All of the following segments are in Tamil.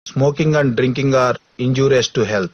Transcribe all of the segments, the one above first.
Smoking and drinking are injurious to health.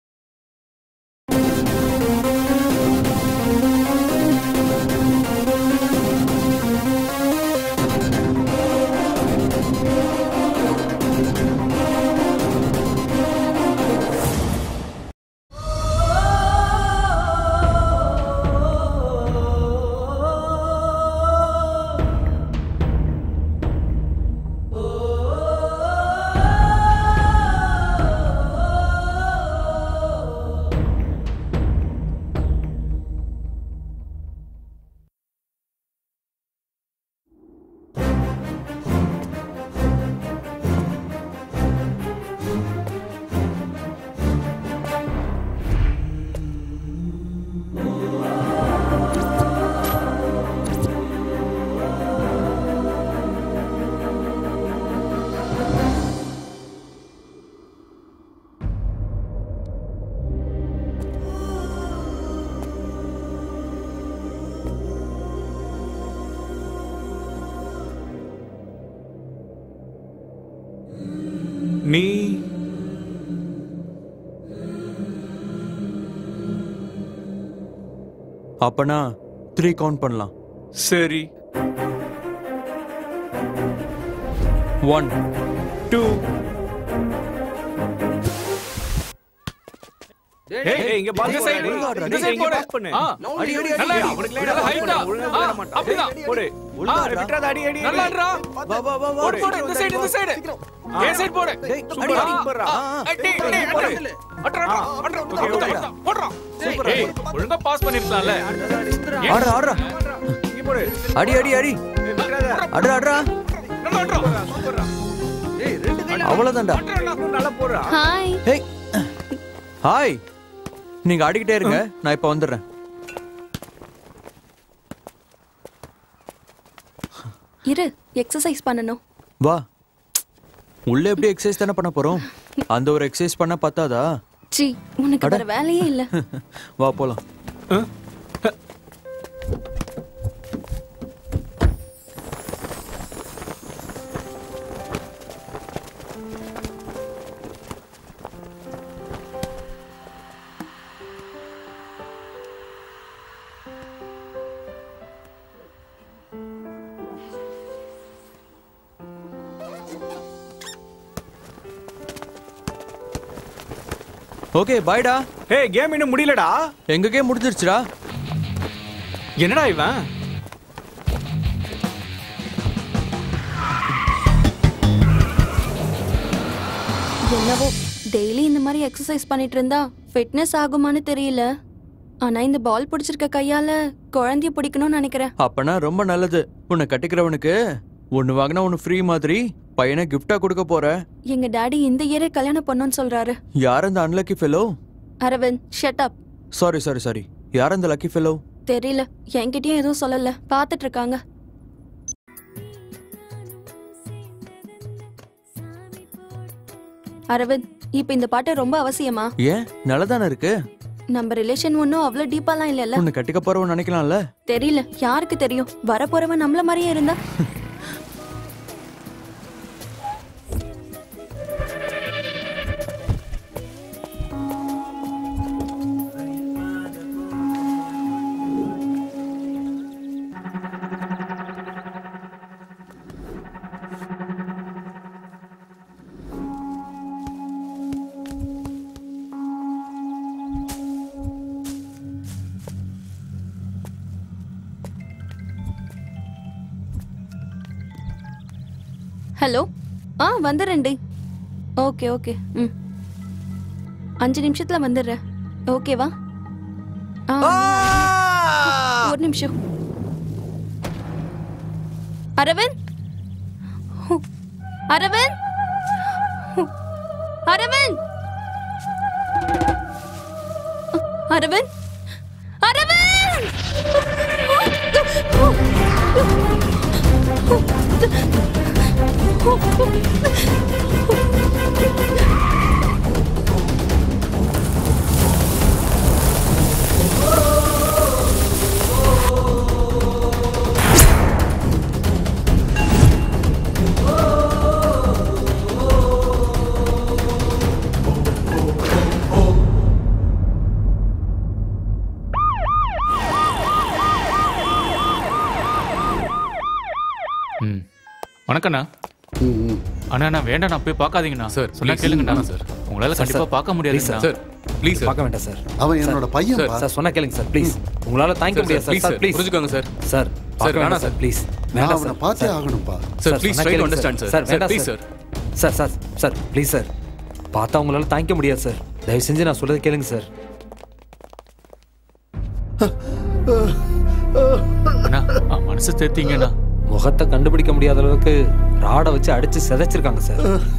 நீ அப்பனா த்ரீ கவுண்ட் பண்ணலாம் சரி ஒன் டூ ஏய் ஏய், இங்க பால் இந்த போடு. side ஒழுங்கா ஆடுறா, இந்த டேய், side இங்க போடு. pass பண்ணு. ஆ, அடி, அடி, அடி. நல்லா அடி. அவனுக்கு நல்லா line height ஆ. ஒழுங்கா ஆ, விட மாட்டான். அப்படிதான். போடு. ஒழுங்கா ஆ, ஆடுறா. விட்டுறாத, அடி, அடி, நல்லா அடி. ஆடுறா. வா, வா, வா, வா. போடு, போடு, இந்த side, இந்த side. என் side போடு. டேய், Super. அடி, ஆ, அடி. போடுறா. ஆ, ஆ. அடி, அடி, அடி. போடு. அட்ரா, அட்ரா, அட்ரா. Okay, போடுறா, okay. போடுறா. ஏய், ஒழுங்கா பாஸ் பண்ணிருக்கலாம்ல ஏன்? ஆடுறா ஆடுறா இங்க போடு. அடி அடி அடி ஏய், விட்டுறாத. அட்ரா அட்ரா நல்லா அட்ரா. சூப்பர்ரா. அவ்வளவுதான்டா அட்ரா, நல்லா, நல்லா போடுறா. ஹாய் ஹேய் ஹாய் நீங்க ஆடிக்கிட்டே இருங்க நான் இப்ப வந்துடுறேன் இரு எக்ஸசைஸ் பண்ணணும் வா உள்ள எப்படி எக்ஸசைஸ் தானே பண்ண போறோம் அந்த ஒரு எக்ஸசைஸ் பண்ண பத்தாதா சி உனக்கு அட. வேற வேலையே இல்ல வா போலாம் ஓகே பாய்டா ஏய் கேம் இன்னும் முடியலடா எங்க கேம் முடிஞ்சிருச்சுடா என்னடா இவன் என்னவோ டெய்லி இந்த மாதிரி எக்ஸசைஸ் பண்ணிட்டு இருந்தா ஃபிட்னஸ் ஆகுமான்னு தெரியல ஆனா இந்த பால் பிடிச்சிருக்க கையால குழந்தைய பிடிக்கணும்னு நினைக்கிறேன் அப்பனா ரொம்ப நல்லது உன்னை கட்டிக்கிறவனுக்கு ஒன்னு வாங்கினா ஒன்னு ஃப்ரீ மாதிரி பையனை கிஃப்டா கொடுக்க போற எங்க டாடி இந்த இயரே கல்யாணம் பண்ணணும்னு சொல்றாரு யார் அந்த unlucky fellow Aravind shut up sorry sorry sorry யார் அந்த லக்கி ஃபெலோ தெரியல என்கிட்டயும் எதுவும் சொல்லல பாத்துட்டு இருக்காங்க அரவிந்த் இப்ப இந்த பாட்டு ரொம்ப அவசியமா ஏன் நல்லதானே இருக்கு நம்ம ரிலேஷன் ஒன்னும் அவ்வளவு டீப்பாலாம் இல்லல்ல உன்னை கட்டிக்க போறவன் நினைக்கலாம்ல தெரியல யாருக்கு தெரியும் வரப்போறவன் நம்மள மாதிரியே இருந்தா ஹலோ ஆ வந்துடுறேன்டி ஓகே ஓகே ம் அஞ்சு நிமிஷத்துல வந்துடுறேன் ஓகேவா ஆ ஒரு நிமிஷம் அரவிந்த் ஹு, அரவிந்த் ஹு, அரவிந்த் அரவிந்த் வணக்கண்ணா ம், ம். அண்ணா அண்ணா வேண்டாண்ணா போய் பார்க்காதீங்கண்ணா சார், சொன்னா please. கேளுங்கண்ணா வேணாம் சார். உங்களால கண்டிப்பா பார்க்க முடியாதுண்ணா சார் ப்ளீஸ் சார் பார்க்க வேண்டாம் சார் அவன் என்னோட பையன் சார், சார் சொன்னா கேளுங்க சார் ப்ளீஸ் உங்களால தாங்கிக்க சார் முடியாது ப்ளீஸ் சார் சார் ப்ளீஸ் புரிஞ்சுக்கோங்க சார் சார் பார்க்க வேணாம் வேண்டாம் சார் சார். ப்ளீஸ் நான் வேண்டாம் அவனை சார் பார்த்தே ஆகணும்ப்பா சார் சார், ப்ளீஸ் சொன்னா ட்ரை டு கேளுங்க understand sir. Sir sir, sir வேண்டாம் please sir. Sir sir sir sir please sir பார்த்தா உங்களால தாங்கிக்க முடியாது சார் தயவு செஞ்சு நான் சொல்றது கேளுங்க சார் அண்ணா ஆ, மனசு தேர்த்தீங்கண்ணா முகத்தை கண்டுபிடிக்க முடியாத அளவுக்கு ராடை வச்சு அடிச்சு சிதைச்சிருக்காங்க சார்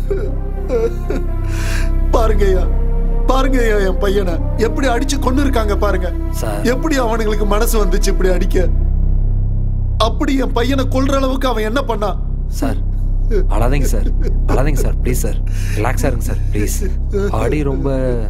பாருங்கய்யா பாருங்கய்யா என் பையனை எப்படி அடிச்சு கொண்டு இருக்காங்க பாருங்க சார். எப்படி அவனுங்களுக்கு மனசு வந்துச்சு இப்படி அடிக்க அப்படி என் பையனை கொல்ற அளவுக்கு அவன் என்ன பண்ணான் சார் அழாதீங்க சார் அழாதீங்க சார் ப்ளீஸ் சார் ரிலாக்ஸாக இருங்க சார் ப்ளீஸ் பாடி ரொம்ப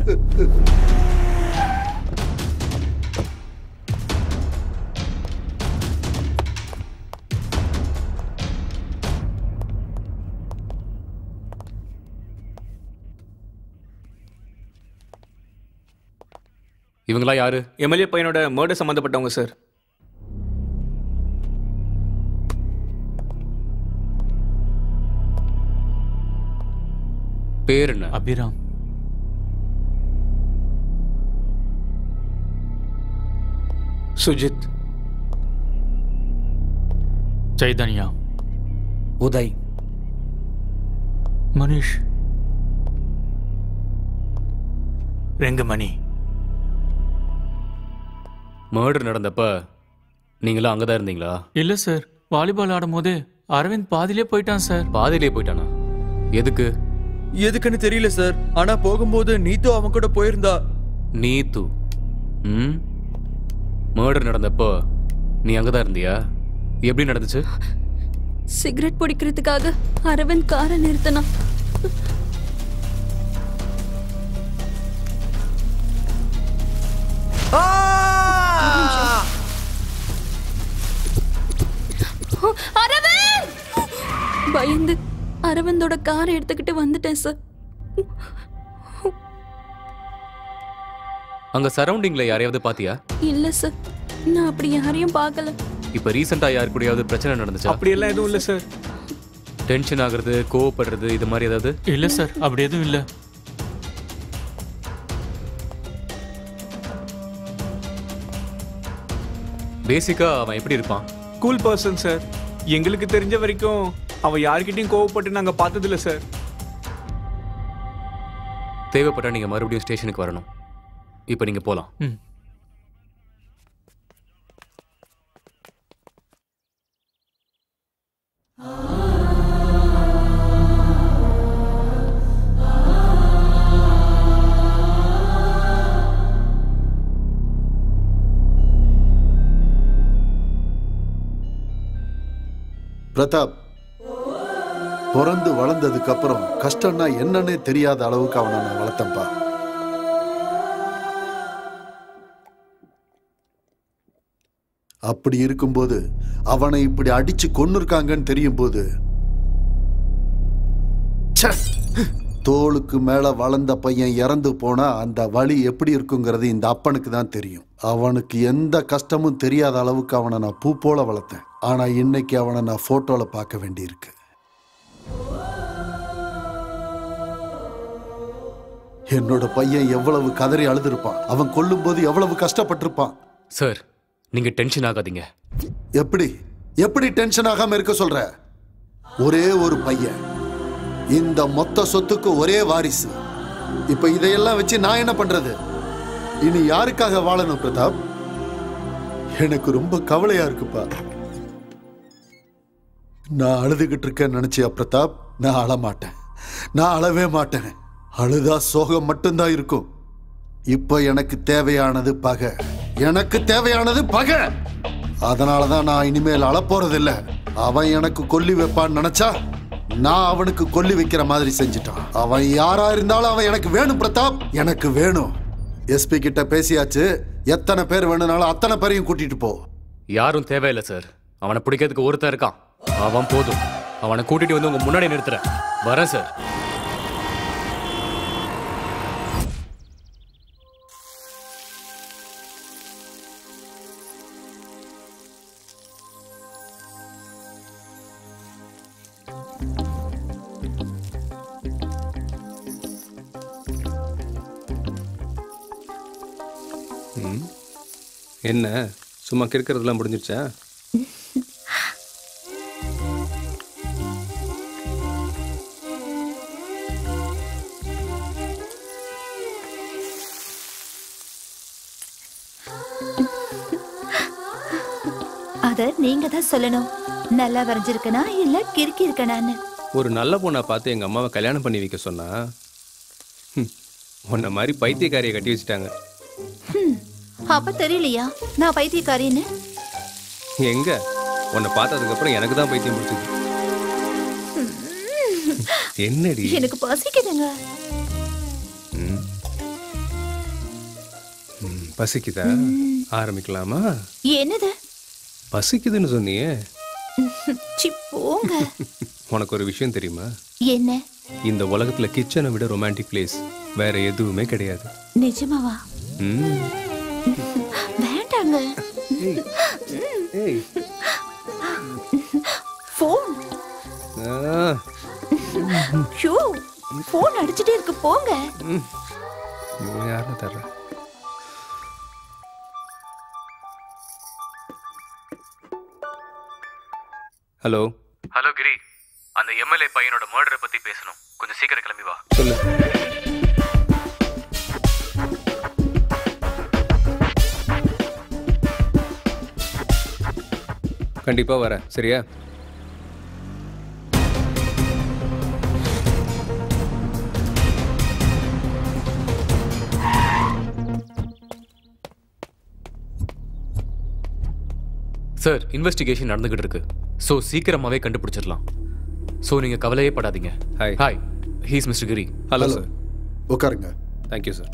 இவங்களா யாரு எம்எல்ஏ பையனோட மர்டர் சம்மந்தப்பட்டவங்க சார் பேர் என்ன அபிராம் சுஜித் சைதன்யா உதய் மனிஷ் ரெங்கமணி மர்டர் நடந்தப்ப நீங்களும் அங்கதான் இருந்தீங்களா இல்ல சார் வாலிபால் ஆடும்போது அரவிந்த் பாதியிலே போயிட்டான் சார் பாதியிலே போயிட்டானா எதுக்கு எதுக்குன்னு தெரியல சார் ஆனா போகும்போது நீத்து அவன் கூட போயிருந்தா நீத்து ம் மர்டர் நடந்தப்போ நீ அங்கதான் இருந்தியா எப்படி நடந்துச்சு சிகரெட் பிடிக்கிறதுக்காக அரவிந்த் காரை நிறுத்தினான் அரவிந்த் பயந்து அரவிந்தோட காரை எடுத்துக்கிட்டு வந்துட்டேன் சார் அங்க சரௌண்டிங்ல யாரையாவது பாத்தியா இல்ல சார் நான் அப்படி யாரையும் பார்க்கல இப்ப ரீசெண்டா யாரு கூடயாவது பிரச்சனை நடந்துச்சா அப்படியெல்லாம் எதுவும் இல்லை சார் டென்ஷன் ஆகுறது கோவப்படுறது இது மாதிரி ஏதாவது இல்ல சார் அப்படி எதுவும் இல்ல பேசிக்கா அவன் எப்படி இருப்பான் கூல் பர்சன் சார் எங்களுக்கு தெரிஞ்ச வரைக்கும் அவன் யார்கிட்டயும் கோவப்பட்டு நாங்க பார்த்ததில்ல சார் தேவைப்பட்டா நீங்க மறுபடியும் ஸ்டேஷனுக்கு வரணும் இப்போ நீங்க போலாம் ம் பிரதாப் பிறந்து வளர்ந்ததுக்கு அப்புறம் கஷ்டம்னா என்னன்னே தெரியாத அளவுக்கு அவனை நான் வளர்த்தேன்ப்பா அப்படி இருக்கும்போது அவனை இப்படி அடிச்சு கொன்னுருக்காங்கன்னு தெரியும் போது ச்சே! தோளுக்கு மேல வளர்ந்த பையன் இறந்து போனா அந்த வலி எப்படி இருக்குங்கிறது இந்த அப்பனுக்கு தான் தெரியும் அவனுக்கு எந்த கஷ்டமும் தெரியாத அளவுக்கு அவனை நான் பூ போல வளர்த்தேன் ஆனா இன்னைக்கு அவனை நான் போட்டோல பார்க்க வேண்டியிருக்கு என்னோட பையன் எவ்வளவு கதறி அழுதுருப்பான் அவன் கொல்லும்போது எவ்வளவு கஷ்டப்பட்டிருப்பான் சார் நீங்க டென்ஷன் ஆகாதீங்க எப்படி எப்படி டென்ஷன் ஆகாம இருக்க சொல்ற ஒரே ஒரு பையன் இந்த மொத்த சொத்துக்கு ஒரே வாரிசு இப்ப இதையெல்லாம் வச்சு நான் என்ன பண்றது இனி யாருக்காக வாழணும் பிரதாப் எனக்கு ரொம்ப கவலையா இருக்குப்பா நான் அழுதுகிட்டு இருக்கேன்னு நினைச்சியா பிரதாப் நான் அழமாட்டேன் நான் அழவே மாட்டேன் அழுதா சோகம் மட்டும்தான் இருக்கும் இப்ப எனக்கு தேவையானது பகை எனக்கு தேவையானது பகை அதனாலதான் நான் இனிமேல் அழப்போறதில்ல அவன் எனக்கு கொல்லி வைப்பான்னு நினைச்சா நான் அவனுக்கு கொல்லி வைக்கிற மாதிரி செஞ்சுட்டான் அவன் யாரா இருந்தாலும் அவன் எனக்கு வேணும் பிரதாப் எனக்கு வேணும் எஸ்பி கிட்ட பேசியாச்சு எத்தனை பேர் வேணும்னாலும் அத்தனை பேரையும் கூட்டிட்டு போ யாரும் தேவையில்லை சார் அவனை பிடிக்கிறதுக்கு ஒருத்தன் இருக்கான் அவன் போதும் அவனை கூட்டிட்டு வந்து உங்க முன்னாடி நிறுத்துறேன் வரேன் சார் ம். என்ன சும்மா கிறுக்கிறதுலாம் முடிஞ்சிருச்சா அத நீங்க தான் சொல்லணும் நல்லா வரைஞ்சிருக்கனா இல்ல கிறுக்கி இருக்கனான்னு ஒரு நல்ல பொண்ணை பார்த்து எங்கள் அம்மாவை கல்யாணம் பண்ணி வைக்க சொன்னா ஹம், உன்னை மாதிரி பைத்தியக்காரியை கட்டி வச்சுட்டாங்க ஹம், அப்ப தெரியலையா நான் பைத்தியக்காரின்னு எங்க உன்னை பார்த்ததுக்கப்புறம் எனக்கு தான் பைத்தியம் பிடிச்சது என்னடி எனக்கு பசிக்குதுங்க ம். ம், பசிக்குதா ஆரம்பிக்கலாமா என்னது பசிக்குதுன்னு சொன்னியே சி போங்க உனக்கு ஒரு விஷயம் தெரியுமா என்ன இந்த உலகத்துல கிச்சனை விட ரொமான்டிக் பிளேஸ் வேற எதுவுமே கிடையாது நிஜமாவா ம். வேண்டாங்க ஏய் போன் ஆ, ஷோ போன் அடிச்சிட்டே இருக்கு போங்க இவன் யாருன்னு தர்ற ஹலோ ஹலோ கிரி அந்த எம்எல்ஏ பையனோட மர்டரை பத்தி பேசணும் கொஞ்சம் சீக்கிரம் கிளம்பி வா சொல்லு கண்டிப்பா வரேன் சரியா சார் இன்வெஸ்டிகேஷன் நடந்துகிட்டு இருக்கு ஸோ சீக்கிரமாவே கண்டுபிடிச்சிடலாம் ஸோ நீங்க கவலையே படாதீங்க hi hi he's mister Giri hello Hello. Sir உட்காருங்க தேங்க்யூ சார்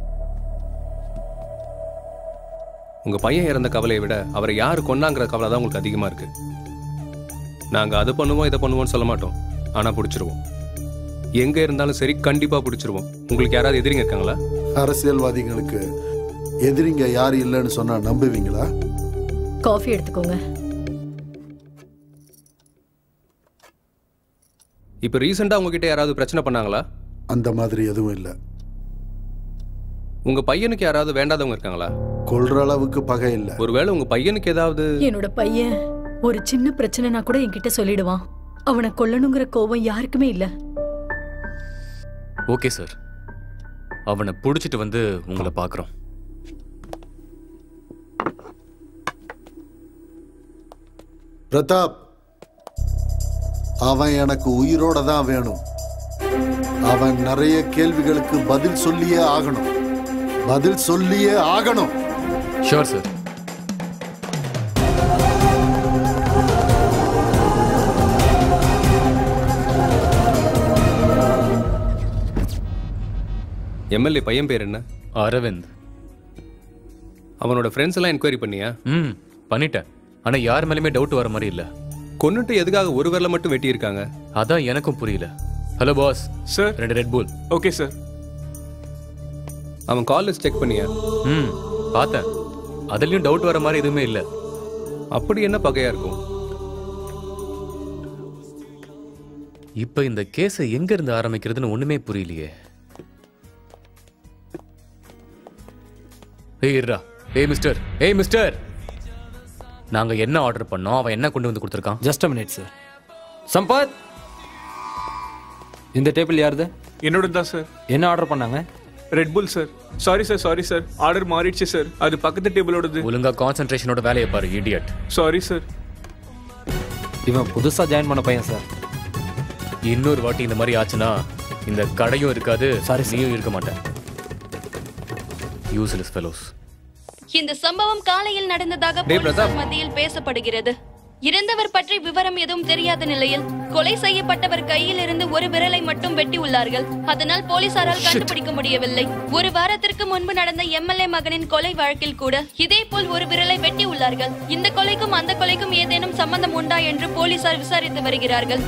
உங்க பையன் இறந்த கவலையை விட அவரை யார் கொன்னாங்கிற கவலை தான் உங்களுக்கு அதிகமா இருக்கு நாங்க அதை பண்ணுவோம் இதை பண்ணுவோம்னு சொல்ல மாட்டோம் ஆனா பிடிச்சிருவோம் எங்க இருந்தாலும் சரி கண்டிப்பா பிடிச்சிருவோம் உங்களுக்கு யாராவது எதிரிங்க இருக்காங்களா அரசியல்வாதிகளுக்கு எதிரிங்க யாரு இல்லைன்னு சொன்னா நம்புவீங்களா காஃபி எடுத்துக்கோங்க இப்போ ரீசெண்டா உங்ககிட்ட யாராவது பிரச்சனை பண்ணாங்களா அந்த மாதிரி எதுவும் இல்லை உங்க பையனுக்கு யாராவது வேண்டாதவங்க இருக்காங்களா கொல்ற அளவுக்கு பகை இல்லை ஒருவேளை உங்க பையனுக்கு ஏதாவது என்னோட பையன் ஒரு சின்ன பிரச்சனைனா கூட என்கிட்ட சொல்லிடுவான் அவனை கொல்லணுங்கிற கோபம் யாருக்குமே இல்ல ஓகே சார் அவனை பிடிச்சிட்டு வந்து உங்களை பார்க்குறோம் பிரதாப் அவன் எனக்கு உயிரோட தான் வேணும் அவன் நிறைய கேள்விகளுக்கு பதில் சொல்லியே ஆகணும் பதில் சொல்லியே ஆகணும் ஷோர் சார் எம்எல்ஏ பையன் பேர் என்ன அரவிந்த் அவனோட ஃப்ரெண்ட்ஸ் எல்லாம் என்கொயரி பண்ணியா ம் பண்ணிட்டேன் ஆனா யார் மேலேயுமே டவுட் வர மாதிரி இல்ல கொன்னுட்டு எதுக்காக ஒரு விரல மட்டும் வெட்டி இருக்காங்க அதான் எனக்கும் புரியல ஹலோ பாஸ் சார் ரெண்டு ரெட் புல் ஓகே சார் அவன் கால் செக் பண்ணியா ம் பார்த்தேன் அதுலயும் டவுட் வர மாதிரி எதுவுமே இல்ல அப்படி என்ன பகையா இருக்கும் இப்ப இந்த கேஸை எங்க இருந்து ஆரம்பிக்கிறதுன்னு ஒண்ணுமே புரியலையே ஏய் இருடா ஏய் மிஸ்டர் ஏய் மிஸ்டர் நாங்க என்ன ஆர்டர் பண்ணோம் அவன் என்ன கொண்டு வந்து கொடுத்துருக்கான் ஜஸ்ட் மினிட் சார் சம்பத் இந்த டேபிள் யாருது என்னோட தான் சார் என்ன ஆர்டர் பண்ணாங்க Red Bull sir sorry sir sorry sir order மாறிடுச்சு சார் அது பக்கத்து டேபிளோடது ஒழுங்கா கான்சென்ட்ரேஷனோட வேலையை பாரு இடியட் சாரி சார் இவன் புதுசா ஜாயின் பண்ண பையன் சார் இன்னொரு வாட்டி இந்த மாதிரி ஆச்சுன்னா இந்த கடையும் இருக்காது Sorry, sir. நீயும் இருக்க மாட்டேன் யூஸ்லெஸ் ஃபெலோஸ் இந்த சம்பவம் காலையில் நடந்ததாக டேய் போலீசார் பிரதாப். மத்தியில் பேசப்படுகிறது இறந்தவர் பற்றி விவரம் எதுவும் தெரியாத நிலையில் கொலை செய்யப்பட்டவர் கையில் இருந்து ஒரு விரலை மட்டும் வெட்டி உள்ளார்கள் அதனால் போலீசாரால் கண்டுபிடிக்க முடியவில்லை ஒரு வாரத்திற்கு முன்பு நடந்த எம்எல்ஏ மகனின் கொலை வழக்கில் கூட இதேபோல் ஒரு விரலை வெட்டி உள்ளார்கள் இந்த கொலைக்கும் அந்த கொலைக்கும் ஏதேனும் சம்பந்தம் உண்டா என்று போலீசார் விசாரித்து வருகிறார்கள்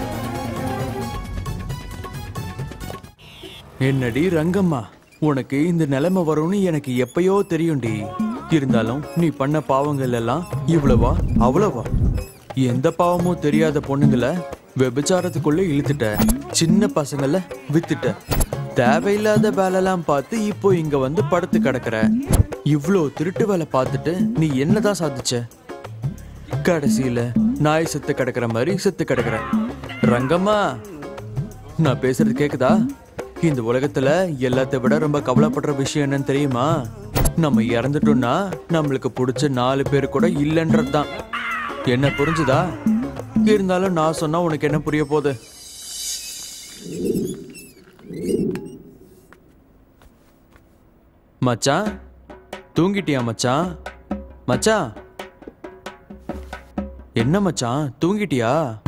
என்னடி ரங்கம்மா உனக்கு இந்த நிலைமை வரும்னு எனக்கு எப்பயோ தெரியும்டி இருந்தாலும் நீ பண்ண பாவங்கள் எல்லாம் இவ்வளவா அவ்வளவா எந்த பாவமும் தெரியாத பொண்ணுங்கள விபச்சாரத்துக்குள்ள இழுத்துட்ட சின்ன பசங்கள வித்துட்ட தேவையில்லாத வேலைலாம் பார்த்து இப்போ இங்க வந்து படுத்து கிடக்குற இவ்ளோ திருட்டு வேலை பார்த்துட்டு நீ என்னதான் சாதிச்ச கடைசியில நாய் செத்து கிடக்குற மாதிரி செத்து கிடக்குற ரங்கம்மா நான் பேசுறது கேக்குதா இந்த உலகத்துல எல்லாத்தை விட ரொம்ப கவலைப்படுற விஷயம் என்னன்னு தெரியுமா நம்ம இறந்துட்டோம்னா நம்மளுக்கு பிடிச்ச நாலு பேர் கூட இல்லைன்றது தான் என்ன புரிஞ்சுதா இருந்தாலும் நான் சொன்னா உனக்கு என்ன புரிய போகுது மச்சான் தூங்கிட்டியா மச்சான் மச்சான் என்ன மச்சான் தூங்கிட்டியா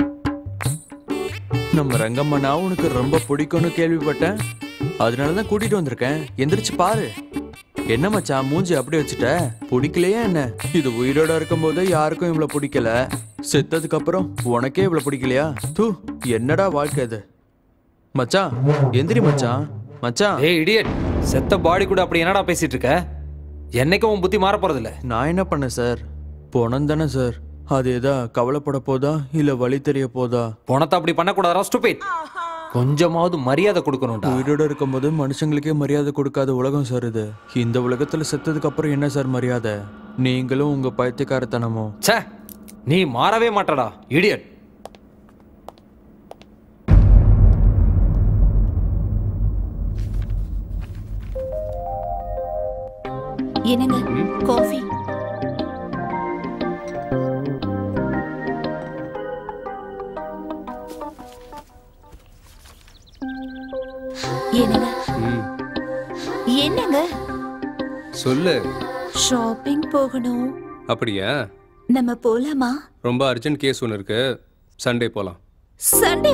நம்ம ரங்கம்மனா உனக்கு ரொம்ப பிடிக்கும்னு கேள்விப்பட்டேன் அதனால தான் கூட்டிட்டு வந்திருக்கேன் எந்திரிச்சு பாரு என்ன மச்சான் மூஞ்சி அப்படி வச்சுட்ட பிடிக்கலையா என்ன இது உயிரோட இருக்கும்போது யாருக்கும் இவ்வளவு பிடிக்கல செத்ததுக்கு அப்புறம் உனக்கே இவ்வளவு பிடிக்கலையா தூ என்னடா வாழ்க்கை இது மச்சான் எந்திரி மச்சான் மச்சான் ஏய் இடியட் செத்த பாடி கூட அப்படி என்னடா பேசிட்டு இருக்க என்னைக்கும் உன் புத்தி மாற போறது இல்ல நான் என்ன பண்ணேன் சார் பணம் தானே சார் அது எதா கவலைப்பட போதா இல்ல வழி தெரிய போதா பணத்தை அப்படி பண்ணக்கூடாதா ஸ்டூபிட் கொஞ்சமாவது மரியாதை கொடுக்கணும்டா உயிரோட இருக்கும்போது மனுஷங்களுக்கே மரியாதை கொடுக்காத உலகம் சார் இது இந்த உலகத்துல செத்ததுக்கு அப்புறம் என்ன சார் மரியாதை நீங்களும் உங்க பைத்தியக்காரத்தனமும் ச்சே நீ மாறவே மாட்டடா இடியட் என்னங்க காஃபி என்னங்க என்னங்க சொல்லு ஷாப்பிங் போகணும் அப்படியா நம்ம போலாமா ரொம்ப அர்ஜென்ட் கேஸ் ஒன்று இருக்கு சண்டே போகலாம் சண்டே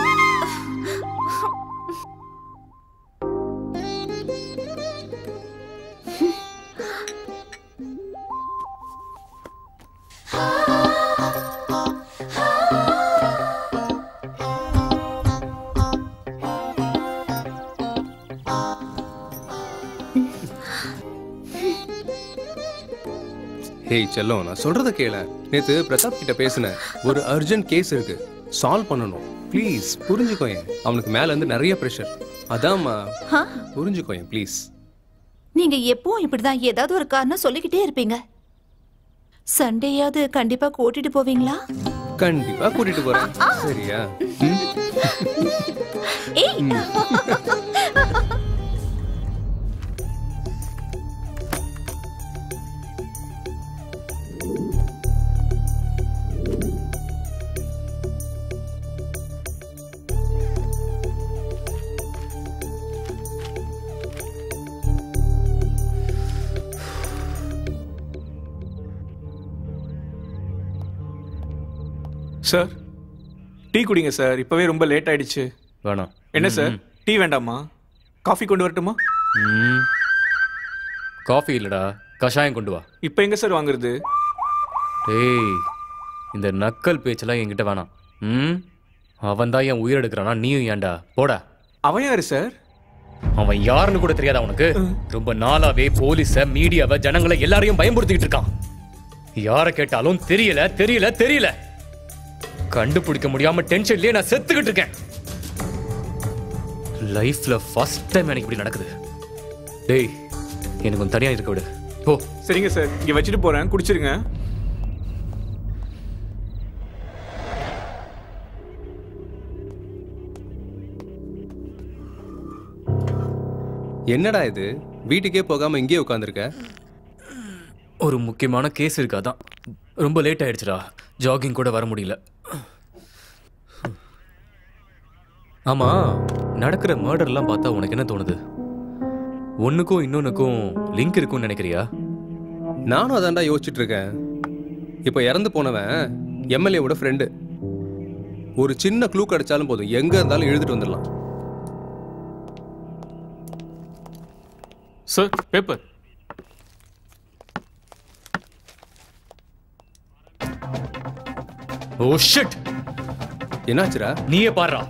ஹேய் செல்லம் நான் சொல்றத கேள நேத்து பிரதாப் கிட்ட பேசினேன் ஒரு அர்ஜென்ட் கேஸ் இருக்கு சால்வ் பண்ணணும் ப்ளீஸ் புரிஞ்சுக்கோயேன் அவனுக்கு மேல இருந்து நிறைய ப்ரெஷர் அதாம்மா ஆ, புரிஞ்சுக்கோயேன் ப்ளீஸ் நீங்க எப்பவும் இப்படிதான் ஏதாவது ஒரு காரணம் சொல்லிக்கிட்டே இருப்பீங்க சண்டேயாவது கண்டிப்பா கூட்டிட்டு போவீங்களா கண்டிப்பா கூட்டிட்டு போறேன் சரியா ம்? ஏய் சார் டீ குடிங்க சார் இப்பவே ரொம்ப லேட் ஆயிடுச்சு வேணாம் என்ன சார் டீ வேண்டாமா காஃபி கொண்டு வரட்டுமா ம். காஃபி இல்லடா கஷாயம் கொண்டு வா இப்போ எங்க சார் வாங்குறது டேய் இந்த நக்கல் பேச்செல்லாம் என்கிட்ட வேணாம் ம் அவன் தான் என் உயிர் எடுக்கிறானா நீயும் ஏன்டா போடா அவன் யாரு சார் அவன் யாருன்னு கூட தெரியாதா உனக்கு ரொம்ப நாளாவே போலீஸ மீடியாவை ஜனங்களை எல்லாரையும் பயமுறுத்திக்கிட்டு இருக்கான் யாரை கேட்டாலும் தெரியல தெரியல தெரியல கண்டுபிடிக்க முடியாம டென்ஷன்லயே நான் செத்துக்கிட்டு இருக்கேன் லைஃப்ல ஃபர்ஸ்ட் டைம் எனக்கு இப்படி நடக்குது டேய் எனக்கு கொஞ்சம் தனியா இருக்க விடு போ சரிங்க சார் இங்க வச்சுட்டு போறேன் குடிச்சிருங்க என்னடா இது வீட்டுக்கே போகாம இங்கேயே உட்காந்துருக்க ஒரு முக்கியமான கேஸ் இருக்கு அதான் ரொம்ப லேட் ஆயிடுச்சுடா ஜாகிங் கூட வர முடியல ஆமா நடக்கிற மர்டர்லாம் பார்த்தா உனக்கு என்ன தோணுது ஒண்ணுக்கும் இன்னொன்னுக்கும் லிங்க் இருக்கும்னு நினைக்கிறியா நானும் அதான்டா யோசிச்சுட்டு இருக்கேன் இப்போ இறந்து போனவன் எம்எல்ஏவோட ஃப்ரெண்டு ஒரு சின்ன க்ளூ கிடைச்சாலும் போதும் எங்க இருந்தாலும் எழுதிட்டு வந்துடலாம் சார் பேப்பர் ஓ ஷிட் என்னாச்சுடா நீயே பாடுறா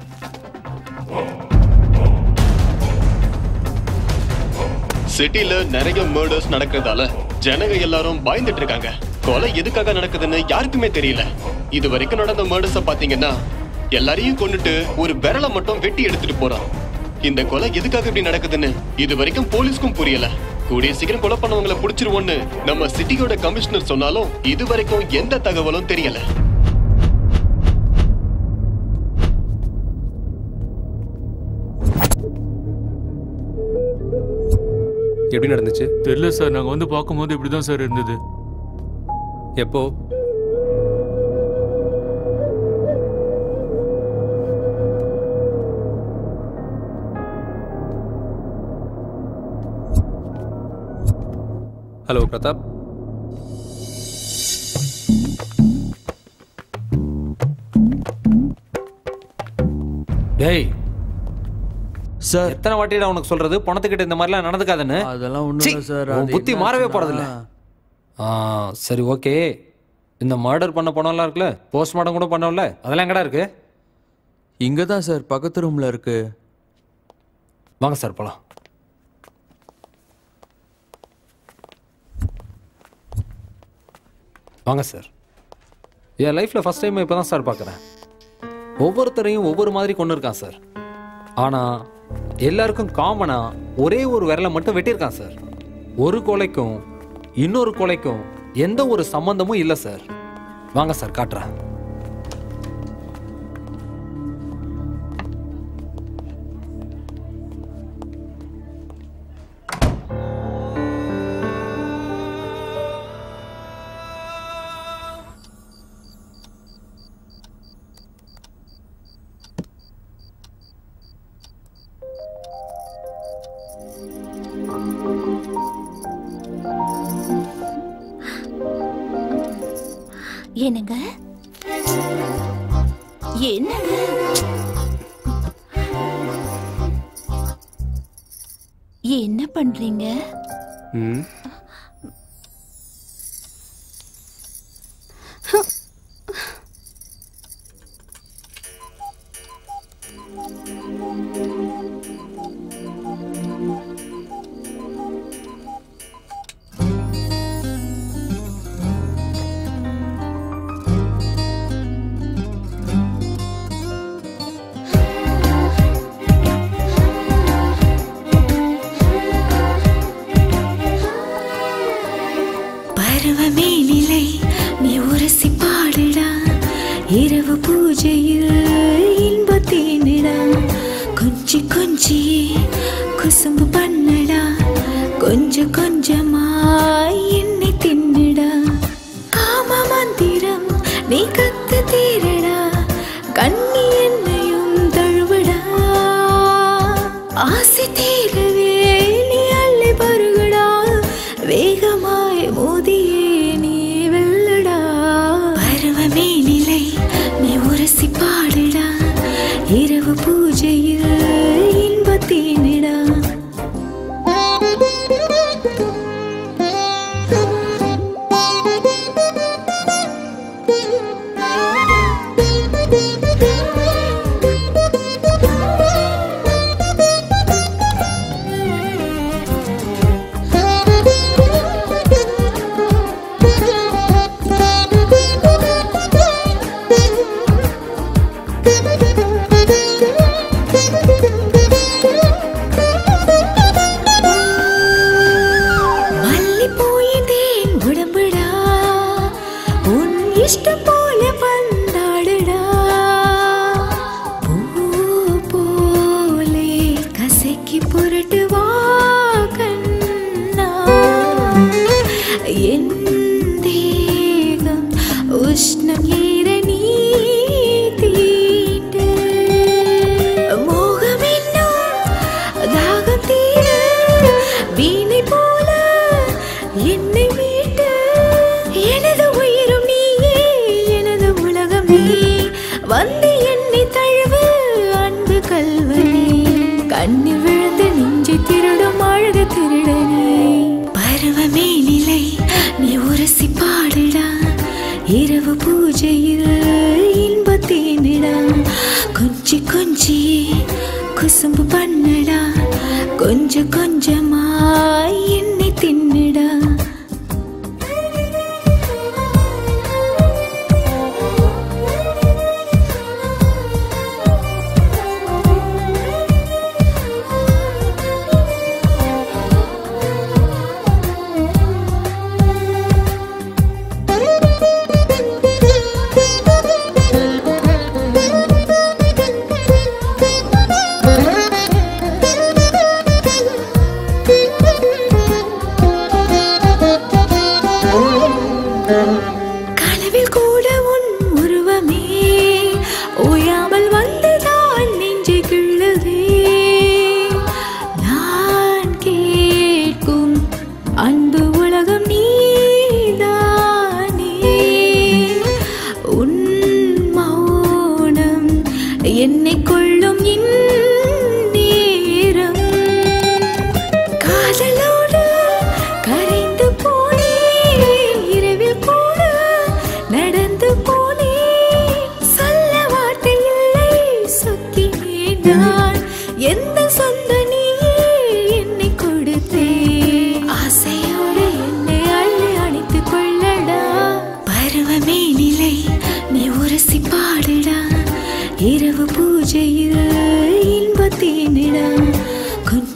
சிட்டில நிறைய மர்டர்ஸ் நடக்கிறதால ஜனங்க எல்லாரும் பயந்துட்டு இருக்காங்க கொலை எதுக்காக நடக்குதுன்னு யாருக்குமே தெரியல இது வரைக்கும் நடந்த மர்டர்ஸ பாத்தீங்கன்னா எல்லாரையும் கொண்டுட்டு ஒரு விரலை மட்டும் வெட்டி எடுத்துட்டு போறான் இந்த கொலை எதுக்காக இப்படி நடக்குதுன்னு இது வரைக்கும் போலீஸ்க்கும் புரியல கூடிய சீக்கிரம் கொலை பண்ணவங்கள புடிச்சிருவோன்னு நம்ம சிட்டியோட கமிஷனர் சொன்னாலும் இது வரைக்கும் எந்த தகவலும் தெரியல எப்படி நடந்துச்சு தெரியல சார் நாங்க வந்து பார்க்கும்போது இப்படிதான் சார் இருந்தது எப்போ ஹலோ பிரதாப் டேய் சார் எத்தனை வாட்டிடா உனக்கு சொல்றது பணத்துக்கிட்ட இந்த மாதிரிலாம் நடந்துக்காதுன்னு அதெல்லாம் ஒண்ணும் சீ, இல்ல சார் உன் அது புத்தி என்னாச்சுன்னா- மாறவே போறதில்ல ஆ சரி ஓகே இந்த மர்டர் பண்ண பணம்லாம் இருக்குல்ல போஸ்ட்மார்ட்டம் கூட பண்ணோம்ல அதெல்லாம் எங்கடா இருக்கு இங்க தான் சார் பக்கத்து ரூம்ல இருக்கு வாங்க சார் போலாம் வாங்க சார் என் லைஃப்பில் ஃபஸ்ட் டைம் இப்போ தான் சார் பார்க்குறேன் ஒவ்வொருத்தரையும் ஒவ்வொரு மாதிரி கொண்டு இருக்கான் சார் ஆனால் எல்லாருக்கும் காமனாக ஒரே ஒரு விரலை மட்டும் வெட்டியிருக்கான் சார் ஒரு கொலைக்கும் இன்னொரு கொலைக்கும் எந்த ஒரு சம்பந்தமும் இல்லை சார் வாங்க சார் காட்டுறேன் என்னங்க என்னங்க என்ன பண்றீங்க ம் பருவமே நிலை நீ உரசி பாடுடா இரவு பூஜையில் இன்பத்தேனிடா கொஞ்சி கொஞ்சி குசும்பு பண்ணடா கொஞ்ச கொஞ்சமாய் என்னை தின்னுடா காம மந்திரம் நீ கத்து தீரடா கண்ணி என்னையும் தழுவடா ஆசை தீரவே நீ அள்ளி பருகடா வேகமாய் மோதியே நீ வெல்லடா பருவமே நிலை நீ உரசி பாடுடா இரவு பூஜையில் இன்பத்தேனிடா மல்லிப்பூயிதேன் உடம்புடா உன் இஷ்டம் போல பந்தாடுடா பூ போலே கசக்கி புரட்டு வா கண்ணா என் தேகம் உஷ்ணம் ஏற நீ தீட்டு மோகம் என்னும் தாகம் தீர வீணை போல என்னை மீட்டு எனது உயிரும் நீயே எனது உலகம் நீ வந்து என்னை தழுவு அன்பு கல்வனே கண்ணில் விழுந்து நெஞ்சை திருடும் அழகு திருடனே பருவமே நிலை நீ உரசி பாடுடா இரவு பூஜையில் இன்பத்தேனிடா கொஞ்சி கொஞ்சி குசும்பு பண்ணடா கொஞ்ச கொஞ்சமாய் என்னை தின்னுடா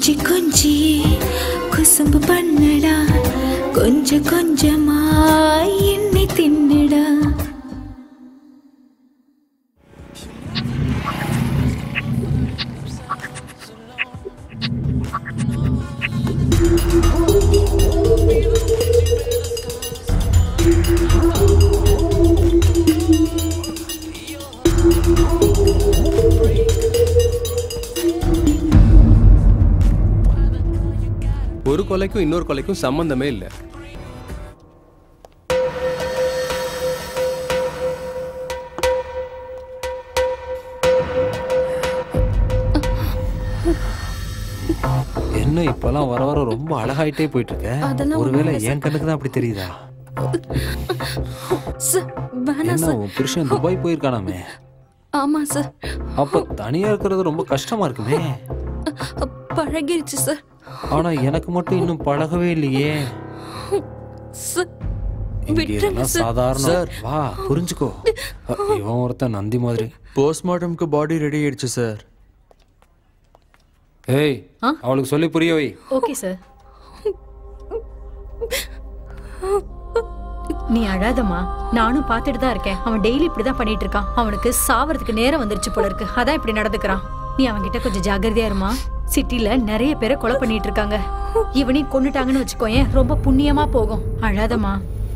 கொஞ்சி கொஞ்சி குசும்பு பண்ணடா கொஞ்ச கொஞ்சமா என்னை தின்னுடா ஒரு கொலைக்கும் இன்னொரு கொலைக்கும் சம்பந்தமே இல்லை என்ன இப்பெல்லாம் வர வர ரொம்ப அழகாயிட்டே போயிட்டு இருக்க அதெல்லாம் ஒருவேளை ஒண்ணும் இல்ல என் கண்ணுக்கு தான் அப்படி தெரியுதா சார் வேணாம் என்ன சார் உன் புருஷன் துபாய் போயிருக்கானாமே ஆமா சார் அப்ப தனியா இருக்கிறது ரொம்ப கஷ்டமா இருக்குமே பழகிருச்சு சார் ஆனா எனக்கு மட்டும் இன்னும் பழகவே இல்லையே சார் இங்க விட்டுருங்க இதெல்லாம் சார் சாதாரண சார். வா புரிஞ்சுக்கோ அ, இவன் ஒருத்தன் நந்தி மாதிரி போஸ்ட்மார்ட்டம்க்கு பாடி ரெடி ஆயிடுச்சு சார் ஏய் அவளுக்கு சொல்லி புரிய வை ஓகே சார் நீ அழாதம்மா நானும் பார்த்துட்டு தான் இருக்கேன் அவன் டெய்லி இப்படிதான் பண்ணிட்டு இருக்கான் அவனுக்கு சாவறதுக்கு நேரம் வந்துருச்சு போல இருக்கு அதான் இப்படி நடந்துக்கிறான் நீ அவன்கிட்ட கொஞ்சம் ஜாகிரதையா இருமா சிட்டில நிறைய பேரை கொலை பண்ணிட்டு இருக்காங்க இவனையும் கொன்னுட்டாங்கன்னு வச்சுக்கோயேன் ரொம்ப புண்ணியமா போகும் அழாதம்மா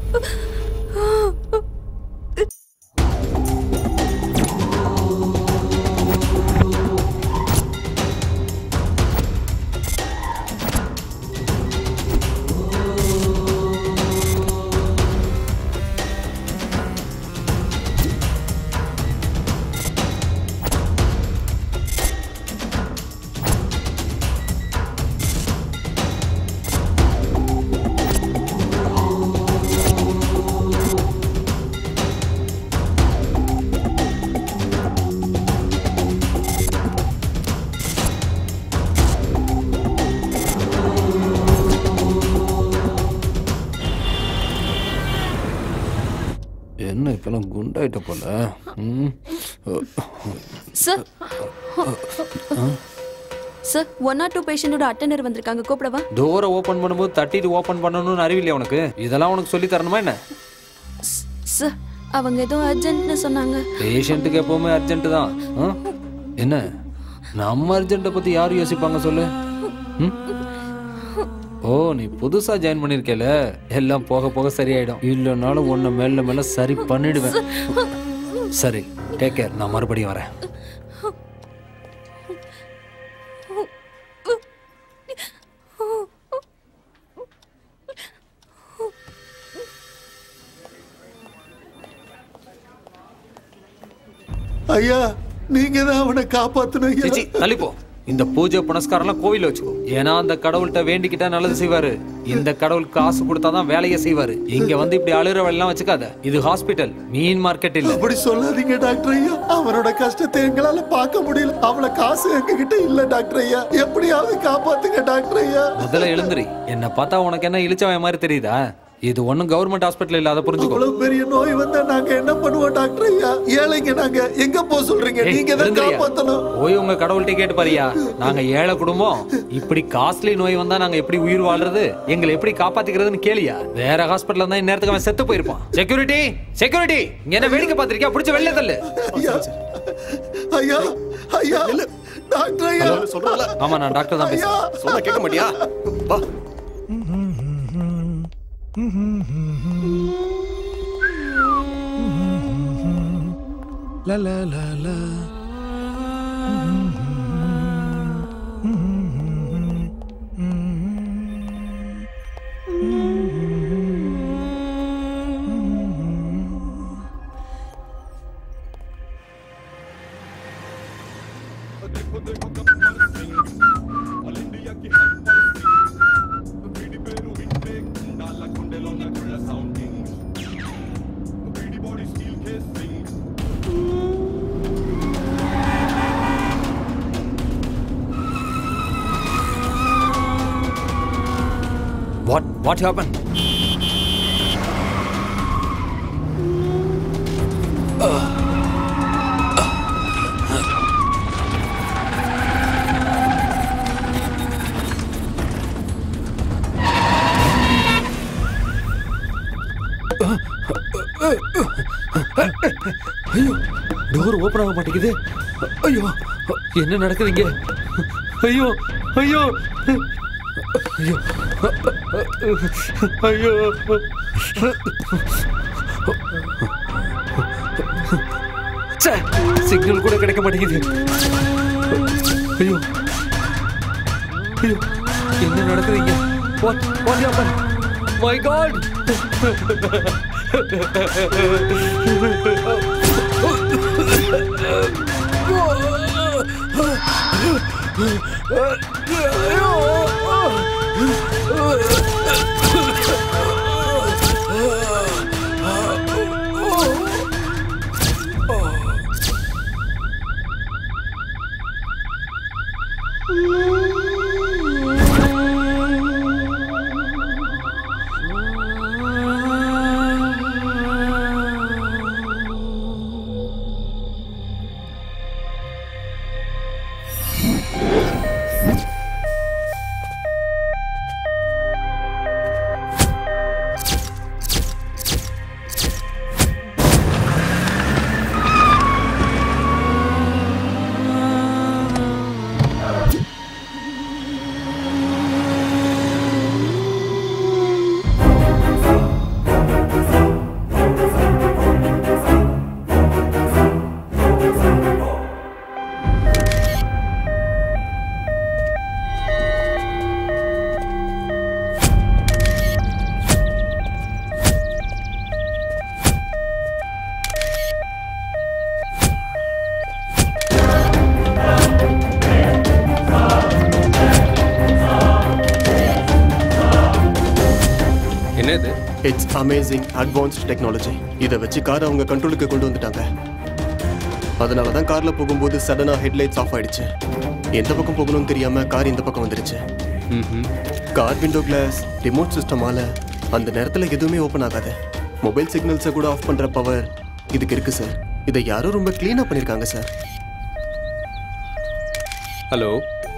என்ன இப்பெல்லாம் குண்டாயிட்ட போல ம். Sir sir one R two பேஷண்டோட அட்டெண்டர் வந்திருக்காங்க கூப்பிடவா டோரை ஓபன் பண்ணும்போது தட்டிட்டு ஓபன் பண்ணணும்னு அறிவில்லையா உனக்கு இதெல்லாம் உனக்கு சொல்லி தரணுமா என்ன சார் அவங்க ஏதோ அர்ஜென்ட்னு சொன்னாங்க பேஷண்ட்டுக்கு எப்பவுமே அர்ஜென்ட் தான் ஆ? என்ன நம்ம அர்ஜென்ட்டை பத்தி யார் யோசிப்பாங்க சொல்லு ம்? ஓ நீ புதுசா ஜாயின் பண்ணிருக்கல எல்லாம் போக போக சரியாயிடும் இல்லைனாலும் உன்னை மெல்ல மெல்ல சரி பண்ணிடுவேன் சரி டேக் கேர் நான் மறுபடியும் வரேன் ஐயா நீங்க தான் அவனை காப்பாத்தணும் ஐயா சிச்சி தள்ளிப்போ இந்த பூஜை புனஸ்காரம்லாம் கோவில்ல வச்சுக்கோ ஏன்னா அந்த கடவுள்கிட்ட வேண்டிக்கிட்டா நல்லது செய்வாரு இந்த கடவுள் காசு கொடுத்தாதான் வேலையை செய்வாரு இங்க வந்து இப்படி அழுற எல்லாம் வச்சுக்காத இது ஹாஸ்பிட்டல் மீன் மார்க்கெட் இல்ல அப்படி சொல்லாதீங்க டாக்டர் ஐயா அவனோட கஷ்டத்தை எங்களால பார்க்க முடியல அவள காசு எங்ககிட்ட இல்ல டாக்டர் ஐயா எப்படியாவது காப்பாத்துங்க டாக்டர் ஐயா முதல்ல எழுந்துரி என்ன பார்த்தா உனக்கு என்ன இழிச்சவன் மாதிரி தெரியுதா இது ஒண்ணும் கவர்மெண்ட் ஹாஸ்பிட்டல் இல்ல அதை புரிஞ்சுக்கோ அவ்வளவு பெரிய நோய் வந்தா நாங்க என்ன பண்ணுவோம் டாக்டர் ஐயா ஏழைங்க நாங்க எங்க போக சொல்றீங்க ஏய், நீங்க தான் எழுந்திரியா. காப்பாத்தணும் போய் உங்க கடவுள்கிட்ட கேட்டு பாரியா நாங்க ஏழை குடும்பம் இப்படி காஸ்ட்லி நோய் வந்தா நாங்க எப்படி உயிர் வாழ்றது எங்களை எப்படி காப்பாத்திக்கிறதுன்னு கேளியா வேற ஹாஸ்பிட்டல் தான் இந்நேரத்துக்கு அவன் செத்து போயிருப்பான் செக்யூரிட்டி செக்யூரிட்டி இங்க என்ன வேடிக்கை பாத்திருக்கியா பிடிச்ச வெளில தள்ளு ஐயா ஐயா ஐயா டாக்டர் ஐயா சொல்றல ஆமா நான் டாக்டர் தான் ஐயா பேசுறேன் சொன்னா கேட்க மாட்டியா வா La la la la. What what happen ஐயோ டோர் ஓபன் ஆக மாட்டேங்குது ஐயோ என்ன நடக்குது இங்க ஐயோ ஐயோ ஐயோ ஐயோ ச்சே, சிக்னல் கூட கிடைக்க மாட்டேங்குது ஐயோ ஐயோ என்ன நடக்குது இங்க what what happen my god என்ன இது இட்ஸ் அமேசிங் அட்வான்ஸ்ட் டெக்னாலஜி இதை வச்சு கார் அவங்க கண்ட்ரோலுக்கு கொண்டு வந்துட்டாங்க அதனால தான் கார்ல போகும்போது சடனா ஹெட்லைட்ஸ் ஆஃப் ஆயிடுச்சு எந்த பக்கம் போகணும்னு தெரியாம கார் இந்த பக்கம் வந்துருச்சு கார் விண்டோ கிளாஸ் ரிமோட் சிஸ்டமால அந்த நேரத்துல எதுவுமே ஓபன் ஆகாது மொபைல் சிக்னல்ஸை கூட ஆஃப் பண்ற பவர் இதுக்கு இருக்கு சார் இதை யாரோ ரொம்ப க்ளீனா பண்ணிருக்காங்க சார் ஹலோ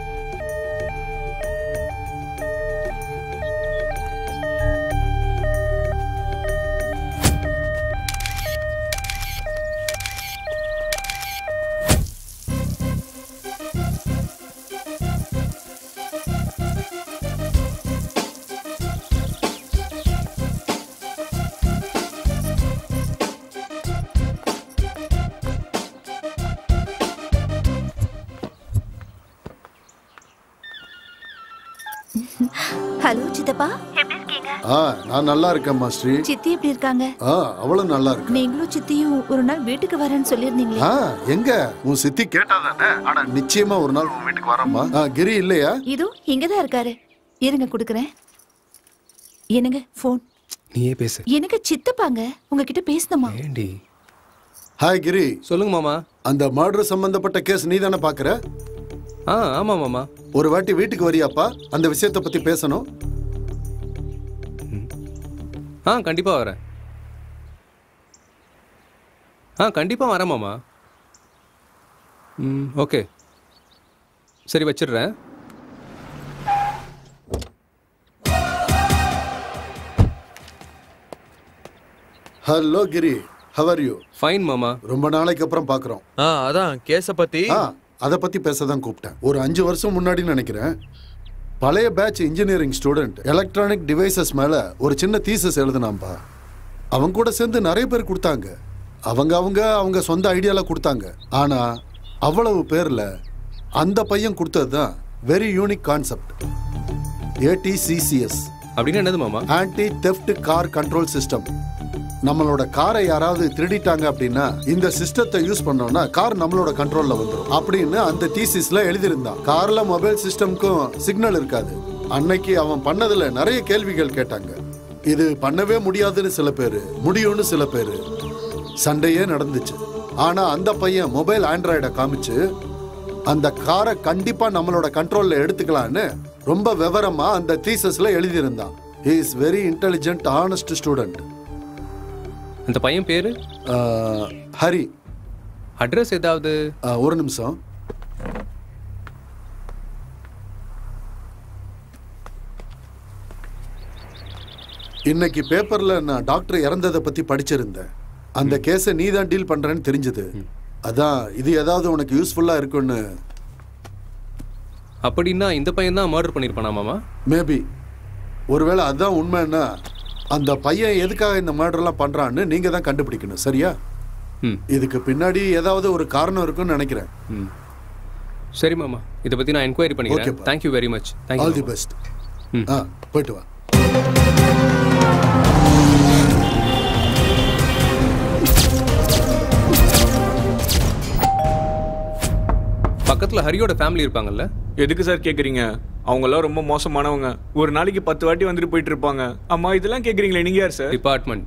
ஹலோ சித்தப்பா எப்படி இருக்கீங்க ஆ நான் நல்லா இருக்கேன் மாஸ்டரி சித்தி எப்படி இருக்காங்க ஆ அவளும் நல்லா இருக்கு நீங்களும் சித்தியும் ஒரு நாள் வீட்டுக்கு வரேன்னு சொல்லியிருந்தீங்களே ஆ எங்க உன் சித்தி கேட்டாதானே ஆனா நிச்சயமா ஒரு நாள் உன் வீட்டுக்கு வரேம்மா ஆ கிரி இல்லையா இதோ இங்கதான் இருக்காரு இருங்க கொடுக்குறேன் என்னங்க ஃபோன் நீயே பேசு எனக்கு சித்தப்பாங்க உங்ககிட்ட பேசணுமா ஏண்டி ஹாய் கிரி சொல்லுங்க மாமா அந்த மர்டர் சம்பந்தப்பட்ட கேஸ் நீ தானே பாக்குற ஆ ஆமா மாமா ஒரு வாட்டி வீட்டுக்கு வரியாப்பா அந்த விஷயத்தை பத்தி பேசணும் ஆ கண்டிப்பா வரேன் ஆ கண்டிப்பா வரேன் மாமா ம் ஓகே சரி வச்சிடுறேன் hello Giri how are you fine மாமா ரொம்ப நாளைக்கு அப்புறம் பாக்குறோம் ஆ அதான் கேஸ பத்தி ஆ அதை பத்தி பேச தான் கூப்பிட்டேன் ஒரு அஞ்சு வருஷம் முன்னாடி நினைக்கிறேன் பழைய batch engineering student electronic devices மேல ஒரு சின்ன தீசஸ் எழுதுனாம்பா அவங்க கூட சேர்ந்து நிறைய பேர் கொடுத்தாங்க அவங்க அவங்க அவங்க சொந்த ஐடியால கொடுத்தாங்க ஆனா அவ்வளவு பேர்ல அந்த பையன் கொடுத்தது தான் வெரி யூனிக் கான்செப்ட் ஏடிசிசிஎஸ் அப்படின்னு என்னது மாமா anti theft car control system நம்மளோட காரை யாராவது திருடிட்டாங்க அப்படின்னா இந்த சிஸ்டத்தை யூஸ் பண்ணோம்னா கார் நம்மளோட கண்ட்ரோல்ல வந்துடும் அப்படின்னு அந்த தீசிஸ்ல எழுதியிருந்தான் கார்ல மொபைல் சிஸ்டம்க்கும் சிக்னல் இருக்காது அன்னைக்கு அவன் பண்ணதுல நிறைய கேள்விகள் கேட்டாங்க இது பண்ணவே முடியாதுன்னு சில பேரு முடியும்னு சில பேரு சண்டையே நடந்துச்சு ஆனா அந்த பையன் மொபைல் ஆண்ட்ராய்டை காமிச்சு அந்த காரை கண்டிப்பா நம்மளோட கண்ட்ரோல்ல எடுத்துக்கலான்னு ரொம்ப விவரமா அந்த தீசஸ்ல எழுதியிருந்தான் is very intelligent honest student இந்த பையன் பேரு ஹரி அட்ரஸ் ஏதாவது ஒரு நிமிஷம் இன்னைக்கு பேப்பர்ல நான் டாக்டர் இறந்ததை பத்தி படிச்சிருந்தேன் அந்த கேஸை நீ தான் டீல் பண்றேன்னு தெரிஞ்சது அதான் இது ஏதாவது உனக்கு யூஸ்ஃபுல்லா இருக்கும்னு அப்படின்னா இந்த பையன் தான் மர்டர் பண்ணியிருப்பானா மாமா மேபி ஒருவேளை அதான் உண்மைன்னா அந்த பையன் எதுக்காக இந்த மர்டர்லாம் பண்றான்னு நீங்க தான் கண்டுபிடிக்கணும் சரியா ம் இதுக்கு பின்னாடி ஏதாவது ஒரு காரணம் இருக்குன்னு நினைக்கிறேன் ம் சரி மாமா இதை பற்றி நான் என்கொயரி பண்ணிக்கிறேன் Okay, thank you very much all thank you the best ம். ஆ போயிட்டு வா பக்கத்தில் ஹரியோட ஃபேமிலி இருப்பாங்கல்ல எதுக்கு சார் கேக்குறீங்க அவங்க எல்லாம் ரொம்ப மோசமானவங்க ஒரு நாளைக்கு பத்து வாட்டி வந்துட்டு போயிட்டு இருப்பாங்க அம்மா இதெல்லாம் கேக்குறீங்களே நீங்க யார் சார் டிபார்ட்மெண்ட்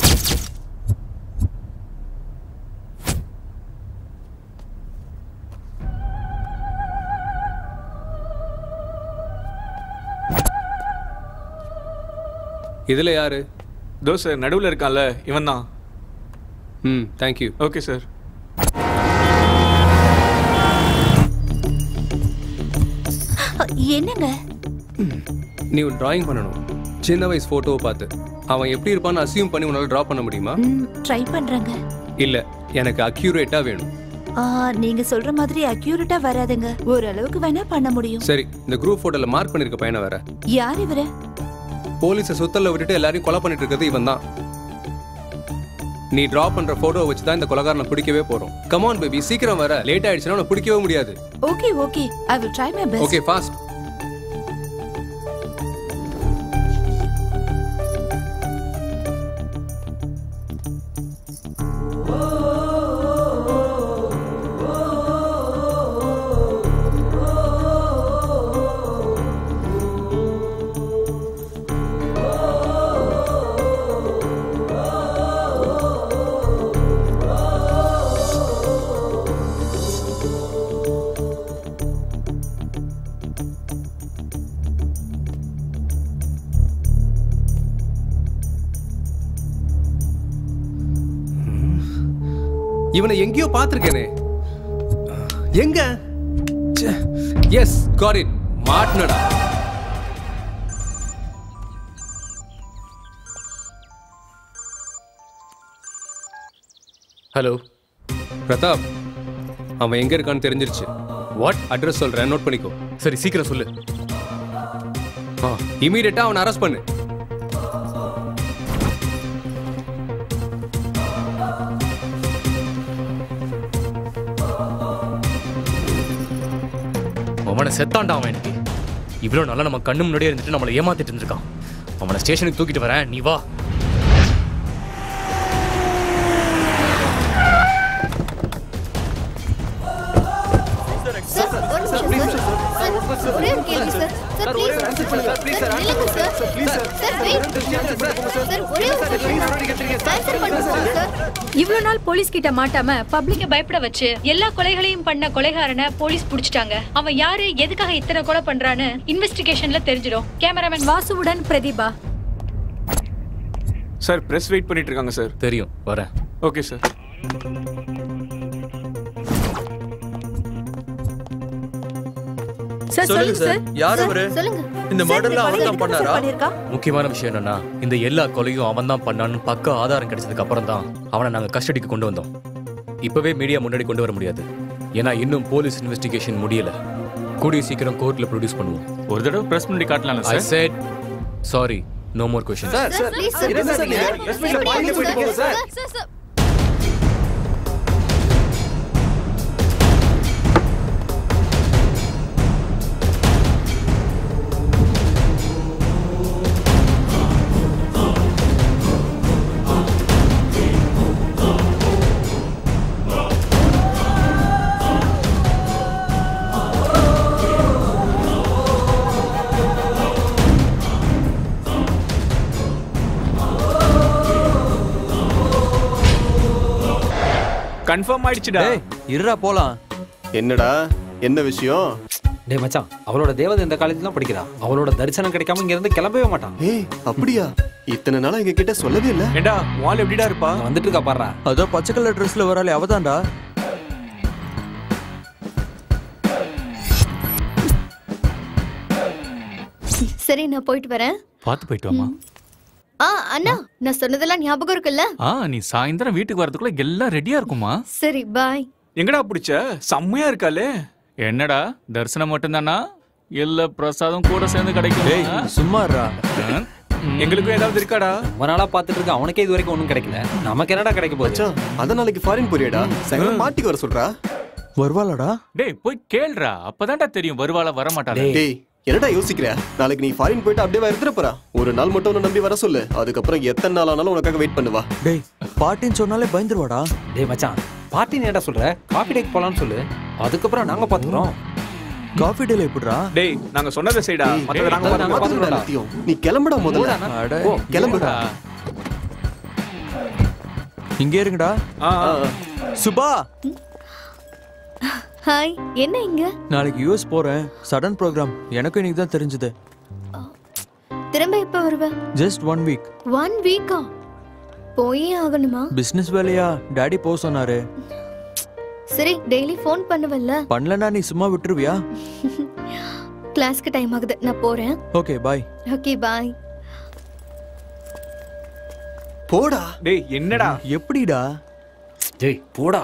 இதுல யாரு தோ சார் நடுவில் இருக்கான்ல இவன் தான் ம் தேங்க்யூ ஓகே சார் என்னங்க நீ ஒரு டிராயிங் பண்ணணும் சின்ன வயசு ஃபோட்டோவை பார்த்து அவன் எப்படி இருப்பான்னு அசியூம் பண்ணி உன்னால டிரா பண்ண முடியுமா ட்ரை பண்றேங்க இல்ல எனக்கு அக்யூரேட்டா வேணும் ஆ, நீங்க சொல்ற மாதிரி அக்யூரேட்டா வராதுங்க ஓரளவுக்கு வேணா பண்ண முடியும் சரி இந்த குரூப் போட்டோல மார்க் பண்ணிருக்க பையனை வேற யார் இவரு போலீஸை சுத்தல்ல விட்டுட்டு எல்லாரையும் கொலை பண்ணிட்டு இருக்கிறது இவன் தான் நீ டிரா பண்ற போட்டோவை வச்சு தான் இந்த கொலகாரனை பிடிக்கவே போறோம் கமான் பேபி சீக்கிரம் வர லேட் ஆயிடுச்சுன்னா உன்னை பிடிக்கவே முடியாது okay okay I will try my best okay fast இவனை எங்கேயோ பார்த்திருக்கேனே எங்க எஸ் காட் இட் மாட்னடா ஹலோ பிரதாப் அவன் எங்க இருக்கான்னு தெரிஞ்சிருச்சு வாட் அட்ரஸ் சொல்றேன் நோட் பண்ணிக்கோ சரி சீக்கிரம் சொல்லு இமீடியட்டா அவனை அரெஸ்ட் பண்ணு அவனை செத்தான்டா அவன் எனக்கு இவ்வளோ நல்லா நம்ம கண்ணு முன்னாடியே இருந்துட்டு நம்மளை ஏமாத்திட்டு இருந்திருக்கான் அவனை ஸ்டேஷனுக்கு தூக்கிட்டு வரேன் நீ வா ஒரே ஒரு கேள்வி சார் சார் ப்ளீஸ் சார் நில்லுங்க சார் சார் வெயிட் சார் ஒரே ஒரு செகண்ட் ஆன்சர் பண்ணுங்க சார் இவ்வளவு நாள் போலீஸ் கிட்ட மாட்டாம பப்ளிக்க பயப்பட வச்சு எல்லா கொலைகளையும் பண்ண கொலைகாரனை போலீஸ் புடிச்சிட்டாங்க அவன் யாரு எதுக்காக இத்தனை கொலை பண்றான்னு இன்வெஸ்டிகேஷன்ல தெரிஞ்சிடும் கேமராமேன் வாசுவுடன் பிரதீபா சார் பிரஸ் வெயிட் பண்ணிட்டு இருக்காங்க சார் தெரியும் வரேன் ஓகே சார் சார் சொல்லுங்க சார் யார் அவரு சொல்லுங்க இந்த மர்டர்லாம் அவர் தான் பண்ணாரா முக்கியமான விஷயம் என்னன்னா இந்த எல்லா கொலையும் அவன் தான் பண்ணான்னு பக்க ஆதாரம் கிடைச்சதுக்கு அப்புறம் தான் அவனை நாங்க கஸ்டடிக்கு கொண்டு வந்தோம் இப்பவே மீடியா முன்னாடி கொண்டு வர முடியாது ஏன்னா இன்னும் போலீஸ் இன்வெஸ்டிகேஷன் முடியல கூடிய சீக்கிரம் கோர்ட்ல ப்ரொடியூஸ் பண்ணுவோம் ஒரு தடவை பிரஸ் முன்னாடி காட்டலாம்ல I sir said sorry no more question sir please sir இருங்க சார், நீங்க press meet ல பாதியில போயிட்டு போங்க சார். சார் சார் கன்ஃபார்ம் ஆயிடுச்சுடா டேய் இருடா போலாம் என்னடா என்ன விஷயம் டேய் மச்சான் அவளோட தேவதை இந்த காலேஜ்ல தான் படிக்கிறா அவளோட தரிசனம் கிடைக்காம இங்க இருந்து கிளம்பவே மாட்டான் ஏய் அப்படியா இத்தனை நாளா எங்க கிட்ட சொல்லவே இல்ல ஏண்டா வால் எப்படிடா இருப்பா வந்துட்டு இருக்கா பாடுறா அதோ பச்சை கலர் ட்ரெஸ்ல வராளே அவதான்டா சரி நான் போயிட்டு வரேன் பார்த்து போயிட்டு வாமா ஆ அண்ணா நான் சொன்னதெல்லாம் ஞாபகம் இருக்குல்ல ஆ நீ சாயந்தரம் வீட்டுக்கு வரதுக்குள்ள எல்லாம் ரெடியா இருக்குமா சரி பாய் எங்கடா பிடிச்ச செம்மையா இருக்காளே என்னடா தரிசனம் மட்டும்தானா இல்ல பிரசாதம் கூட சேர்ந்து கிடைக்கும் டேய் சும்மாறா எங்களுக்கும் ஏதாவது இருக்காடா ரொம்ப நாளா பார்த்துட்டு இருக்க அவனுக்கே இது வரைக்கும் ஒன்றும் கிடைக்கல நமக்கு என்னடா கிடைக்க போச்சு அதான் நாளைக்கு ஃபாரின் போறியடா சாயங்காலம் மாட்டிக்கு வர சொல்றா வருவாளாடா டேய் போய் கேளுடா அப்பதான்டா தெரியும் வருவாளா வர மாட்டாளா டேய் என்னடா யோசிக்கிற நாளைக்கு நீ ஃபாரின் போயிட்டு அப்படியே இருந்துட போறா ஒரு நாள் மட்டும் உன்னை நம்பி வர சொல்லு அதுக்கப்புறம் எத்தனை நாள் ஆனாலும் உனக்காக வெயிட் பண்ணுவா டேய் பாட்டின்னு சொன்னாலே பயந்துருவாடா டேய் மச்சான் பார்ட்டி ஏன்டா சொல்ற காஃபி டேக் போலாம்னு சொல்லு அதுக்கப்புறம் நாங்க பாத்துக்கிறோம் காஃபி டேல எப்படிடா டேய் நாங்க சொன்னதை செய்டா மத்தத நாங்க நாங்க பாத்துக்கிறோம். பாத்துக்கிறோம். எல்லாத்தையும் நீ கிளம்புடா முதல்ல அட, ஓ கிளம்புடா இங்க இருங்கடா ஆ, ஆ. சுபா ஹாய் என்ன இங்க நாளைக்கு யூஎஸ் போறேன் சடன் ப்ரோக்ராம் எனக்கும் இன்னைக்கு தான் தெரிஞ்சது திரும்ப எப்ப வருவ ஜஸ்ட் ஒன் வீக் ஒன் வீக்கா போயே ஆகணுமா பிசினஸ் வேலையா டாடி போக சொன்னாரு சரி டெய்லி ஃபோன் பண்ணுவல்ல பண்ணலனா நீ சும்மா விட்டுருவியா கிளாஸ்க்கு டைம் ஆகுது நான் போறேன் ஓகே பாய் ஓகே பாய் போடா டேய் என்னடா எப்படிடா டேய் போடா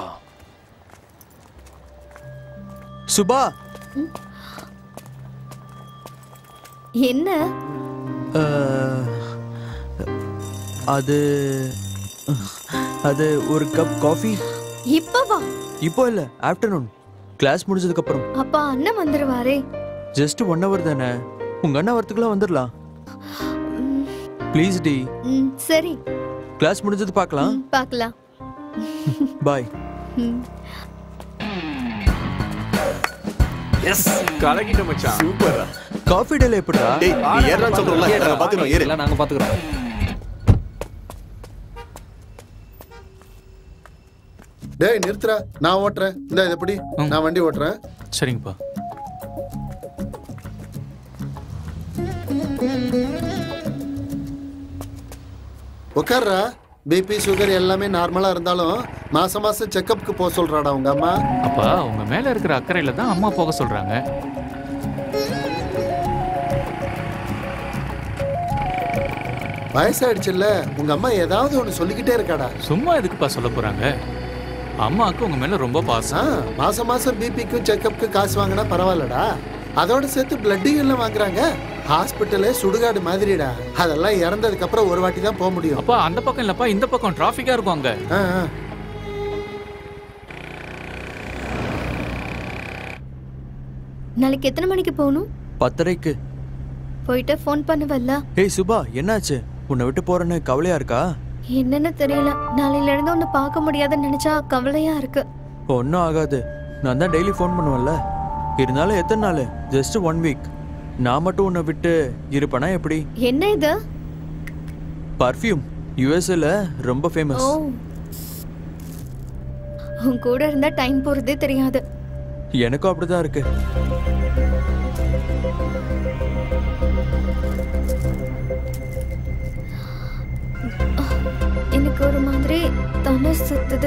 சுபா என்ன அஹ், அது அது ஒரு கப் காஃபி இப்பவா இப்போ இல்ல ஆஃப்டர்நூன் கிளாஸ் முடிஞ்சதுக்கு அப்புறம் அப்பா அண்ணன் வந்துருவாரே ஜஸ்ட் ஒன் ஹவர் தானே உங்க அண்ணா வரத்துக்குள்ள வந்துடலாம் ப்ளீஸ் டி ம் சரி கிளாஸ் முடிஞ்சது பார்க்கலாம் பார்க்கலாம் பாய் ம் எஸ் கலக்கிட்ட மச்சான் சூப்பரா காஃபி டேல எப்படிடா டேய் நீ ஏறான்னு சொல்றோம்ல நாங்க பாத்துக்கிறோம் ஏறு எல்லாம் நாங்க பாத்துக்கிறோம் டேய் நிறுத்துறா நான் ஓட்டுறேன் இந்த இது எப்படி நான் வண்டி ஓட்டுறேன் சரிங்கப்பா உட்கார்றா பிபி சுகர் எல்லாமே நார்மலா இருந்தாலும் மாசம் மாசம் செக்கப்புக்கு போக சொல்றாடா உங்க அம்மா அப்பா உங்க மேல இருக்கிற அக்கறையில தான் அம்மா போக சொல்றாங்க வயசாயிடுச்சுல்ல உங்க அம்மா ஏதாவது ஒண்ணு சொல்லிக்கிட்டே இருக்காடா சும்மா எதுக்குப்பா சொல்ல போறாங்க அம்மாவுக்கு உங்க மேல ரொம்ப ஆ, பாசம் மாசம் மாசம் பிபிக்கும் செக்கப்புக்கு காசு வாங்கினா பரவாயில்லடா அதோட சேர்த்து பிளட்டிங் எல்லாம் வாங்குறாங்க ஹாஸ்பிட்டலே சுடுகாடு மாதிரிடா அதெல்லாம் இறந்ததுக்கு அப்புறம் ஒரு வாட்டி தான் போக முடியும் அப்பா அந்த பக்கம் இல்லப்பா இந்த பக்கம் டிராஃபிக்கா இருக்கும் அங்க ஆ, ஆ. நாளைக்கு எத்தனை மணிக்கு போகணும் பத்தரைக்கு போயிட்டு ஃபோன் பண்ணுவல்ல ஏய் சுபா என்னாச்சு உன்னை விட்டு போறேன்னு கவலையா இருக்கா என்னன்னு தெரியல நாளையில இருந்து உன்னை பார்க்க முடியாதுன்னு நினைச்சா கவலையா இருக்கு ஒன்றும் ஆகாது நான் தான் டெய்லி ஃபோன் பண்ணுவேன்ல இருந்தாலும் எத்தனை நாள் ஜஸ்ட் ஒன் வீக் நான் மட்டும் உன்னை விட்டு இருப்பேனா எப்படி என்ன இது பர்ஃப்யூம் யூஎஸ்ல ரொம்ப ஓ ஃபேமஸ் உன் கூட இருந்தா டைம் போறதே தெரியாது எனக்கும் அப்படிதான் இருக்கு எனக்கு ஒரு மாதிரி தலை சுத்துது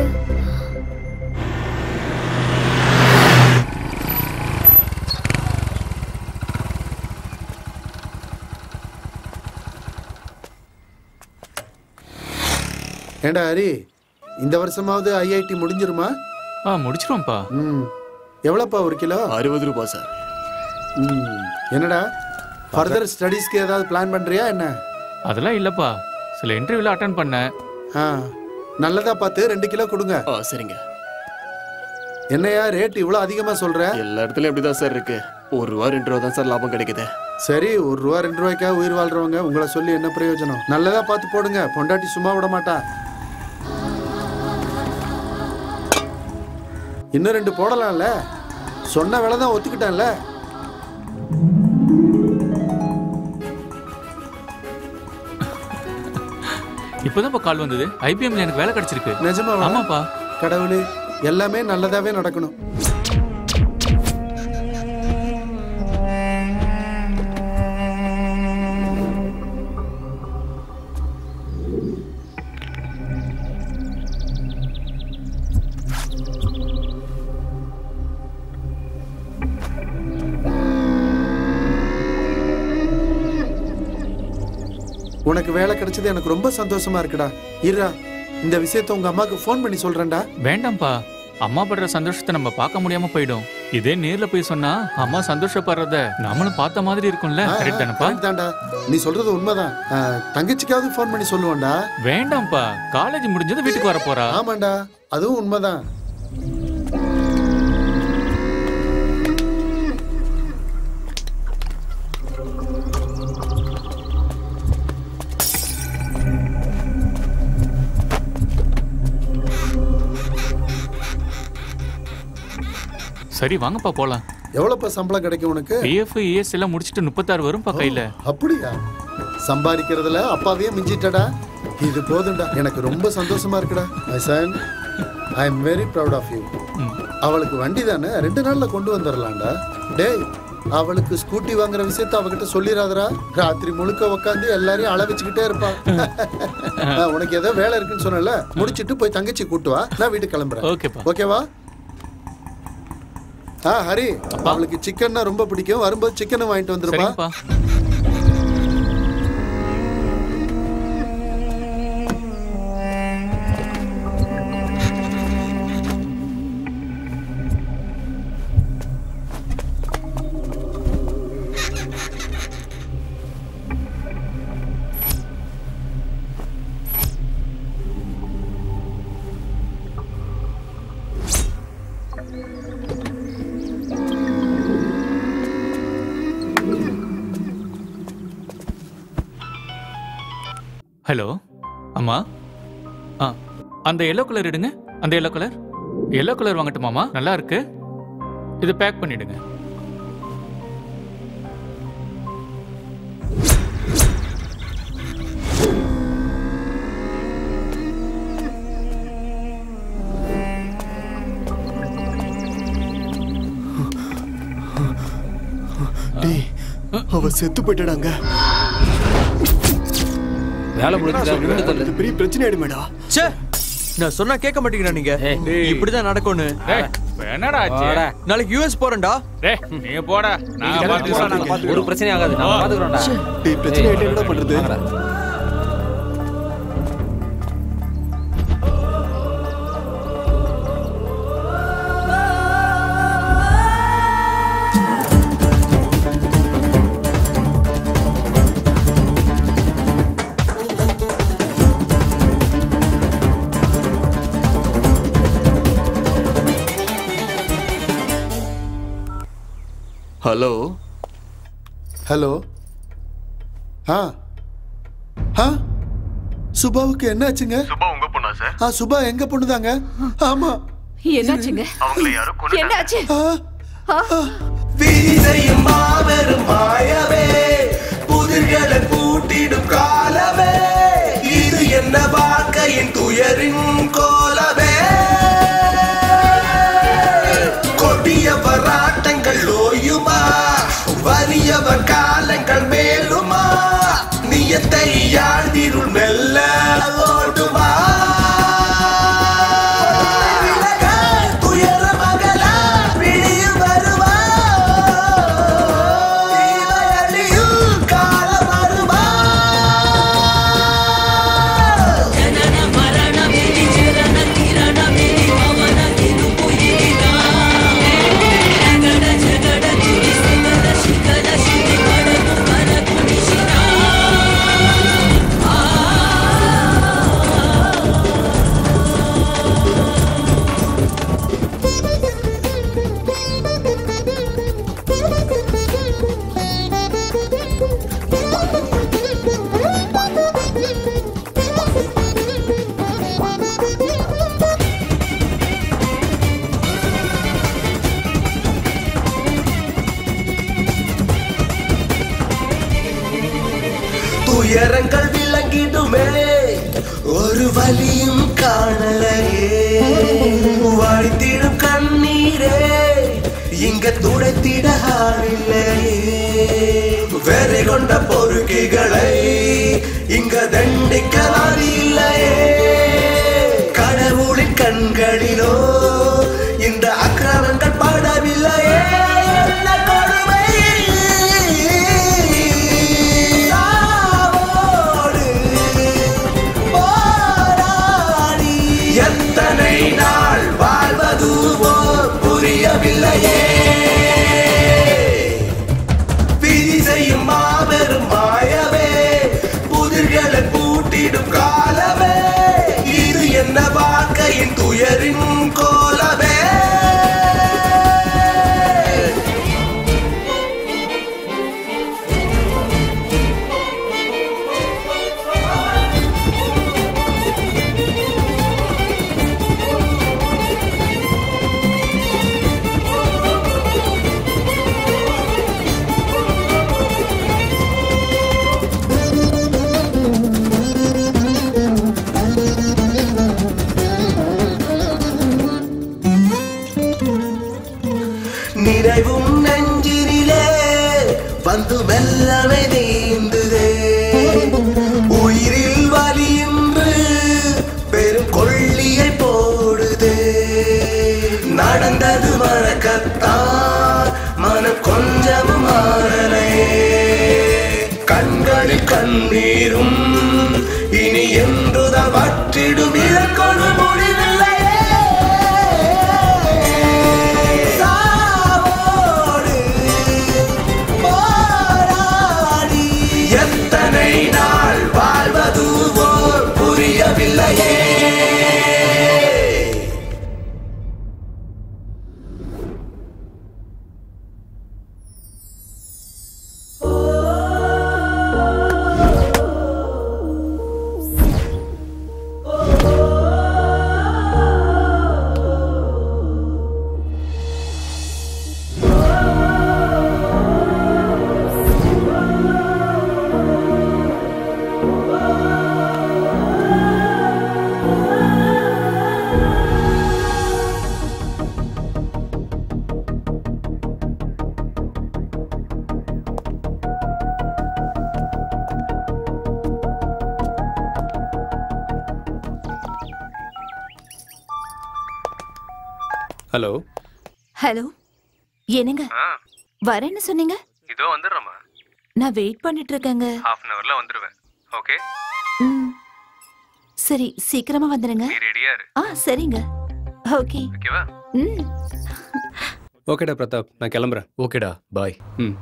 ஏண்டா ஹரி இந்த வருஷமாவது ஐஐடி முடிஞ்சிருமா ஆ முடிச்சிருவோம்ப்பா ம் எவ்வளோப்பா ஒரு கிலோ அறுபது ரூபாய் சார் ம் என்னடா ஃபர்தர் ஸ்டடீஸ்க்கு ஏதாவது பிளான் பண்றியா என்ன அதெல்லாம் இல்லப்பா சில இன்டர்வியூல அட்டன் பண்ணேன் ஆ நல்லதா பார்த்து ரெண்டு கிலோ கொடுங்க ஆ சரிங்க என்னையா ரேட் இவ்வளோ அதிகமாக சொல்ற எல்லா இடத்துலயும் அப்படிதான் சார் இருக்கு ஒரு ரூபா ரெண்டு ரூபா தான் சார் லாபம் கிடைக்குது சரி ஒரு ரூபா ரெண்டு ரூபாய்க்கா உயிர் வாழ்றவங்க உங்களை சொல்லி என்ன பிரயோஜனம் நல்லதா பார்த்து போடுங்க பொண்டாட்டி சும்மா விட மாட்டா இன்னும் ரெண்டு போடலாம்ல சொன்ன வேலை தான் ஒத்துக்கிட்டேன்ல இப்போதான்ப்பா கால் வந்தது ஐபிஎம்ல எனக்கு வேலை கிடைச்சிருக்கு நிஜமாவா? ஆமாப்பா கடவுளே எல்லாமே நல்லதாவே நடக்கணும் உனக்கு வேலை கிடைச்சது எனக்கு ரொம்ப சந்தோஷமா இருக்குடா இருடா இந்த விஷயத்த உங்க அம்மாக்கு ஃபோன் பண்ணி சொல்றேன்டா வேண்டாம்ப்பா அம்மா படுற சந்தோஷத்தை நம்ம பார்க்க முடியாம போயிடும் இதே நேர்ல போய் சொன்னா அம்மா சந்தோஷப்படுறத நம்மளும் பார்த்த மாதிரி இருக்கும்ல கரெக்ட் தானப்பா correct தான்டா நீ சொல்றது உண்மைதான் ஆ, தங்கச்சிக்காவது ஃபோன் பண்ணி சொல்லுவேன்டா வேண்டாம்ப்பா காலேஜ் முடிஞ்சது வீட்டுக்கு வர போறா ஆமாண்டா அதுவும் உண்மைதான் சரி வாங்கப்பா போலாம் எவ்வளவுப்பா சம்பளம் கிடைக்கும் உனக்கு பிஎஃப் இஎஸ் எல்லாம் முடிச்சிட்டு முப்பத்தாறு வரும்ப்பா கையில அப்படியா சம்பாதிக்கிறதுல அப்பாவையே மிஞ்சிட்டடா இது போதும்டா எனக்கு ரொம்ப சந்தோஷமா இருக்குடா my son I am very proud of you அவளுக்கு வண்டி தானே ரெண்டு நாள்ல கொண்டு வந்துடலாம்டா டேய் அவளுக்கு ஸ்கூட்டி வாங்குற விஷயத்த அவகிட்ட சொல்லிடாதடா ராத்திரி முழுக்க உட்காந்து எல்லாரையும் அள வச்சுக்கிட்டே இருப்பான் ஆ, உனக்கு ஏதோ வேலை இருக்குன்னு சொன்னல முடிச்சிட்டு போய் தங்கச்சி கூட்டு வா நான் வீட்டுக்கு கிளம்புறேன் ஓகேப்பா ஓகேவா ஆ ஹரி அவளுக்கு சிக்கன்னா ரொம்ப பிடிக்கும் வரும்போது சிக்கனை வாங்கிட்டு வந்துருப்பா சரிங்கப்பா ஹலோ அம்மா ஆ அந்த எல்லோ கலர் எடுங்க அந்த எல்லோ கலர் எல்லோ கலர் வாங்கட்டுமாமா நல்லா இருக்கு இது பேக் பண்ணிடுங்க டேய் அவ செத்து போயிட்டடாங்க வேலை முடிஞ்சதா விட்டு தள்ளு இது பெரிய பிரச்சனை ஆயிடுமேடா ச்சே நான் சொன்னா கேட்க மாட்டீங்களா நீங்க இப்படிதான் நடக்கும்னு என்னடா ஆச்சு? நாளைக்கு யூஎஸ் போறேன்டா டேய் நீ போடா நான் பார்த்துக்கிறேன். ஒரு பிரச்சனை ஆகாது நான் பாத்துக்கிறோம்டா டேய் பிரச்சனை ஆயிட்டு என்னடா பண்றது ஹலோ ஹலோ ஆ ஆ சுபாவுக்கு என்னாச்சுங்க சுபா உங்க பொண்ணா சார் ஆ சுபா எங்க பொண்ணுதாங்க ஆமா என்னாச்சுங்க அவங்கள யாரும் என்னாச்சு விதிசையும் மாபெரும் மாயவே புதிர்களை பூட்டிடும் காலமே இது என்ன வாழ்க்கையின் துயரின் கோலமே கொடிய பராட்டங்கள் ஓயுமா வலியவர் காலங்கள் மேலுமா நியத்தை யாழ்திருள் மெல்ல ஓடுமா விலக, துயர மகளா விழியில் வருவா தீமையழியும் காலம் வருமா ಜನನ ಮರಣ ವಿಧಿ ಚಿರಣ ಕಿರಣ ವಿಧಿ ಪವನ ಇದು ಪುಯಿನ ಜಗಡ ಜಗಡ ತುಡಿ ಸಿಗದ ಶಿಖರ ಶಿಖಿ ಕಡದು ಕರ ಕುಣಿಸಿನ துயரங்கள் விளங்கிடுமே ஒரு வலியும் காணலையே வழித்திடும் கண்ணீரே இங்க துடைத்திட ஆளில்லையே வெறி கொண்ட பொறுக்கிகளை இங்க தண்டிக்க இல்லையே கடவுளின் கண்களிலோ இந்த அக்கிரமங்கள் படவில்லையே என்ன கொடுமை சாவோடு செய்யும் மாபெரும் மாயமே புதிர்களை பூட்டிடும் காலமே இது என்ன வாழ்க்கையின் துயரின் கோலமே நினைவும் நெஞ்சினிலே வந்து மெல்லமே நீந்துதே உயிரில் வலியின்று பெரும் கொள்ளியை போடுதே நடந்தது மறக்கத்தான் மனம் கொஞ்சமும் மாறலையே கண்களில் கண்ணீரும் இனி என்றுதான் வற்றிடும் இழக்கொடு முடிவில்லையே சாவோடு போராடி எத்தனை நாள் வாழ்வதுவோ புரியவில்லையே ஹலோ ஹலோ என்னங்க வரேன்னு சொன்னீங்க இதோ வந்துடுறேம்மா நான் வெயிட் பண்ணிட்டு இருக்கேங்க ஹாஃப் அன் ஹவர்ல வந்துடுவேன் ஓகே ம். சரி சீக்கிரமா வந்துடுங்க நீ ரெடியா இரு ஆ சரிங்க ஓகே ஓகேவா ம் ஓகேடா பிரதாப் நான் கிளம்புறேன் ஓகேடா பாய் ம்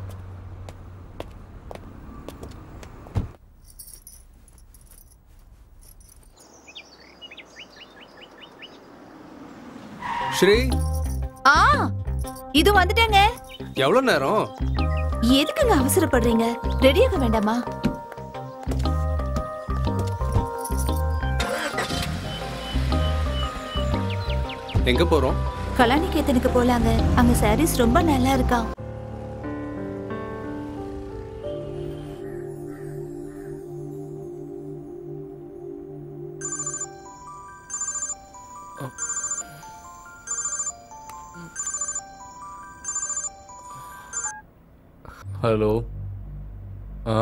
ஸ்ரீ ஆ இது வந்துட்டேங்க எவ்வளவு நேரம் எதுக்குங்க அவசரப்படுறீங்க ரெடியாக வேண்டாமா எங்க போறோம் கலாநிகேத்தனுக்கு போலாங்க அங்க சாரீஸ் ரொம்ப நல்லா இருக்கா ஹலோ ஆ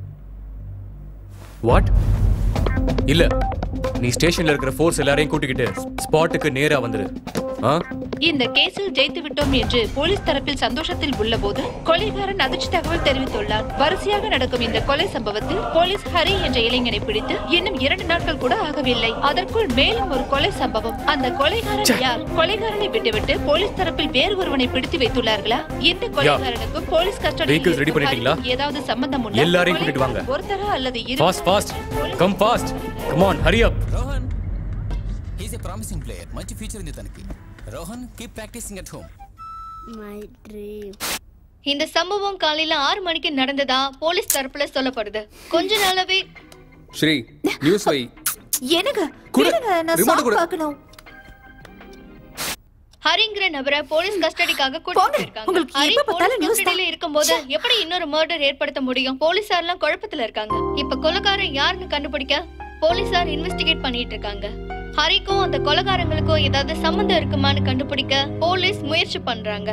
வாட் இல்ல நீ ஸ்டேஷன்ல இருக்கிற ஃபோர்ஸ் எல்லாரையும் கூட்டிக்கிட்டு ஸ்பாட்டுக்கு நேரா வந்துரு ஆ இந்த கேஸில் ஜெயித்து விட்டோம் என்று போலீஸ் தரப்பில் சந்தோஷத்தில் உள்ளபோது கொலைகாரன் அதிர்ச்சி தகவல் தெரிவித்துள்ளார் வரிசையாக நடக்கும் இந்த கொலை சம்பவத்தில் போலீஸ் ஹரி என்ற இளைஞனை பிடித்து இன்னும் இரண்டு நாட்கள் கூட ஆகவில்லை அதற்குள் மேலும் ஒரு கொலை சம்பவம் அந்த கொலைகாரன் யார் கொலைகாரனை விட்டுவிட்டு போலீஸ் தரப்பில் வேறு ஒருவனை பிடித்து வைத்துள்ளார்களா இந்த கொலைகாரனுக்கும் போலீஸ் Vehicles ready பண்ணிட்டீங்களா? கஸ்டடி ஏதாவது சம்பந்தம் உண்டா எல்லாரையும் கூட்டிட்டு வாங்க. ஒருத்தரா அல்லது இரு fast fast come fast come on hurry up Rohan he's a promising player మంచి ఫ్యూచర్ ఉంది తనకి Rohan keep practising at home My dream. இந்த சம்பவம் காலையில ஆறு மணிக்கு நடந்ததா போலீஸ் தரப்புல சொல்லப்படுது கொஞ்ச நாளாவே ஸ்ரீ நியூஸ் வை எனக்கு குடு. விடுங்க நான் Remote சாங் குடு. பார்க்கணும் ஹரிங்கிற நபரை போலீஸ் கஸ்டடிக்காக கூட்டிட்டு போயிருக்காங்க உங்களுக்கு ஹரி எப்ப பார்த்தாலும் போலீஸ் news தான். கஸ்டடியில இருக்கும்போது எப்படி இன்னொரு மர்டர் ஏற்படுத்த முடியும் போலீசார் எல்லாம் குழப்பத்துல இருக்காங்க இப்ப கொலைகாரன் யாருன்னு கண்டுபிடிக்க போலீசார் இன்வெஸ்டிகேட் பண்ணிட்டு இருக்காங்க ஹரிக்கும் அந்த கொலைகாரங்களுக்கும் ஏதாவது சம்மந்தம் இருக்குமான்னு கண்டுபிடிக்க போலீஸ் முயற்சி பண்றாங்க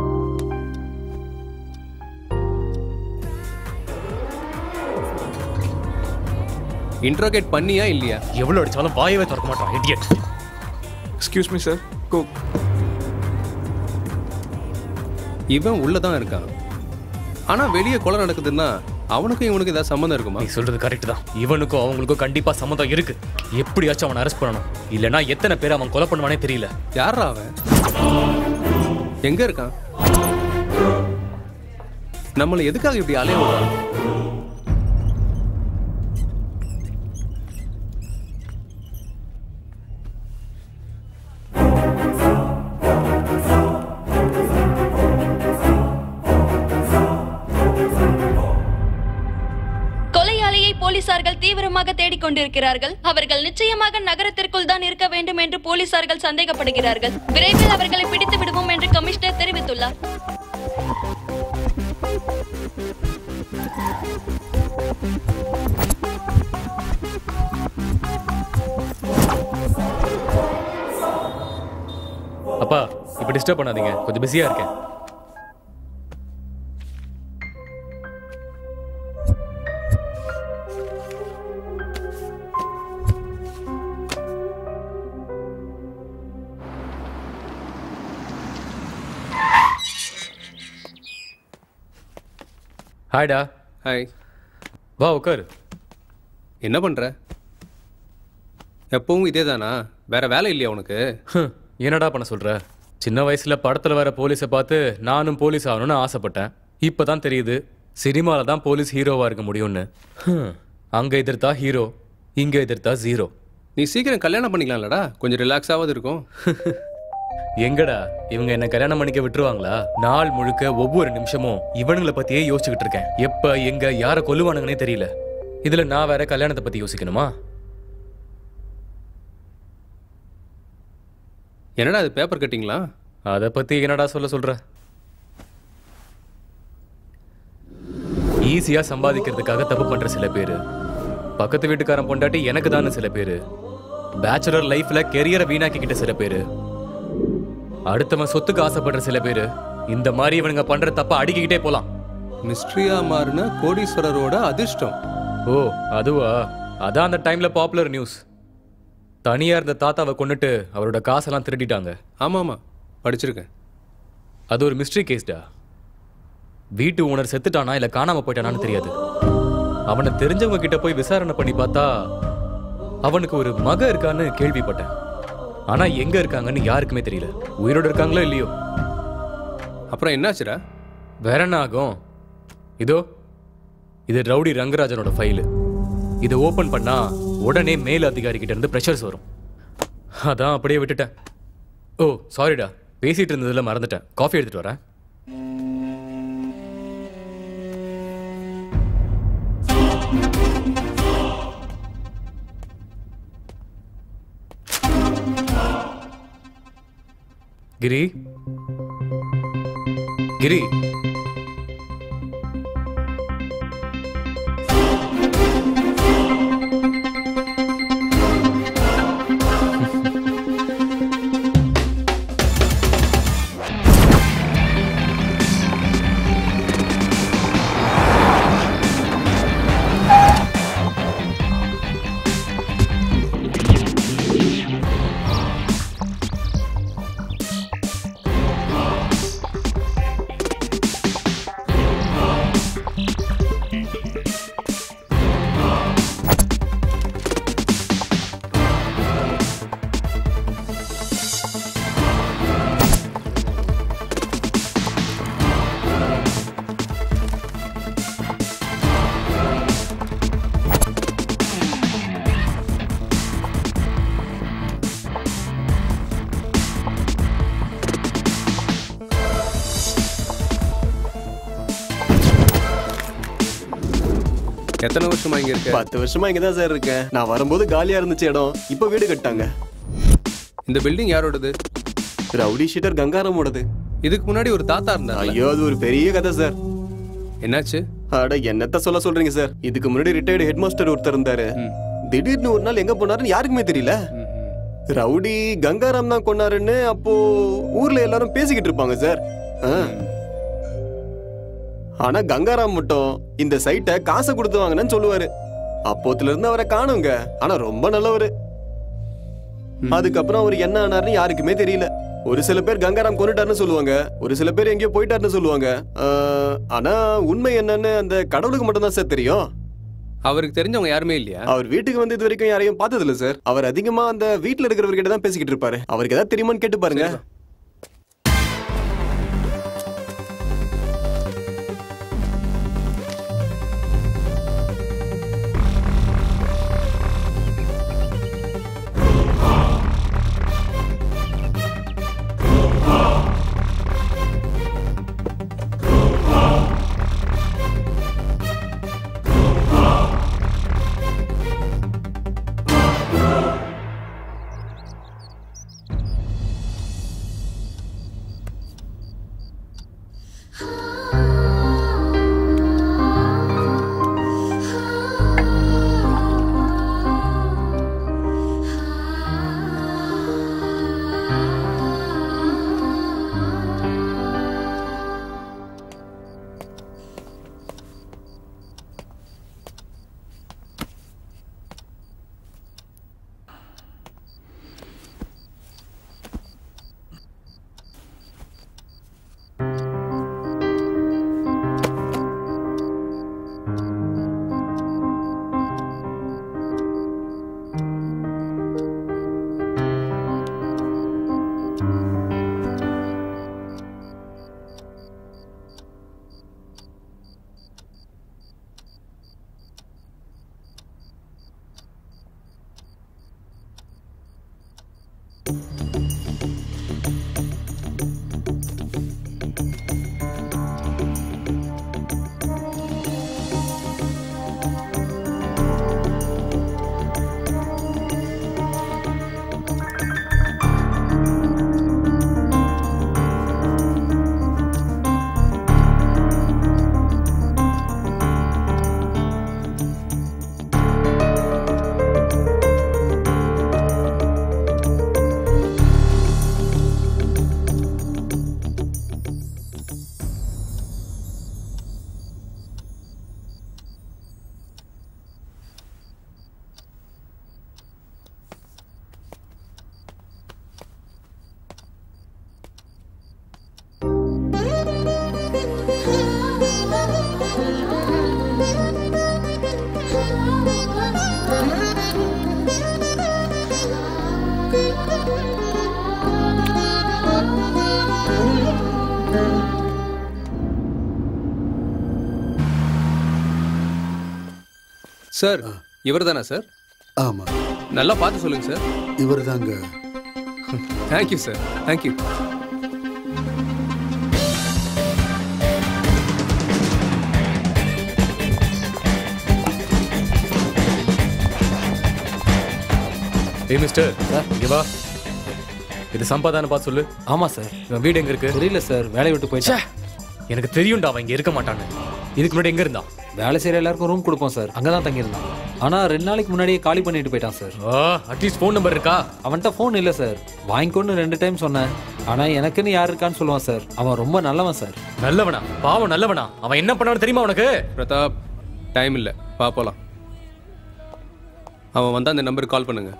இன்ட்ரோகேட் பண்ணியா இல்லையா எவ்வளவு அடிச்சாலும் வாயவே திறக்க மாட்டான் idiot excuse me sir go இவன் உள்ளதான் இருக்கான் ஆனா வெளியே கொலை நடக்குதுன்னா அவனுக்கும் இவனுக்கும் ஏதாவது சம்மந்தம் இருக்குமா நீ சொல்றது கரெக்ட் தான் இவனுக்கும் அவங்களுக்கும் கண்டிப்பா சம்மந்தம் இருக்கு எப்படியாச்சும் அவனை அரெஸ்ட் பண்ணணும் இல்லனா எத்தனை பேர் அவன் கொலை பண்ணுவானே தெரியல யாரா அவன் எங்க இருக்கான் நம்மளை எதுக்காக இப்படி அலைய விடுறாங்க கொலையாளியை போலீசார்கள் தீவிரமாக தேடிக் கொண்டிருக்கிறார்கள் அவர்கள் நிச்சயமாக நகரத்திற்குள் தான் இருக்க வேண்டும் என்று போலீசார்கள் சந்தேகப்படுகிறார்கள் விரைவில் அவர்களை பிடித்து விடுவோம் என்று கமிஷனர் தெரிவித்துள்ளார் அப்பா இப்ப டிஸ்டர்ப் பண்ணாதீங்க கொஞ்சம் பிஸியா இருக்கேன் ஹாய்டா ஹாய் வா உட்காரு என்ன பண்ற எப்பவும் இதே தானா வேற வேலை இல்லையா உனக்கு ஹம், என்னடா பண்ண சொல்ற சின்ன வயசுல படத்துல வர போலீஸை பார்த்து நானும் போலீஸ் ஆகணும்னு ஆசைப்பட்டேன் இப்பதான் தெரியுது சினிமால தான் போலீஸ் ஹீரோவா இருக்க முடியும்னு ஹம், அங்க எதிர்த்தா ஹீரோ இங்க எதிர்த்தா ஜீரோ நீ சீக்கிரம் கல்யாணம் பண்ணிக்கலாம்லடா கொஞ்சம் ரிலாக்ஸாவது இருக்கும் எங்கடா இவங்க என்ன கல்யாணம் பண்ணிக்க விட்டுருவாங்களா நாள் முழுக்க ஒவ்வொரு நிமிஷமும் இவனுங்களை பத்தியே யோசிச்சுக்கிட்டு இருக்கேன் எப்ப எங்க யாரை கொல்லுவானுங்கன்னே தெரியல இதுல நான் வேற கல்யாணத்தை பத்தி யோசிக்கணுமா என்னடா அது பேப்பர் கட்டிங்களா அதை பத்தி என்னடா சொல்ல சொல்ற ஈஸியா சம்பாதிக்கிறதுக்காக தப்பு பண்ற சில பேரு பக்கத்து வீட்டுக்காரன் பொண்டாட்டி எனக்கு தானே சில பேரு பேச்சுலர் லைஃப்ல கெரியரை வீணாக்கிக்கிட்ட சில பேரு அடுத்தவன் சொத்துக்கு ஆசைப்படுற சில பேரு இந்த மாதிரி இவனுங்க பண்ற தப்ப அடிக்கிட்டே போலாம் மிஸ்ட்ரியா மாறின கோடீஸ்வரரோட அதிர்ஷ்டம் ஓ அதுவா அதான் அந்த டைம்ல பாப்புலர் நியூஸ் தனியா இருந்த தாத்தாவை கொன்னுட்டு அவரோட காசெல்லாம் திருடிட்டாங்க ஆமா ஆமா படிச்சிருக்கேன் அது ஒரு மிஸ்ட்ரி கேஸ்டா வீட்டு ஓனர் செத்துட்டானா இல்ல காணாம போயிட்டானான்னு தெரியாது அவனை தெரிஞ்சவங்க கிட்ட போய் விசாரணை பண்ணி பார்த்தா அவனுக்கு ஒரு மக இருக்கான்னு கேள்விப்பட்டேன் ஆனா எங்க இருக்காங்கன்னு யாருக்குமே தெரியல உயிரோட இருக்காங்களோ இல்லையோ அப்புறம் என்னாச்சுடா வேற என்ன ஆகும் இதோ இது ரவுடி ரங்கராஜனோட ஃபைலு இதை ஓபன் பண்ணா உடனே மேல் அதிகாரி கிட்ட இருந்து ப்ரெஷர்ஸ் வரும் அதான் அப்படியே விட்டுட்டேன் ஓ சாரிடா பேசிட்டு இருந்ததுல மறந்துட்டேன் காஃபி எடுத்துட்டு வரேன் கிரி கிரி எத்தனை வருஷமா இங்க இருக்க பத்து வருஷமா இங்க தான் சார் இருக்கேன் நான் வரும்போது காலியா இருந்துச்சு இடம் இப்போ வீடு கட்டாங்க இந்த பில்டிங் யாரோடது ரவுடி ஷீட்டர் கங்காராமோடது இதுக்கு முன்னாடி ஒரு தாத்தா இருந்தார் ஐயோ அது ஒரு பெரிய கதை சார் என்னாச்சு அட என்னத்த சொல்ல சொல்றீங்க சார் இதுக்கு முன்னாடி ரிட்டையர்டு ஹெட் மாஸ்டர் ஒருத்தர் இருந்தாரு திடீர்னு ஒரு நாள் எங்க போனாருன்னு யாருக்குமே தெரியல ரவுடி கங்காராம் தான் கொண்டாருன்னு அப்போ ஊர்ல எல்லாரும் பேசிக்கிட்டு இருப்பாங்க சார் ஆ. ஆனா கங்காராம் மட்டும் இந்த சைட்டை காசை கொடுத்து வாங்கினேன்னு சொல்லுவாரு அப்போத்துல இருந்து அவரை காணுங்க ஆனா ரொம்ப நல்லவரு அதுக்கப்புறம் அவர் என்ன ஆனாருன்னு யாருக்குமே தெரியல ஒரு சில பேர் கங்காராம் கொண்டுட்டாருன்னு சொல்லுவாங்க ஒரு சில பேர் எங்கேயோ போயிட்டாருன்னு சொல்லுவாங்க ஆஹ், ஆனா உண்மை என்னன்னு அந்த கடவுளுக்கு மட்டும்தான் சார் தெரியும் அவருக்கு தெரிஞ்சவங்க யாருமே இல்லையா அவர் வீட்டுக்கு வந்து இது வரைக்கும் யாரையும் பார்த்தது இல்ல சார் அவர் அதிகமா அந்த வீட்ல இருக்கிறவர்கிட்ட தான் பேசிக்கிட்டு இருப்பாரு அவருக்கு ஏதாவது தெரியுமான்னு கேட்டு பாருங்க சார் இவர் தானே சார் ஆமா நல்லா பார்த்து சொல்லுங்க சார் இவர் தாங்க தேங்க்யூ சார் தேங்க்யூ ஏய் மிஸ்டர் இங்க வா இது சம்பாதான பார்த்து சொல்லு ஆமா சார் இவன் வீடு எங்க இருக்கு தெரியல சார் வேலையை விட்டு போயிட்டா எனக்கு தெரியும்டா அவன் இங்க இருக்க மாட்டான்னு இதுக்கு முன்னாடி எங்க இருந்தான் வேலை செய்யற எல்லாருக்கும் ரூம் கொடுப்போம் சார் அங்கதான் தங்கியிருந்தான் ஆனா ரெண்டு நாளைக்கு முன்னாடியே காலி பண்ணிட்டு போயிட்டான் சார் அட்லீஸ்ட் ஃபோன் நம்பர் இருக்கா அவன்கிட்ட ஃபோன் இல்ல சார் வாங்கிக்கோன்னு ரெண்டு டைம் சொன்னேன் ஆனா எனக்குன்னு யார் இருக்கான்னு சொல்லுவான் சார் அவன் ரொம்ப நல்லவன் சார் நல்லவனா பாவம் நல்லவனா அவன் என்ன பண்ணான்னு தெரியுமா உனக்கு பிரதாப் டைம் இல்லை வா போலாம் அவன் வந்தா அந்த நம்பருக்கு கால் பண்ணுங்க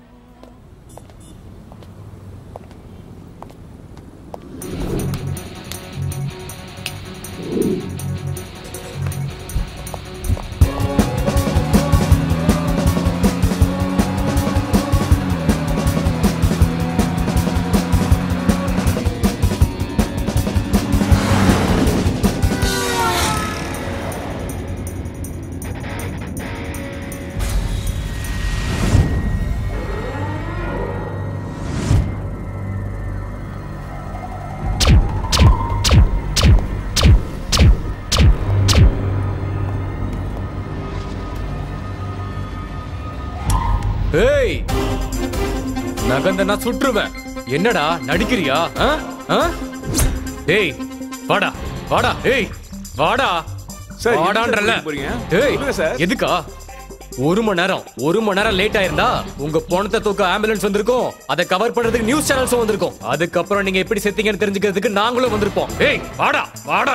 ஏய் நகந்த நான் சுற்றுவேன் என்னடா நடிக்கிறியா ஆ? ஆ? ஏய் வாடா வாடா ஏய் வாடா சார், எதுக்கு வாடான்றல சார் போறீங்க? ஏய் சொல்லுங்க சார். எதுக்கா ஒரு மணி நேரம் ஒரு மணி நேரம் லேட் ஆயிருந்தா உங்க பணத்தை தூக்க ஆம்புலன்ஸ் வந்திருக்கும் அதை கவர் பண்றதுக்கு நியூஸ் சேனல்ஸும் வந்திருக்கும் அதுக்கப்புறம் நீங்க எப்படி செத்தீங்கன்னு தெரிஞ்சுக்கிறதுக்கு நாங்களும் வந்திருப்போம் ஏய் வாடா வாடா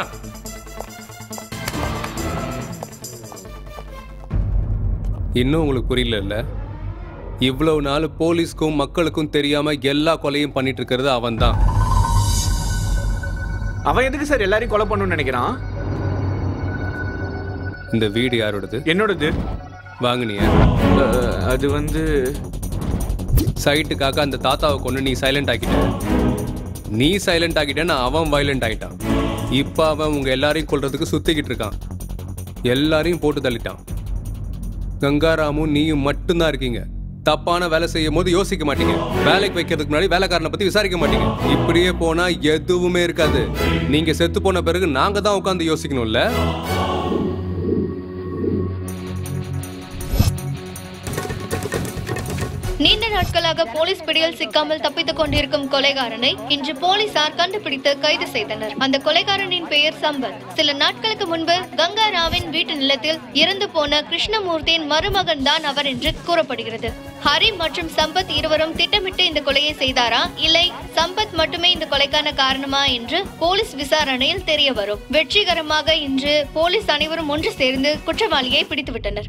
இன்னும் உங்களுக்கு புரியல இல்ல இவ்வளவு நாள் போலீஸ்க்கும் மக்களுக்கும் தெரியாம எல்லா கொலையும் பண்ணிட்டு இருக்கிறது அவன்தான் அவன் எதுக்கு சார் எல்லாரையும் கொலை பண்ணணும்னு நினைக்கிறான் இந்த வீடு யாரோடது என்னோடது வாங்குனியா அது வந்து சைட்டுக்காக அந்த தாத்தாவை கொண்டு நீ சைலண்ட் ஆக்கிட்ட நீ சைலண்ட் ஆக்கிட்டேன்னு அவன் வயலண்ட் ஆயிட்டான் இப்போ அவன் உங்க எல்லாரையும் கொல்றதுக்கு சுத்திக்கிட்டு இருக்கான் எல்லாரையும் போட்டு தள்ளிட்டான் கங்காராமும் நீயும் மட்டும்தான் இருக்கீங்க தப்பான வேலை செய்யும் போது யோசிக்க மாட்டீங்க வேலைக்கு வைக்கிறதுக்கு முன்னாடி வேலைக்காரனை பத்தி விசாரிக்க மாட்டீங்க இப்படியே போனா எதுவுமே இருக்காது நீங்க செத்து போன பிறகு நாங்க தான் உட்காந்து யோசிக்கணும்ல நீண்ட நாட்களாக போலீஸ் பிடியில் சிக்காமல் தப்பித்துக் கொண்டிருக்கும் கொலைகாரனை இன்று போலீசார் கண்டுபிடித்து கைது செய்தனர் அந்த கொலைகாரனின் பெயர் சம்பத் சில நாட்களுக்கு முன்பு கங்காராவின் வீட்டு நிலத்தில் இறந்து போன கிருஷ்ணமூர்த்தியின் மருமகன் தான் அவர் என்று கூறப்படுகிறது ஹரி மற்றும் சம்பத் இருவரும் திட்டமிட்டு இந்த கொலையை செய்தாரா இல்லை சம்பத் மட்டுமே இந்த கொலைக்கான காரணமா என்று போலீஸ் விசாரணையில் தெரிய வரும் வெற்றிகரமாக இன்று போலீஸ் அனைவரும் ஒன்று சேர்ந்து குற்றவாளியை பிடித்துவிட்டனர்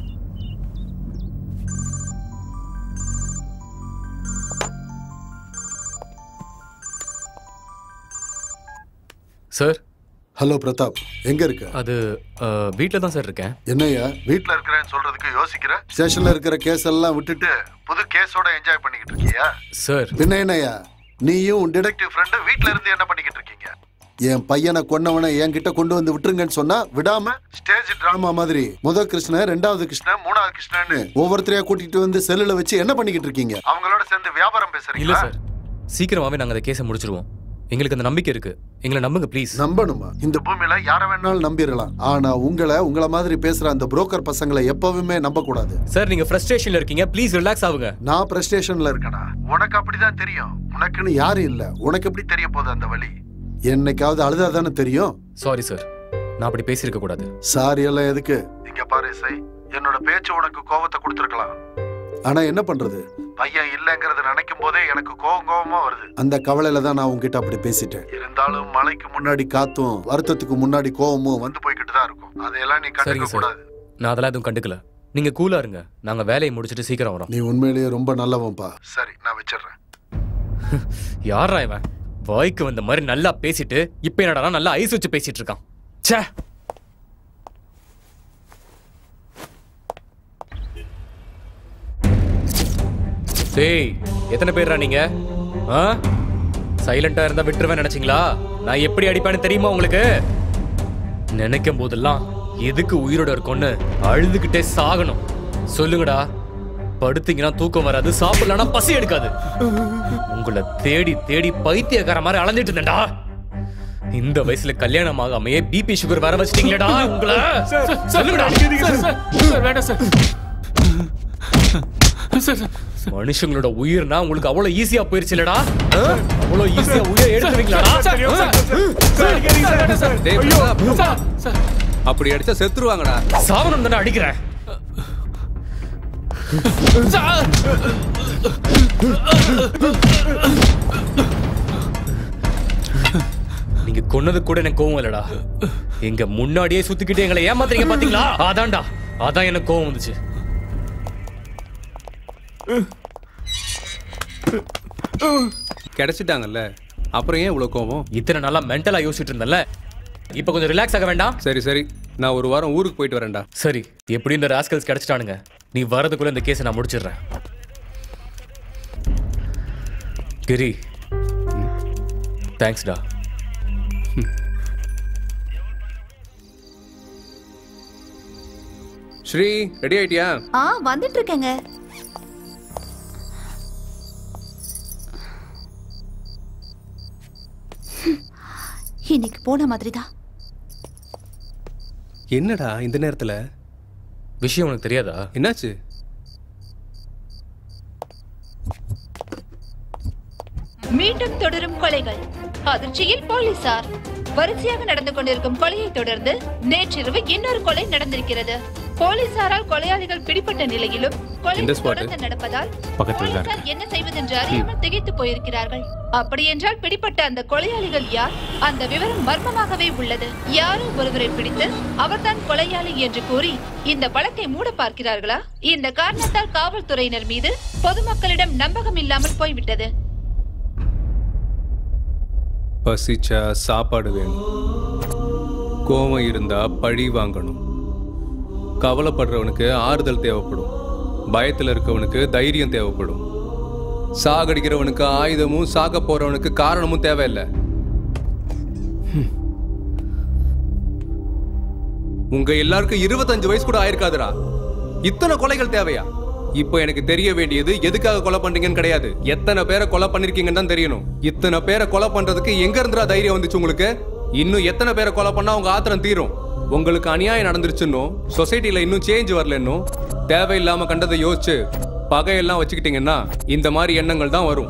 சார் ஹலோ பிரதாப் எங்க இருக்க அது வீட்டில் தான் சார் இருக்கேன் என்னய்யா வீட்ல இருக்கிறேன்னு சொல்றதுக்கு யோசிக்கிற ஸ்டேஷன்ல இருக்கிற கேஸ் எல்லாம் விட்டுட்டு புது கேஸோட என்ஜாய் பண்ணிக்கிட்டு இருக்கியா சார் பின்ன என்னய்யா நீயும் டிடெக்டிவ் ஃப்ரெண்டு வீட்ல இருந்து என்ன பண்ணிக்கிட்டு இருக்கீங்க என் பையனை கொன்னவனை என்கிட்ட கொண்டு வந்து விட்டுருங்கன்னு சொன்னா விடாம ஸ்டேஜ் டிராமா மாதிரி முதல் கிருஷ்ணன் ரெண்டாவது கிருஷ்ணன் மூணாவது கிருஷ்ணன்னு ஒவ்வொருத்தரையா கூட்டிட்டு வந்து செல்லுல வச்சு என்ன பண்ணிக்கிட்டு இருக்கீங்க அவங்களோட சேர்ந்து வியாபாரம் இல்ல பேசுறீங்களா சார் சீக்கிரமாவே நாங்க அந்த கேஸை முடிச்சிருவோம் எங்களுக்கு அந்த நம்பிக்கை இருக்கு எங்களை நம்புங்க ப்ளீஸ் நம்பணுமா இந்த பூமியில யார வேணாலும் நம்பிடலாம் ஆனா உங்களை உங்களை மாதிரி பேசுற அந்த புரோக்கர் பசங்களை எப்பவுமே நம்ப கூடாது சார் நீங்க ஃப்ரஸ்ட்ரேஷன்ல இருக்கீங்க ப்ளீஸ் ரிலாக்ஸ் ஆகுங்க நான் பிரஸ்டேஷன்ல இருக்கேனா உனக்கு அப்படிதான் தெரியும் உனக்குன்னு யாரும் இல்ல உனக்கு எப்படி தெரிய போகுது அந்த வழி என்னைக்காவது அழுதா தானே தெரியும் சாரி சார் நான் அப்படி பேசியிருக்க கூடாது சாரி எல்லாம் எதுக்கு இங்க பாரு இசை என்னோட பேச்சு உனக்கு கோவத்தை கொடுத்துருக்கலாம் ஆனா என்ன பண்றது பையன் இல்லைங்கிறத நினைக்கும் போதே எனக்கு கோவம் கோவமா வருது அந்த கவலையில தான் நான் உன்கிட்ட அப்படி பேசிட்டேன் இருந்தாலும் மழைக்கு முன்னாடி காத்தும் வருத்தத்துக்கு முன்னாடி கோவமும் வந்து போய்கிட்டு தான் இருக்கும் அதையெல்லாம் நீ சரிங்க கண்டுக்க சார் கூடாது நான் அதெல்லாம் எதுவும் கண்டுக்கல நீங்க கூலா இருங்க நாங்க வேலையை முடிச்சிட்டு சீக்கிரம் வரோம் நீ உண்மையிலேயே ரொம்ப நல்லவன்பா சரி நான் வச்சிடுறேன் யாரா இவன் வாய்க்கு வந்த மாதிரி நல்லா பேசிட்டு இப்ப என்னடா நல்லா ஐஸ் வச்சு பேசிட்டு இருக்கான் ச்சே டேய் எத்தனை பேர்ரா நீங்க ஆ சைலண்டா இருந்தா விட்டுருவேன் நினைச்சீங்களா நான் எப்படி அடிப்பேன்னு தெரியுமா உங்களுக்கு நினைக்கும் போதெல்லாம் எதுக்கு உயிரோட இருக்கோன்னு அழுதுகிட்டே சாகணும் சொல்லுங்கடா படுத்தீங்கன்னா தூக்கம் வராது சாப்பிடலனா பசி எடுக்காது உங்களை தேடி தேடி பைத்தியக்கார மாதிரி அலைஞ்சிட்டு இருந்தேன்டா இந்த வயசுல கல்யாணம் ஆகாமையே பிபி சுகர் வர வச்சிட்டீங்களேடா உங்களை சொல்லுங்கடா வேண்டாம் சார் மனுஷங்களோட உயிர்னா உங்களுக்கு அவ்வளவு ஈஸியா போயிருச்சுலடா அவ்வளவு ஈஸியா உயிரை எடுத்துவீங்களாடா டேய், பிரதாப். அப்படி அடிச்சா செத்துருவாங்கடா சாவனம் தானே அடிக்கிறேன் நீங்க கொன்னது கூட எனக்கு கோவம் இல்லடா எங்க முன்னாடியே சுத்திக்கிட்டு எங்களை ஏமாத்துறீங்க பாத்தீங்களா அதான்டா அதான் எனக்கு கோவம் வந்துச்சு கிடைச்சிட்டாங்கல்ல அப்புறம் ஏன் இவ்வளவு கோவம் இத்தனை நாளா மென்டலா யோசிச்சுட்டு இருந்தல இப்ப கொஞ்சம் ரிலாக்ஸ் ஆக வேண்டாம் சரி சரி நான் ஒரு வாரம் ஊருக்கு போயிட்டு வரேன்டா சரி எப்படி இந்த ராஸ்கல்ஸ் கிடைச்சிட்டானுங்க நீ வரதுக்குள்ள இந்த கேஸை நான் முடிச்சிடுறேன் கிரி தேங்க்ஸ்டா ஸ்ரீ ரெடி ஆயிட்டியா ஆ வந்துட்டு இருக்கேங்க இன்னைக்கு போன மாதிரி தான் என்னடா இந்த நேரத்துல விஷயம் உனக்கு தெரியாதா என்னாச்சு மீண்டும் தொடரும் கொலைகள் அதிர்ச்சியில் போலீசார் வரிசையாக நடந்து கொண்டிருக்கும் கொலையை தொடர்ந்து நேற்றிரவு இன்னொரு கொலை நடந்திருக்கிறது போலீசாரால் கொலையாளிகள் பிடிபட்ட நிலையிலும் கொலை எந்த spot? தொடர்ந்து நடப்பதால் பக்கத்துல தான் போலீசார் என்ன செய்வதென்று அறியாமல் திகைத்து போயிருக்கிறார்கள் அப்படியென்றால் பிடிப்பட்ட அந்த கொலையாளிகள் யார் அந்த விவரம் மர்மமாகவே உள்ளது யாரோ ஒருவரை பிடித்து அவர்தான் கொலையாளி என்று கூறி இந்த வழக்கை மூட பார்க்கிறார்களா இந்த காரணத்தால் காவல்துறையினர் மீது பொதுமக்களிடம் நம்பகம் இல்லாமல் போய்விட்டது பசிச்சா சாப்பாடு வேணும் கோவம் இருந்தா பழி வாங்கணும் கவலைப்படுறவனுக்கு ஆறுதல் தேவைப்படும் பயத்துல இருக்கவனுக்கு தைரியம் தேவைப்படும் சாகடிக்கிறவனுக்கு ஆயுதமும் சாக போறவனுக்கு காரணமும் தேவையில்லை ஹம். உங்க எல்லாருக்கும் இருபத்தஞ்சு வயசு கூட ஆயிருக்காதுடா இத்தனை கொலைகள் தேவையா இப்போ எனக்கு தெரிய வேண்டியது எதுக்காக கொலை பண்றீங்கன்னு கிடையாது எத்தனை பேரை கொலை பண்ணிருக்கீங்கன்னு தான் தெரியணும் இத்தனை பேரை கொலை பண்றதுக்கு எங்க இருந்துடா தைரியம் வந்துச்சு உங்களுக்கு இன்னும் எத்தனை பேரை கொலை பண்ணா உங்க ஆத்திரம் தீரும் உங்களுக்கு அநியாயம் நடந்துருச்சுன்னோ சொசைட்டில இன்னும் சேஞ்ச் வரலன்னோ தேவையில்லாம கண்டதை யோசிச்சு பகையெல்லாம் வச்சுக்கிட்டீங்கன்னா இந்த மாதிரி எண்ணங்கள் தான் வரும்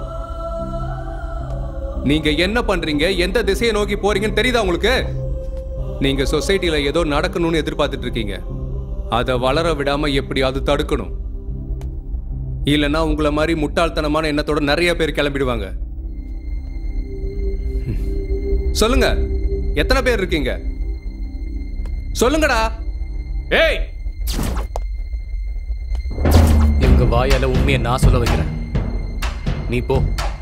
நீங்க என்ன பண்றீங்க எந்த திசையை நோக்கி போறீங்கன்னு தெரியுதா உங்களுக்கு நீங்க சொசைட்டில ஏதோ நடக்கணும்னு எதிர்பார்த்துட்டு இருக்கீங்க அதை வளர விடாம எப்படியாவது தடுக்கணும் இல்லைன்னா உங்களை மாதிரி முட்டாள்தனமான எண்ணத்தோட நிறைய பேர் கிளம்பிடுவாங்க ம். சொல்லுங்க எத்தனை பேர் இருக்கீங்க சொல்லுங்கடா ஏய் இவங்க வாயால உண்மையை நான் சொல்ல வைக்கிறேன் நீ போ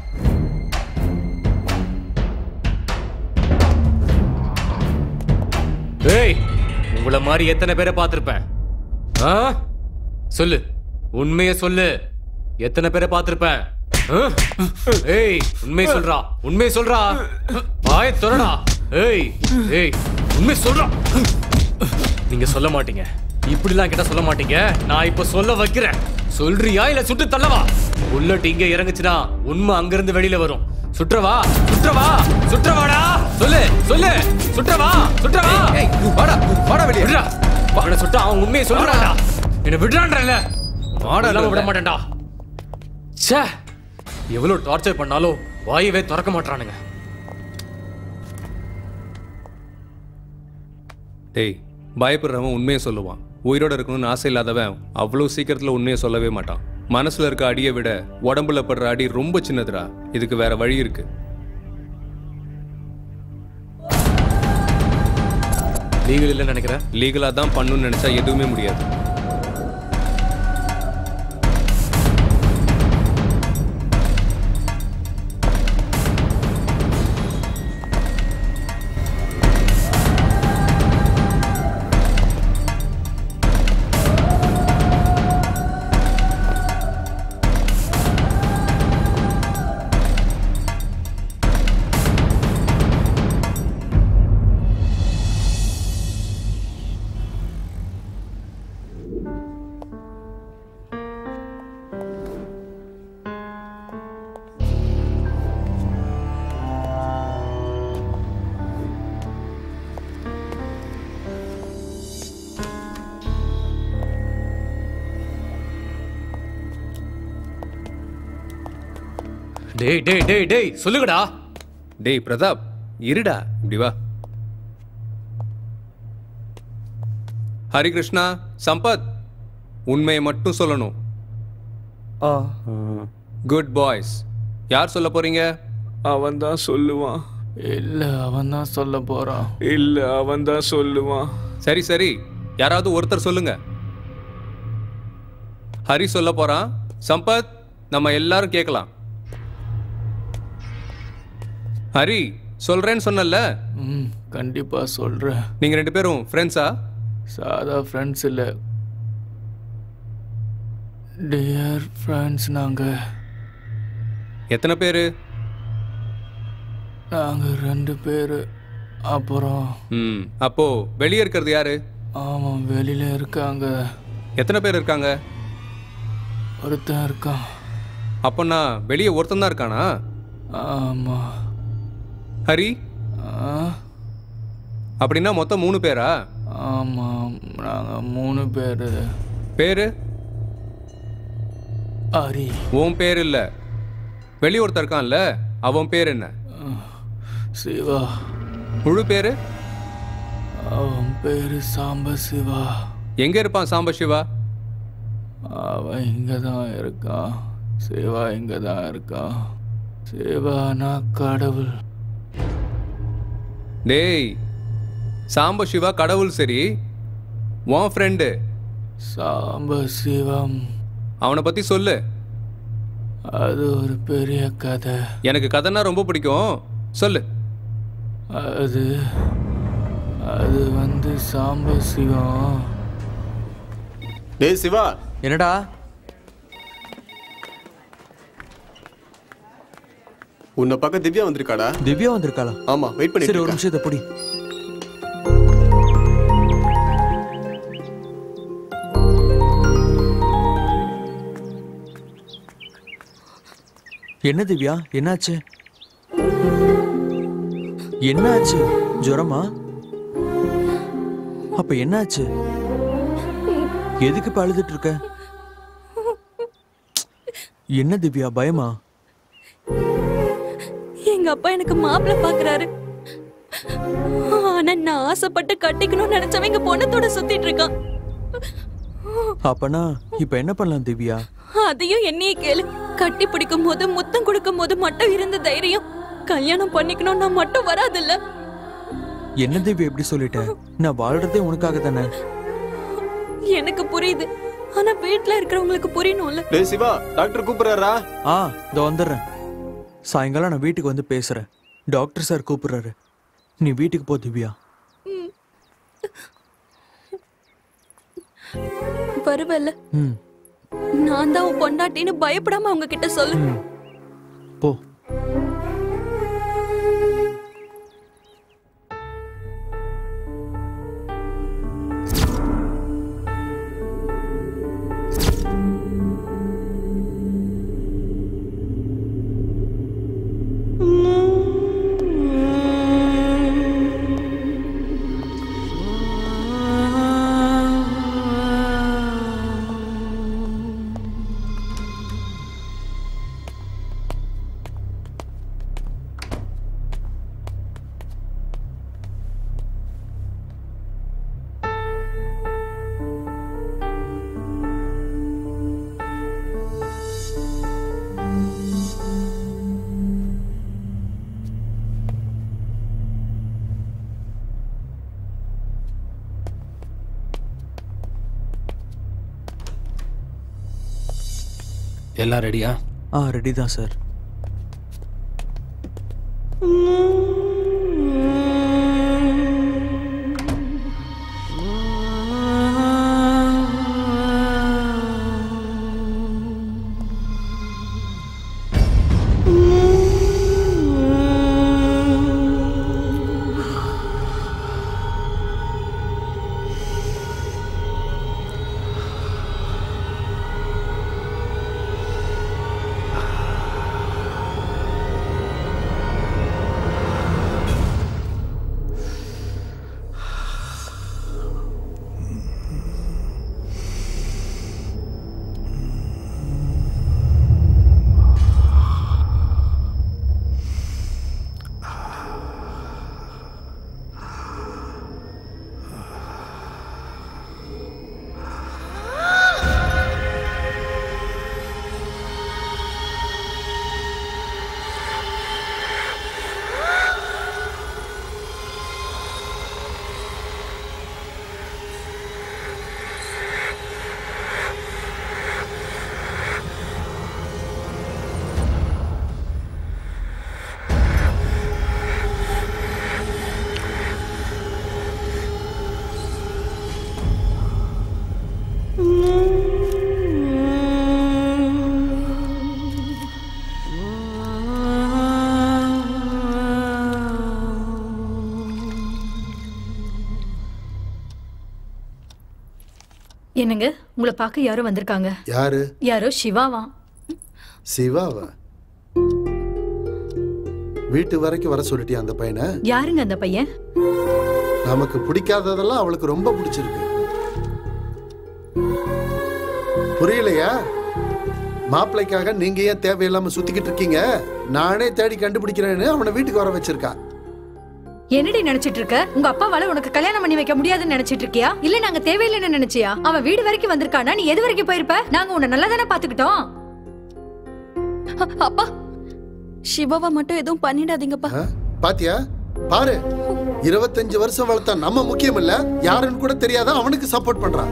ஏய் உங்கள மாதிரி எத்தனை பேரை பார்த்திருப்பேன் ஆ சொல்லு உண்மையை சொல்லு எத்தனை பேரை பார்த்திருப்பேன் ஆ? ஏய் உண்மையை சொல்றா உண்மையை சொல்றா வாய சொல்லடா ஏய் ஏய் உண்மை சொல்றா நீங்க சொல்ல மாட்டீங்க இப்படிலாம் கிட்ட சொல்ல மாட்டீங்க நான் இப்ப சொல்ல வைக்கிறேன் சொல்றியா இல்ல சுட்டு தள்ளவா புல்லட் இங்க இறங்குச்சுன்னா உண்மை அங்கிருந்து வெளியில வரும் சுற்றவா சுற்றவா சுற்றவாடா சொல்லு சொல்லு சுற்றவா சுற்றவா வாடா வாடா வெளியே விடுறா அவனை சுட்டா அவன் உண்மையை சொல்றான்டா என்ன விடுறான்றல வாடா இல்லாம விட இல்ல. மாட்டேன்டா ச்சே எவ்வளவு டார்ச்சர் பண்ணாலும் வாயவே திறக்க மாட்டானுங்க டேய் பயப்படுறவன் உண்மையை சொல்லுவான் உயிரோட இருக்கணும்னு ஆசை இல்லாதவன் அவ்வளோ சீக்கிரத்துல உண்மையை சொல்லவே மாட்டான் மனசுல இருக்க அடியை விட உடம்புல படுற அடி ரொம்ப சின்னதுடா இதுக்கு வேற வழி இருக்கு லீகல் இல்லைன்னு நினைக்கிறேன் லீகலா தான் பண்ணணும்னு நினைச்சா எதுவுமே முடியாது டேய் டேய் டேய் டேய் சொல்லுங்கடா டேய் பிரதாப் இருடா இப்படி வா ஹரிகிருஷ்ணா சம்பத் உண்மையை மட்டும் சொல்லணும் குட் பாய்ஸ் யார் சொல்ல போறீங்க அவன் தான் சொல்லுவான் இல்ல அவன் தான் சொல்ல போறான் இல்ல அவன் தான் சொல்லுவான் சரி சரி யாராவது ஒருத்தர் சொல்லுங்க ஹரி சொல்ல போறான் சம்பத் நம்ம எல்லாரும் கேட்கலாம் ஹரி சொல்றேன்னு சொன்னல ம் கண்டிப்பா சொல்றேன் நீங்க ரெண்டு பேரும் ஃப்ரெண்ட்ஸா சாதா ஃப்ரெண்ட்ஸ் இல்ல டியர் ஃப்ரெண்ட்ஸ் நாங்க எத்தனை பேரு நாங்க ரெண்டு பேரு அப்புறம் ம் அப்போ வெளியே இருக்கிறது யாரு ஆமா வெளியில இருக்காங்க எத்தனை பேர் இருக்காங்க ஒருத்தன் இருக்கான் அப்போனா வெளியே ஒருத்தன் தான் இருக்கானா ஆமா ஹரி அப்படின்னா மொத்தம் மூணு பேரா ஆமா நாங்க மூணு பேரு பேரு ஹரி உன் பேர் இல்ல வெளியே ஒருத்தன் இருக்கான்ல அவன் பேர் என்ன சிவா முழு பேரு அவன் பேரு சாம்ப சிவா எங்க இருப்பான் சாம்ப சிவா அவன் இங்க தான் இருக்கான் சிவா இங்க தான் இருக்கான் சிவானா கடவுள் டேய் சாம்ப சிவா கடவுள் சரி உன் ஃப்ரெண்டு சாம்ப சிவம் அவனை பத்தி சொல்லு அது ஒரு பெரிய கதை எனக்கு கதைன்னா ரொம்ப பிடிக்கும் சொல்லு அது அது வந்து சாம்ப சிவம் டேய் சிவா என்னடா உன்னை பக்கம் திவ்யா வந்திருக்காடா திவ்யா வந்திருக்காளா ஆமா வெயிட் பண்ணி சரி ஒரு நிமிஷம் இதை புடி என்ன திவ்யா என்னாச்சு என்னாச்சு ஜுரமா அப்ப என்னாச்சு எதுக்கு இப்ப அழுதுட்டு இருக்க என்ன திவ்யா பயமா எங்க அப்பா எனக்கு மாப்பிள்ளை பாக்குறாரு ஆனா நான் ஆசைப்பட்டு கட்டிக்கணும்னு நினைச்சவன் எங்க பொண்ணத்தோட சுத்திட்டு இருக்கான் அப்பனா இப்ப என்ன பண்ணலாம் திவ்யா அதையும் என்னையே கேளு கட்டி பிடிக்கும் போது முத்தம் கொடுக்கும் போது மட்டும் இருந்த தைரியம் கல்யாணம் பண்ணிக்கணும்னா மட்டும் வராதுல்ல என்ன திவ்யா எப்படி சொல்லிட்ட நான் வாழ்றதே உனக்காக தானே எனக்கு புரியுது ஆனா வீட்ல இருக்கிறவங்களுக்கு புரியணும்ல டேய் சிவா டாக்டர் கூப்பிடுறாரா ஆ இதோ வந்துடுறேன் சாயங்காலம் நான் வீட்டுக்கு வந்து பேசுறேன் டாக்டர் சார் கூப்பிடுறாரு நீ வீட்டுக்கு போ திவ்யா வருவல்ல ம் நான் தான் உன் பொண்டாட்டின்னு பயப்படாம அவங்க கிட்ட சொல்லு போ எல்லாம் ரெடியா ஆ ரெடி தான் சார் ஆ என்னங்க உங்களை பார்க்க யாரோ வந்திருக்காங்க யாரு யாரோ சிவாவா சிவாவா வீட்டு வரைக்கும் வர சொல்லிட்டியா அந்த பையனை யாருங்க அந்த பையன் நமக்கு பிடிக்காததெல்லாம் அவளுக்கு ரொம்ப பிடிச்சிருக்கு புரியலையா மாப்பிள்ளைக்காக நீங்க ஏன் தேவையில்லாம சுத்திக்கிட்டு இருக்கீங்க நானே தேடி கண்டுபிடிக்கிறேன்னு அவனை வீட்டுக்கு வர வச்சிருக்கா என்னடி நினைச்சிட்டு இருக்க உங்க அப்பாவால உனக்கு கல்யாணம் பண்ணி வைக்க முடியாதுன்னு நினைச்சிட்டு இருக்கியா இல்ல நாங்க தேவையில்லைன்னு நினைச்சியா அவன் வீடு வரைக்கும் வந்திருக்கானா நீ எது வரைக்கும் போயிருப்ப நாங்க உன்னை நல்லா தானே பாத்துக்கிட்டோம் அப்பா சிவாவை மட்டும் எதுவும் பண்ணிடாதீங்கப்பா ஆ? பாத்தியா பாரு இருபத்தஞ்சு வருஷம் வளர்த்த நம்ம முக்கியம் இல்ல யாருன்னு கூட தெரியாத அவனுக்கு சப்போர்ட் பண்றான்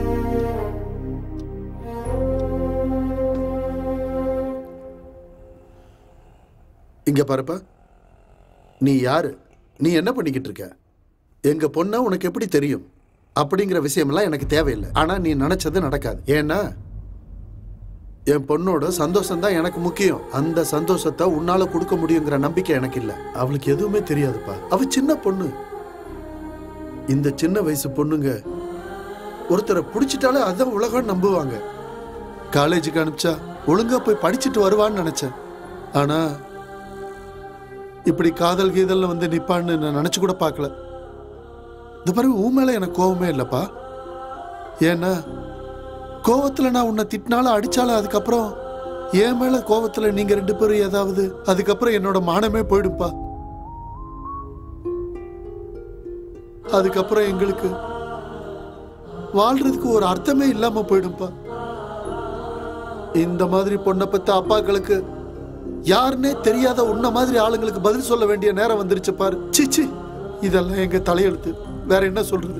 இங்க பாருப்பா நீ யாரு நீ என்ன பண்ணிக்கிட்டு இருக்க எங்க பொண்ண உனக்கு எப்படி தெரியும் அப்படிங்கிற விஷயமெல்லாம் எனக்கு தேவையில்லை ஆனா நீ நினைச்சது நடக்காது ஏன்னா என் பொண்ணோட சந்தோஷம் தான் எனக்கு முக்கியம் அந்த சந்தோஷத்தை உன்னால கொடுக்க முடியுங்கிற நம்பிக்கை எனக்கு இல்ல அவளுக்கு எதுவுமே தெரியாதுப்பா அவ சின்ன பொண்ணு இந்த சின்ன வயசு பொண்ணுங்க ஒருத்தரை பிடிச்சிட்டாலே அதான் உலகம் நம்புவாங்க காலேஜுக்கு அனுப்பிச்சா ஒழுங்கா போய் படிச்சுட்டு வருவான்னு நினைச்சேன் ஆனா இப்படி காதல் கீதல்ல வந்து நிப்பான்னு நான் நினைச்சு கூட பார்க்கல இந்த பாரு உன் மேல எனக்கு கோவமே இல்லப்பா ஏன்னா கோவத்துல நான் உன்னை திட்டினாலும் அடிச்சாலும் அதுக்கப்புறம் என் மேல கோவத்துல நீங்க ரெண்டு பேரும் ஏதாவது அதுக்கப்புறம் என்னோட மானமே போயிடும்பா அதுக்கப்புறம் எங்களுக்கு வாழ்றதுக்கு ஒரு அர்த்தமே இல்லாம போயிடும்பா இந்த மாதிரி பொண்ணை பத்த அப்பாக்களுக்கு யாருன்னே தெரியாத உன்ன மாதிரி ஆளுங்களுக்கு பதில் சொல்ல வேண்டிய நேரம் வந்துருச்சு பாரு சிச்சி இதெல்லாம் எங்க தலையெழுத்து வேற என்ன சொல்றது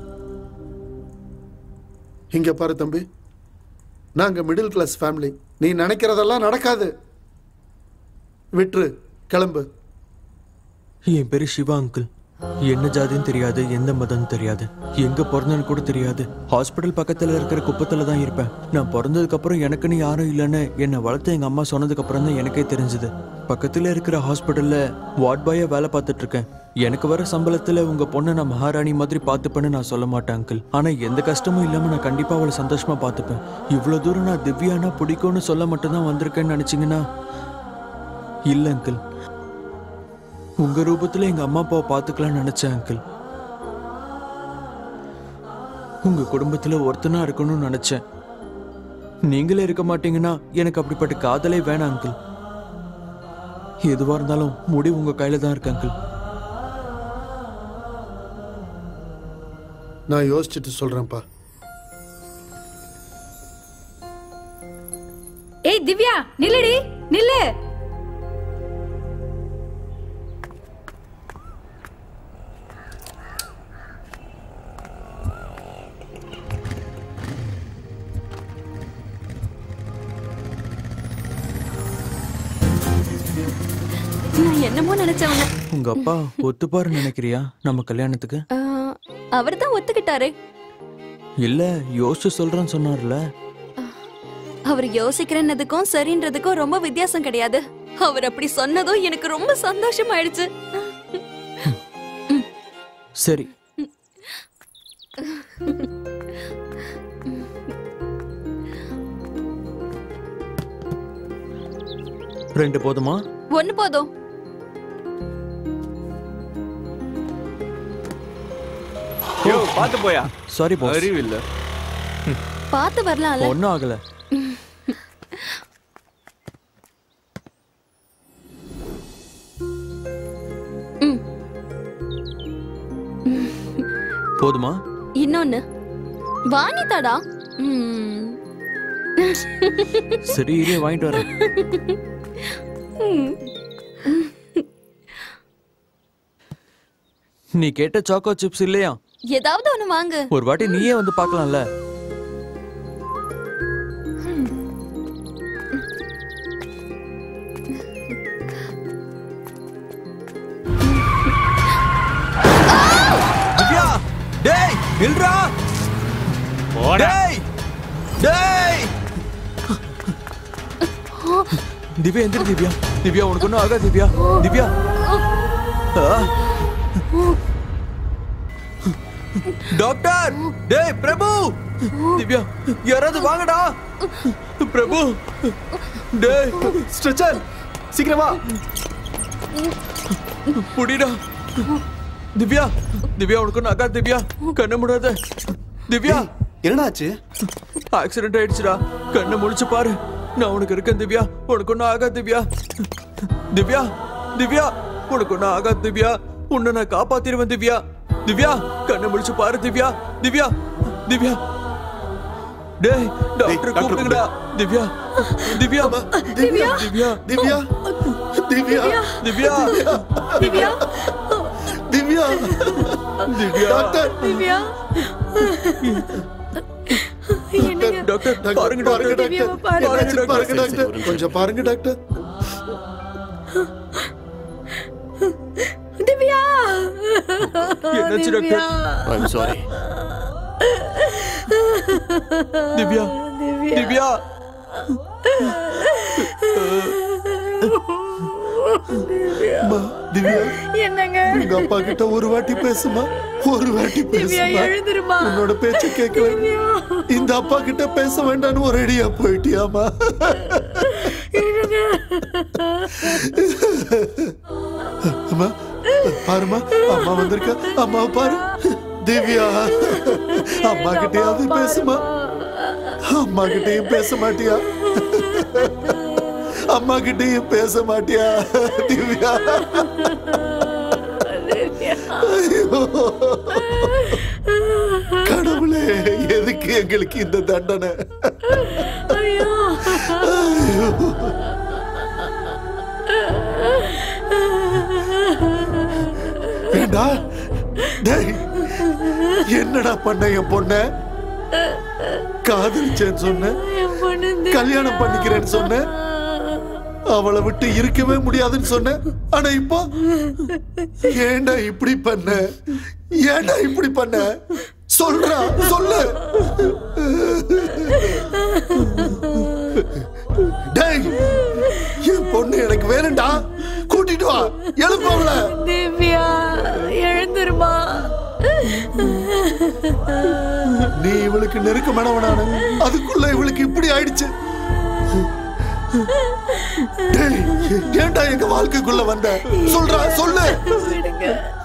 இங்க பாரு தம்பி நாங்க மிடில் கிளாஸ் ஃபேமிலி நீ நினைக்கிறதெல்லாம் நடக்காது விட்டுரு கிளம்பு என் பேரு சிவா அங்கிள் என்ன ஜாதின்னு தெரியாது எந்த மதம் தெரியாது எங்க பிறந்தேன்னு கூட தெரியாது ஹாஸ்பிட்டல் பக்கத்துல இருக்கிற குப்பத்துல தான் இருப்பேன் நான் பிறந்ததுக்கு அப்புறம் எனக்குன்னு யாரும் இல்லைன்னு என்னை வளர்த்து எங்க அம்மா சொன்னதுக்கு அப்புறம் தான் எனக்கே தெரிஞ்சது பக்கத்துல இருக்கிற ஹாஸ்பிட்டல்ல வார்ட் பாயா வேலை பார்த்துட்டு இருக்கேன் எனக்கு வர சம்பளத்துல உங்க பொண்ணை நான் மகாராணி மாதிரி பார்த்துப்பேன்னு நான் சொல்ல மாட்டேன் அங்கிள் ஆனா எந்த கஷ்டமும் இல்லாம நான் கண்டிப்பா அவளை சந்தோஷமா பார்த்துப்பேன் இவ்வளவு தூரம் நான் திவ்யானா பிடிக்கும்னு சொல்ல மட்டும்தான் வந்திருக்கேன்னு நினைச்சீங்கன்னா இல்ல அங்கிள் உங்க ரூபத்துல எங்க அம்மா அப்பாவை பாத்துக்கலாம்னு நினைச்சேன் அங்கிள் உங்க குடும்பத்துல ஒருத்தனா இருக்கணும்னு நினைச்சேன் நீங்களே இருக்க மாட்டீங்கன்னா எனக்கு அப்படிப்பட்ட காதலே வேணாம் அங்கிள் எதுவா இருந்தாலும் முடிவு உங்க கையில தான் இருக்கு அங்கிள் நான் யோசிச்சுட்டு சொல்றேன்ப்பா ஏய் திவ்யா நில்லுடி நில்லு நான் என்னமோ நினைச்சேன் உன்னை. உங்க அப்பா ஒத்துப்பாருன்னு நினைக்கிறியா நம்ம கல்யாணத்துக்கு ஆஹ், அவர்தான் ஒத்துக்கிட்டாரு இல்ல யோசிச்சு சொல்றேன்னு சொன்னார்ல அவர் யோசிக்கிறேன்னதுக்கும் சரின்றதுக்கும் ரொம்ப வித்தியாசம் கிடையாது அவர் அப்படி சொன்னதும் எனக்கு ரொம்ப சந்தோஷமாயிடுச்சு சரி ரெண்டு போதுமா ஒண்ணு போதும் யோ பாத்து போயா சாரி பாஸ் அறிவு இல்ல பார்த்து வரலாம்ல ஒன்னும் ஆகல போதுமா இன்னொன்னு வாங்கித்தாடா ம். சரி இரு வாங்கிட்டு வரேன் ம். நீ கேட்ட சாக்கோ சிப்ஸ் இல்லையா ஏதாவது ஒண்ணு வாங்கு ஒரு வாட்டி நீயே வந்து பார்க்கலாம்ல திவ்யா டேய் நில்றா டேய் டேய் திவ்யா எந்திரி திவ்யா திவ்யா உனக்கு ஒன்றும் ஆகாது திவ்யா திவ்யா ஆ. டாக்டர் டேய் பிரபு திவ்யா யாராவது வாங்கடா பிரபு டேய் ஸ்ட்ரெச்சர் சீக்கிரமா புடிடா திவ்யா திவ்யா உனக்கு நகா திவ்யா கண்ணு மூடாத திவ்யா என்னடாச்சு ஆக்சிடென்ட் ஆயிடுச்சுடா கண்ணை முழிச்சு பாரு நான் உனக்கு இருக்கேன் திவ்யா உனக்கு ஒன்றும் ஆகா திவ்யா திவ்யா திவ்யா உனக்கு ஒன்றும் ஆகா திவ்யா உன்னை நான் காப்பாத்திருவேன் திவ்யா திவ்யா கண்ணை முழிச்சு பாரு திவ்யா திவ்யா திவ்யா டேய் டாக்டர் கூப்பிடுங்கடா திவ்யா திவ்யா திவ்யா திவ்யா திவ்யா திவ்யா திவ்யா திவ்யா திவ்யா திவ்யா டாக்டர் திவ்யா டாக்டர் பாருங்க டாக்டர் திவ்யாவை பாருங்க. என்னாச்சு பாருங்க டாக்டர் கொஞ்சம் பாருங்க டாக்டர் திவ்யா என்னாச்சு doctor I'm sorry Divya Divya அம்மா, திவ்யா என்னங்க உங்க அப்பா கிட்ட ஒரு வாட்டி பேசுமா ஒரு வாட்டி திவ்யா பேசுமா எழுந்திருமா உன்னோட பேச்ச கேட்கல இந்த அப்பா கிட்ட பேச வேண்டாம்னு ஒரு அடியா போயிட்டியாமா அம்மா பாருமா அம்மா வந்திருக்கா அம்மா பாரு திவ்யா அம்மா கிட்டயாவது பேசுமா அம்மா கிட்டயும் பேச மாட்டியா அம்மா கிட்டயும் பேச மாட்டியா திவ்யா ஐயோ. கடவுளே எதுக்கு எங்களுக்கு இந்த தண்டனை ஐயோ ஐயோ. ஏண்டா டேய் என்னடா பண்ண என் பொண்ண காதலிச்சேன்னு சொன்ன என் பொண்ணு திவ்யா. கல்யாணம் பண்ணிக்கிறேன்னு சொன்ன அவளை விட்டு இருக்கவே முடியாதுன்னு சொன்ன ஆனா இப்போ ஏன்டா இப்படி பண்ண ஏன்டா இப்படி பண்ண சொல்றா சொல்லு டேய் என் பொண்ணு எனக்கு வேணும்டா கூட்டிட்டு வா எழுப்பவள திவ்யா எழுந்திருமா நீ இவளுக்கு நெருக்கமானவனான அதுக்குள்ள இவளுக்கு இப்படி ஆயிடுச்சு டேய் ஏன்டா எங்க வாழ்க்கைக்குள்ள வந்த சொல்றா சொல்லு விடுங்க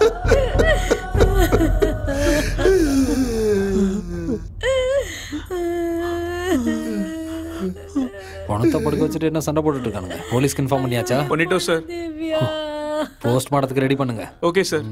பணத்தை படுக்க வச்சுட்டு என்ன சண்டை போட்டுட்டு இருக்கானுங்க போலீஸ்க்கு இன்ஃபார்ம் பண்ணியாச்சா பண்ணிட்டோம் சார் திவ்யா போஸ்ட் மார்ட்டத்துக்கு ரெடி பண்ணுங்க ஓகே சார்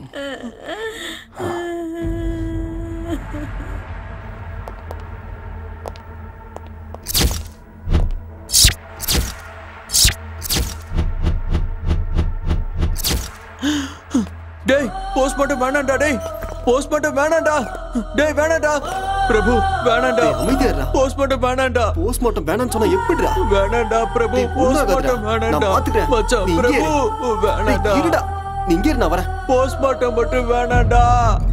டேய் போஸ்ட்மார்ட்டம் வேணாம்டா டேய் போஸ்ட்மார்ட்டம் வேணாம்டா டேய் வேணாம்டா பிரபு வேணாம்டா அமைதியாடா. போஸ்ட்மார்ட்டம் வேணாம்டா போஸ்ட்மார்ட்டம் வேணாம்னு சொன்னா எப்படிடா வேணாம்டா பிரபு டேய், ஒண்ணும் ஆகாதுடா. போஸ்ட்மார்ட்டம் நான் வேணாம்டா பாத்துக்கிறேன். மச்சான் நீ இங்கே பிரபு இரு. வேணாம்டா டேய், இருடா. நீ இங்கே இரு, நான் வரேன் போஸ்ட்மார்ட்டம் மட்டும் வேணாம்டா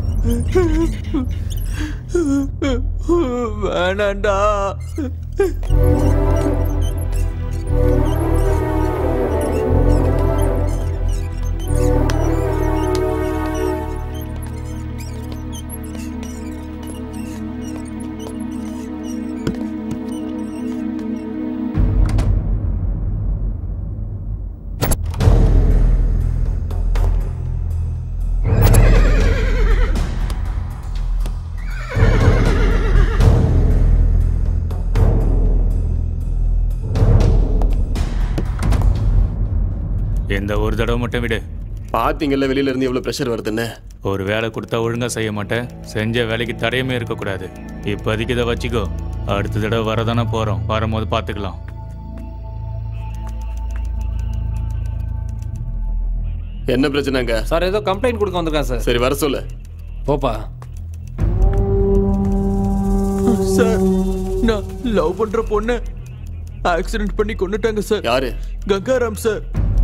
வேணாம்டா இந்த ஒரு தடவை மட்டும் விடு பாத்தீங்கல்ல வெளியில இருந்து எவ்வளவு பிரஷர் வருதுன்னு ஒரு வேலை கொடுத்தா ஒழுங்கா செய்ய மாட்டேன் செஞ்ச வேலைக்கு தடையுமே இருக்கக்கூடாது இப்போதைக்கு இதை வச்சுக்கோ அடுத்த தடவை வரதானே போகிறோம் வரும்போது பார்த்துக்கலாம் என்ன பிரச்சனைங்க சார் ஏதோ கம்ப்ளைண்ட் கொடுக்க வந்திருக்கான் சார் சரி வர சொல்லு போப்பா சார் நான் லவ் பண்ற பொண்ணு ஆக்சிடென்ட் பண்ணி கொண்டுட்டாங்க சார் யாரு கங்காராம் சார்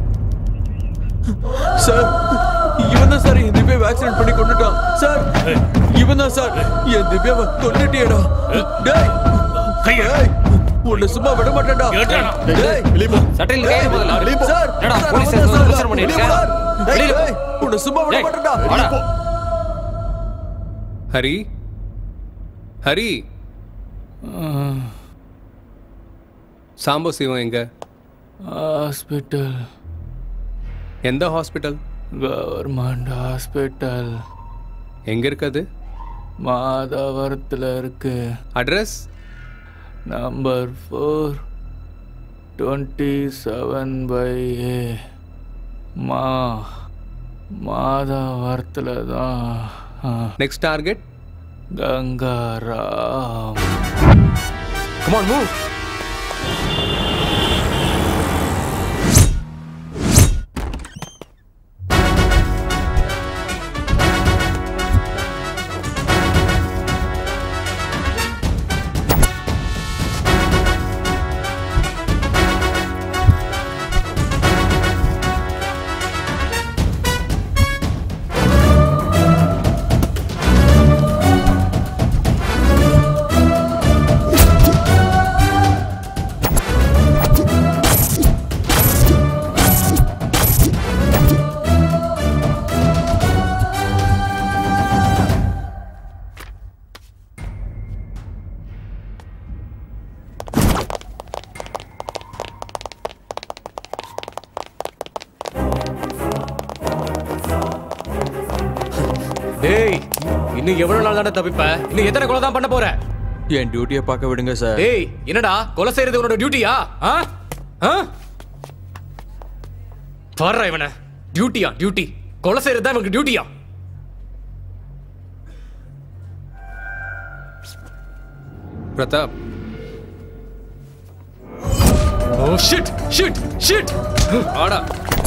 சார் இவன் தான் சார் என் திவ்யாவை ஆக்சிடென்ட் பண்ணி கொண்டுட்டான் சார் இவன் தான் சார் என் திவ்யாவை கொண்டுட்டியடா டேய் டேய், உன்னை சும்மா விட மாட்டேன்டா டேய் சட்டையில் கையை முதல்ல வெளியே போ. சார் என்னடா, சார், போலீஸ் அவன் தான் ஸ்டேஷன்ல சார். பிரச்சனை பண்ணிட்டு வெளியே இருக்க? வா. டேய், வெளியே டேய், உன்னை சும்மா விட டேய், மாட்டேன்டா வாடா. ஹரி ஹரி சாம்போ சிவம் எங்க ஹாஸ்பிட்டல் எந்த ஹாஸ்பிட்டல் கவர்மெண்ட் ஹாஸ்பிட்டல் எங்க இருக்குது மாதாவரத்தில் இருக்கு address number four twenty seven by A மா மாதாவரத்தில் தான் next target Gangaram Come on, move. டேய் இன்னும் எவ்வளவு நாள் தானே தப்பிப்ப இன்னும் எத்தனை கொலை தான் பண்ண போற என் டியூட்டியை பார்க்க விடுங்க சார் டேய் என்னடா கொலை செய்யறது உன்னோட டியூட்டியா ஆ ஆ பாடுறா இவனை டியூட்டியா டியூட்டி கொலை செய்யறது தான் இவனுக்கு டியூட்டியா Pratap oh shit shit shit ஆடா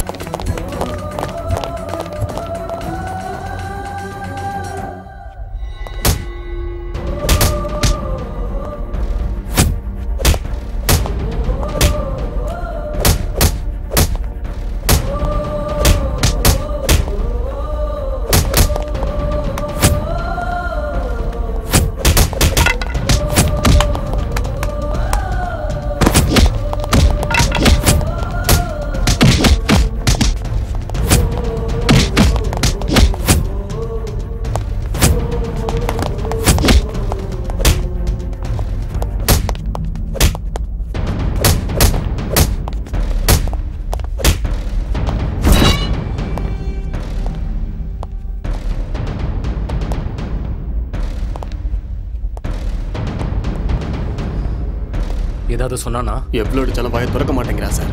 ஏதாவது சொன்னானா எவ்வளோ அடிச்சாலும் வாயை திறக்க மாட்டேங்கிறா சார்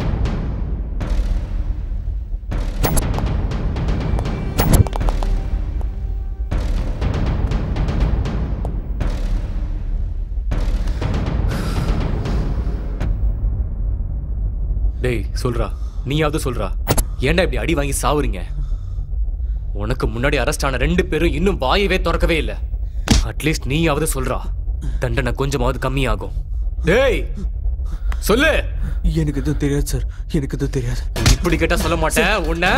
டேய் சொல்றா நீயாவது சொல்றா ஏன்டா இப்படி அடி வாங்கி சாவுறீங்க உனக்கு முன்னாடி அரெஸ்ட் ஆன ரெண்டு பேரும் இன்னும் வாயவே திறக்கவே இல்லை அட்லீஸ்ட் நீயாவது சொல்றா தண்டனை கொஞ்சமாவது கம்மியாகும் டேய் சொல்லு எனக்கு எதுவும் தெரியாது சார் எனக்கு எதுவும் தெரியாது இப்படி கேட்டா சொல்ல மாட்டேன் உன்ன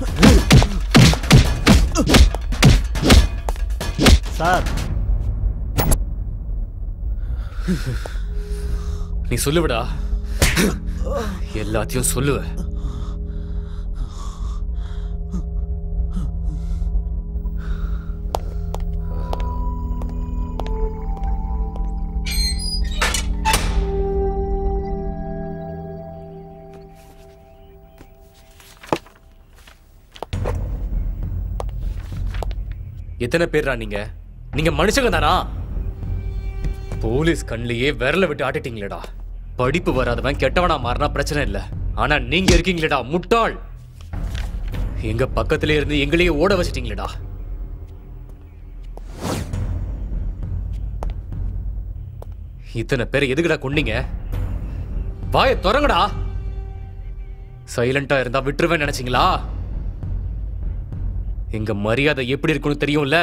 சார் நீ சொல்லுவிடா எல்லாத்தையும் சொல்லுவ எத்தனை பேர்ரா நீங்க நீங்க மனுஷங்க தானா போலீஸ் கண்ணிலேயே விரல விட்டு ஆட்டிட்டீங்களேடா படிப்பு வராதவன் கெட்டவனா மாறினா பிரச்சனை இல்ல ஆனா நீங்க இருக்கீங்களேடா முட்டாள் எங்க பக்கத்துல இருந்து எங்களையே ஓட வச்சிட்டீங்களேடா இத்தனை பேரை எதுக்குடா கொன்னீங்க வாயை திறங்கடா சைலண்டா இருந்தா விட்டுருவேன் நினைச்சீங்களா எங்க மரியாதை எப்படி இருக்குன்னு தெரியும்ல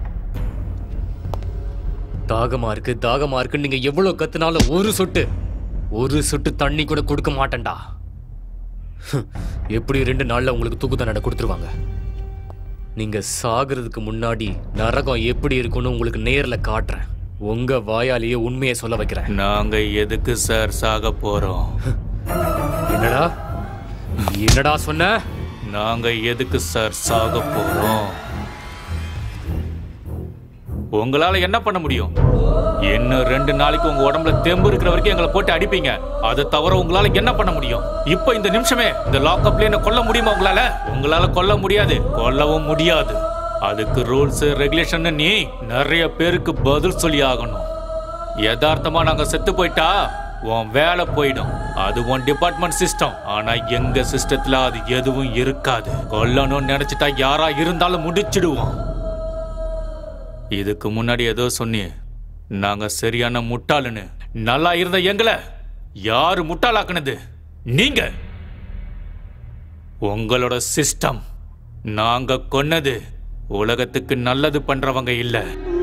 தாகமா இருக்கு தாகமா இருக்குன்னு நீங்க எவ்வளவு கத்துனாலும் ஒரு சொட்டு ஒரு சொட்டு தண்ணி கூட கொடுக்க மாட்டேன்டா ஹம், எப்படி ரெண்டு நாள்ல உங்களுக்கு தூக்கு தண்டனை கொடுத்துருவாங்க நீங்க சாகுறதுக்கு முன்னாடி நரகம் எப்படி இருக்குன்னு உங்களுக்கு நேர்ல காட்டுறேன் உங்க வாயாலேயே உண்மையை சொல்ல வைக்கிறேன் நாங்க எதுக்கு சார் சாக போறோம் என்னடா என்னடா சொன்ன நாங்க எதுக்கு சார் சாக போறோம் உங்களால என்ன பண்ண முடியும் இன்னும் ரெண்டு நாளைக்கு உங்க உடம்புல தெம்பு இருக்கிற வரைக்கும் எங்களை போட்டு அடிப்பீங்க அதை தவிர உங்களால என்ன பண்ண முடியும் இப்போ இந்த நிமிஷமே இந்த லாக்அப்ல என்ன கொல்ல முடியுமா உங்களால உங்களால கொல்ல முடியாது கொல்லவும் முடியாது அதுக்கு ரூல்ஸ் ரெகுலேஷன் நீ நிறைய பேருக்கு பதில் சொல்லி ஆகணும் யதார்த்தமா நாங்க செத்து போயிட்டா உன் வேலை போயிடும் அது உன் டிபார்ட்மெண்ட் சிஸ்டம் ஆனா எங்க சிஸ்டத்துல அது எதுவும் இருக்காது கொல்லணும்னு நினைச்சிட்டா யாரா இருந்தாலும் முடிச்சிடுவோம் இதுக்கு முன்னாடி ஏதோ சொன்னியே நாங்க சரியான முட்டாளுன்னு நல்லா இருந்த எங்களை யாரு முட்டாளாக்குனது நீங்க உங்களோட சிஸ்டம் நாங்க கொன்னது உலகத்துக்கு நல்லது பண்றவங்க இல்ல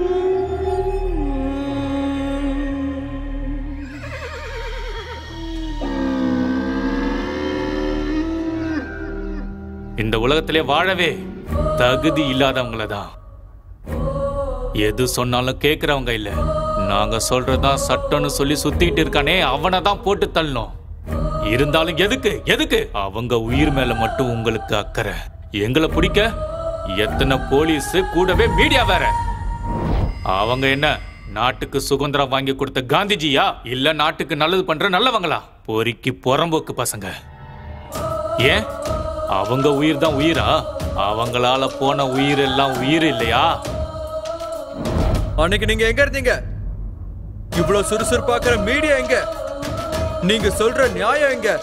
இந்த உலகத்திலே வாழவே தகுதி இல்லாதவங்கள தான் எது சொன்னாலும் கேக்குறவங்க இல்ல நாங்க சொல்றதா சட்டம்னு சொல்லி சுத்திட்டு இருக்கானே அவனை தான் போட்டு தள்ளணும் இருந்தாலும் எதுக்கு எதுக்கு அவங்க உயிர் மேல மட்டும் உங்களுக்கு அக்கறை எங்களை பிடிக்க எத்தனை போலீஸ் கூடவே மீடியா வேற அவங்க என்ன நாட்டுக்கு சுதந்திரம் வாங்கி கொடுத்த காந்திஜியா இல்ல நாட்டுக்கு நல்லது பண்ற நல்லவங்களா பொறுக்கி புறம்போக்கு பசங்க ஏன் அவங்க உயிர் தான் உயிரா அவங்களால போன உயிர் எல்லாம் உயிர் இல்லையா அன்னைக்கு நீங்க எங்க இருந்தீங்க இவ்வளவு சுறுசுறுப்பாக்குற மீடியா எங்க நீங்க சொல்ற நியாயம் எங்க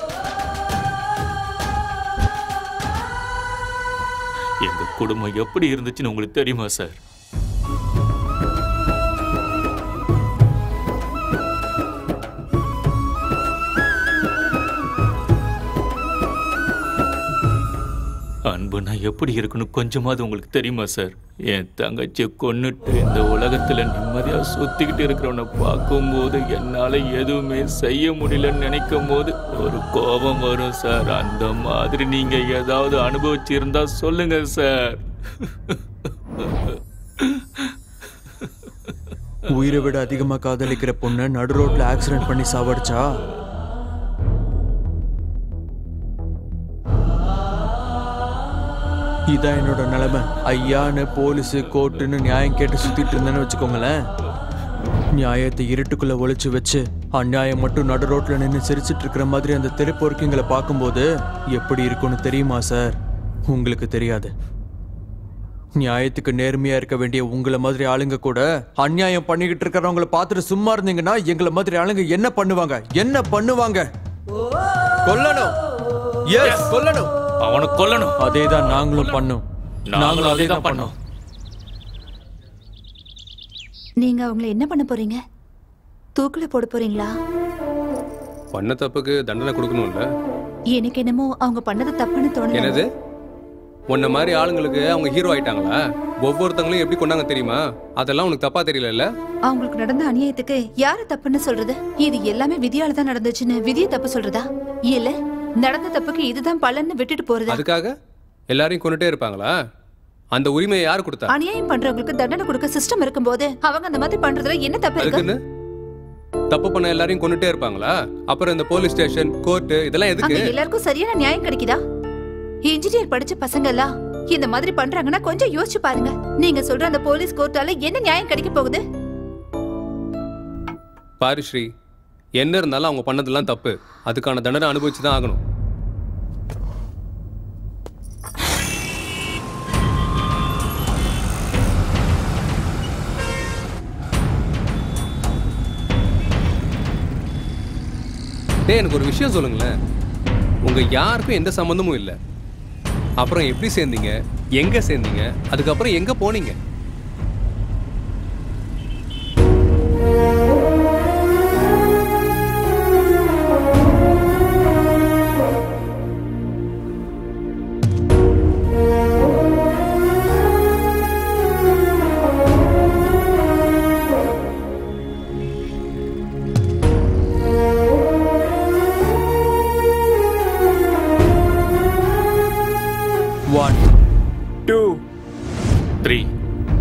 எங்க குடும்பம் எப்படி இருந்துச்சுன்னு உங்களுக்கு தெரியுமா சார் அன்புனா எப்படி இருக்குன்னு கொஞ்சமாவது உங்களுக்கு தெரியுமா சார் என் தங்கச்சியை கொன்னுட்டு இந்த உலகத்துல நிம்மதியா சுத்திக்கிட்டு இருக்கிறவனை பார்க்கும்போது என்னால எதுவுமே செய்ய முடியலன்னு நினைக்கும் போது ஒரு கோபம் வரும் சார் அந்த மாதிரி நீங்க ஏதாவது அனுபவிச்சிருந்தா சொல்லுங்க சார் உயிரை விட அதிகமா காதலிக்கிற பொண்ணை நடு ரோட்ல ஆக்சிடென்ட் பண்ணி சாவடிச்சா இதான் என்னோட நிலைமை ஐயான்னு போலீஸ் கோர்ட்டுன்னு நியாயம் கேட்டு சுத்திட்டு இருந்தேன்னு வச்சுக்கோங்களேன் நியாயத்தை இருட்டுக்குள்ள ஒளிச்சு வச்சு அநியாயம் மட்டும் நடு ரோட்ல நின்று சிரிச்சிட்டு இருக்கிற மாதிரி அந்த தெருப்பொறுக்கிங்களை பார்க்கும்போது எப்படி இருக்கும்னு தெரியுமா சார் உங்களுக்கு தெரியாது நியாயத்துக்கு நேர்மையா இருக்க வேண்டிய உங்களை மாதிரி ஆளுங்க கூட அநியாயம் பண்ணிக்கிட்டு இருக்கிறவங்கள பார்த்துட்டு சும்மா இருந்தீங்கன்னா எங்களை மாதிரி ஆளுங்க என்ன பண்ணுவாங்க என்ன பண்ணுவாங்க கொல்லணும் எஸ் கொல்லணும் அவனை கொல்லணும் அதே தான் நாங்களும் பண்ணோம் நாங்களும் அதே தான் பண்ணோம் நீங்க அவங்கள என்ன பண்ண போறீங்க தூக்குல போட போறீங்களா பண்ண தப்புக்கு தண்டனை கொடுக்கணும்ல எனக்கு என்னமோ அவங்க பண்ணது தப்புன்னு தோணல என்னது உன்ன மாதிரி ஆளுங்களுக்கு அவங்க ஹீரோ ஆயிட்டாங்களா ஒவ்வொருத்தங்களும் எப்படி கொண்டாங்க தெரியுமா அதெல்லாம் உனக்கு தப்பா தெரியல அவங்களுக்கு நடந்த அநியாயத்துக்கு யாரு தப்புன்னு சொல்றது இது எல்லாமே விதியால தான் நடந்துச்சுன்னு விதிய தப்பு சொல்றதா இல்ல நடந்த தப்புக்கு இதுதான் பலன்னு விட்டுட்டு போறதா அதுக்காக எல்லாரையும் கொண்டுட்டே இருப்பாங்களா அந்த உரிமையை யார் கொடுத்தா அநியாயம் பண்றவங்களுக்கு தண்டனை கொடுக்க சிஸ்டம் இருக்கும்போது அவங்க அந்த மாதிரி பண்றதுல என்ன தப்பு இருக்கு அதுக்குன்னு தப்பு பண்ண எல்லாரையும் கொண்டுட்டே இருப்பாங்களா அப்புறம் இந்த போலீஸ் ஸ்டேஷன் கோர்ட் இதெல்லாம் அங்க எதுக்கு எல்லாருக்கும் சரியான நியாயம் கிடைக்குதா இன்ஜினியர் படிச்ச பசங்க எல்லாம் இந்த மாதிரி பண்றாங்கன்னா கொஞ்சம் யோசிச்சு பாருங்க நீங்க சொல்ற அந்த போலீஸ் கோர்ட்டால என்ன நியாயம் கிடைக்க போகுது பாரு ஸ்ரீ என்ன இருந்தாலும் அவங்க பண்ணதெல்லாம் தப்பு அதுக்கான தண்டனை அனுபவிச்சு தான் ஆகணும் டேய் எனக்கு ஒரு விஷயம் சொல்லுங்களேன் உங்க யாருக்கும் எந்த சம்மந்தமும் இல்லை அப்புறம் எப்படி சேர்ந்தீங்க எங்க சேர்ந்தீங்க அதுக்கப்புறம் எங்க போனீங்க ஒன் டூ த்ரீ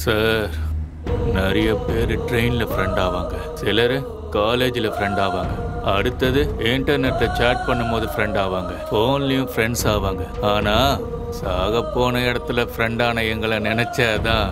சார் நிறைய பேர் ட்ரெயினில் ஃப்ரெண்ட் ஆவாங்க சிலர் காலேஜில் ஃப்ரெண்ட் ஆவாங்க அடுத்தது இன்டர்நெட்டில் சேட் பண்ணும்போது ஃப்ரெண்ட் ஆவாங்க ஃபோன்லேயும் ஃப்ரெண்ட்ஸ் ஆவாங்க ஆனால் சாக போன இடத்துல ஃப்ரெண்டான எங்களை நினச்சாதான்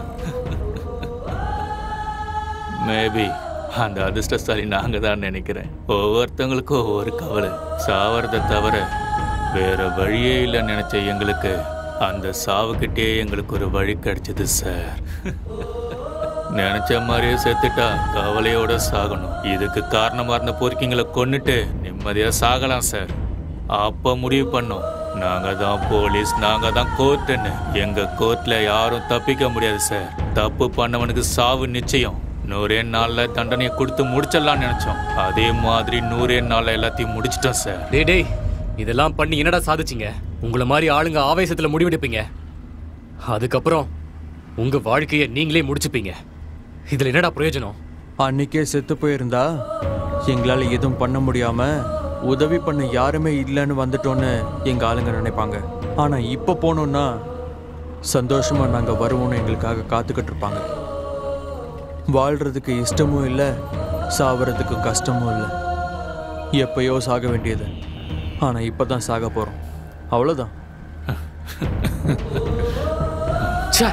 மேபி அந்த அதிர்ஷ்டசாலி நாங்கள் தான் நினைக்கிறேன் ஒவ்வொருத்தவங்களுக்கும் ஒவ்வொரு கவலை சாவறதை தவிர வேற வழியே இல்லைன்னு நினைச்ச எங்களுக்கு அந்த சாவுக்கிட்டே எங்களுக்கு ஒரு வழி கிடைச்சது சார் நினைச்ச மாதிரியே செத்துட்டா கவலையோட சாகணும் இதுக்கு காரணமா இருந்த பொறுக்கிங்களை கொன்னுட்டு நிம்மதியா சாகலாம் சார் அப்ப முடிவு பண்ணோம் நாங்க தான் போலீஸ் நாங்க தான் கோர்ட்டுன்னு எங்க கோர்ட்ல யாரும் தப்பிக்க முடியாது சார் தப்பு பண்ணவனுக்கு சாவு நிச்சயம் நூறே நாள்ல தண்டனையை கொடுத்து முடிச்சிடலாம்னு நினைச்சோம் அதே மாதிரி நூறே நாள்ல எல்லாத்தையும் முடிச்சிட்டோம் சார் டேய் டேய் இதெல்லாம் பண்ணி என்னடா சாதிச்சீங்க உங்களை மாதிரி ஆளுங்க ஆவேசத்துல முடிவெடுப்பீங்க அதுக்கப்புறம் உங்க வாழ்க்கையை நீங்களே முடிச்சுப்பீங்க இதுல என்னடா பிரயோஜனம் அன்னைக்கே செத்து போயிருந்தா எங்களால எதுவும் பண்ண முடியாம உதவி பண்ண யாருமே இல்லைன்னு வந்துட்டோன்னு எங்க ஆளுங்க நினைப்பாங்க ஆனா இப்ப போனோம்னா சந்தோஷமா நாங்க வருவோம்னு எங்களுக்காக காத்துக்கிட்டு இருப்பாங்க வாழ்றதுக்கு இஷ்டமும் இல்லை சாவறதுக்கு கஷ்டமும் இல்லை எப்பயோ சாக வேண்டியது ஆனா இப்பதான் சாக போறோம் அவ்வளவுதான் ச்சே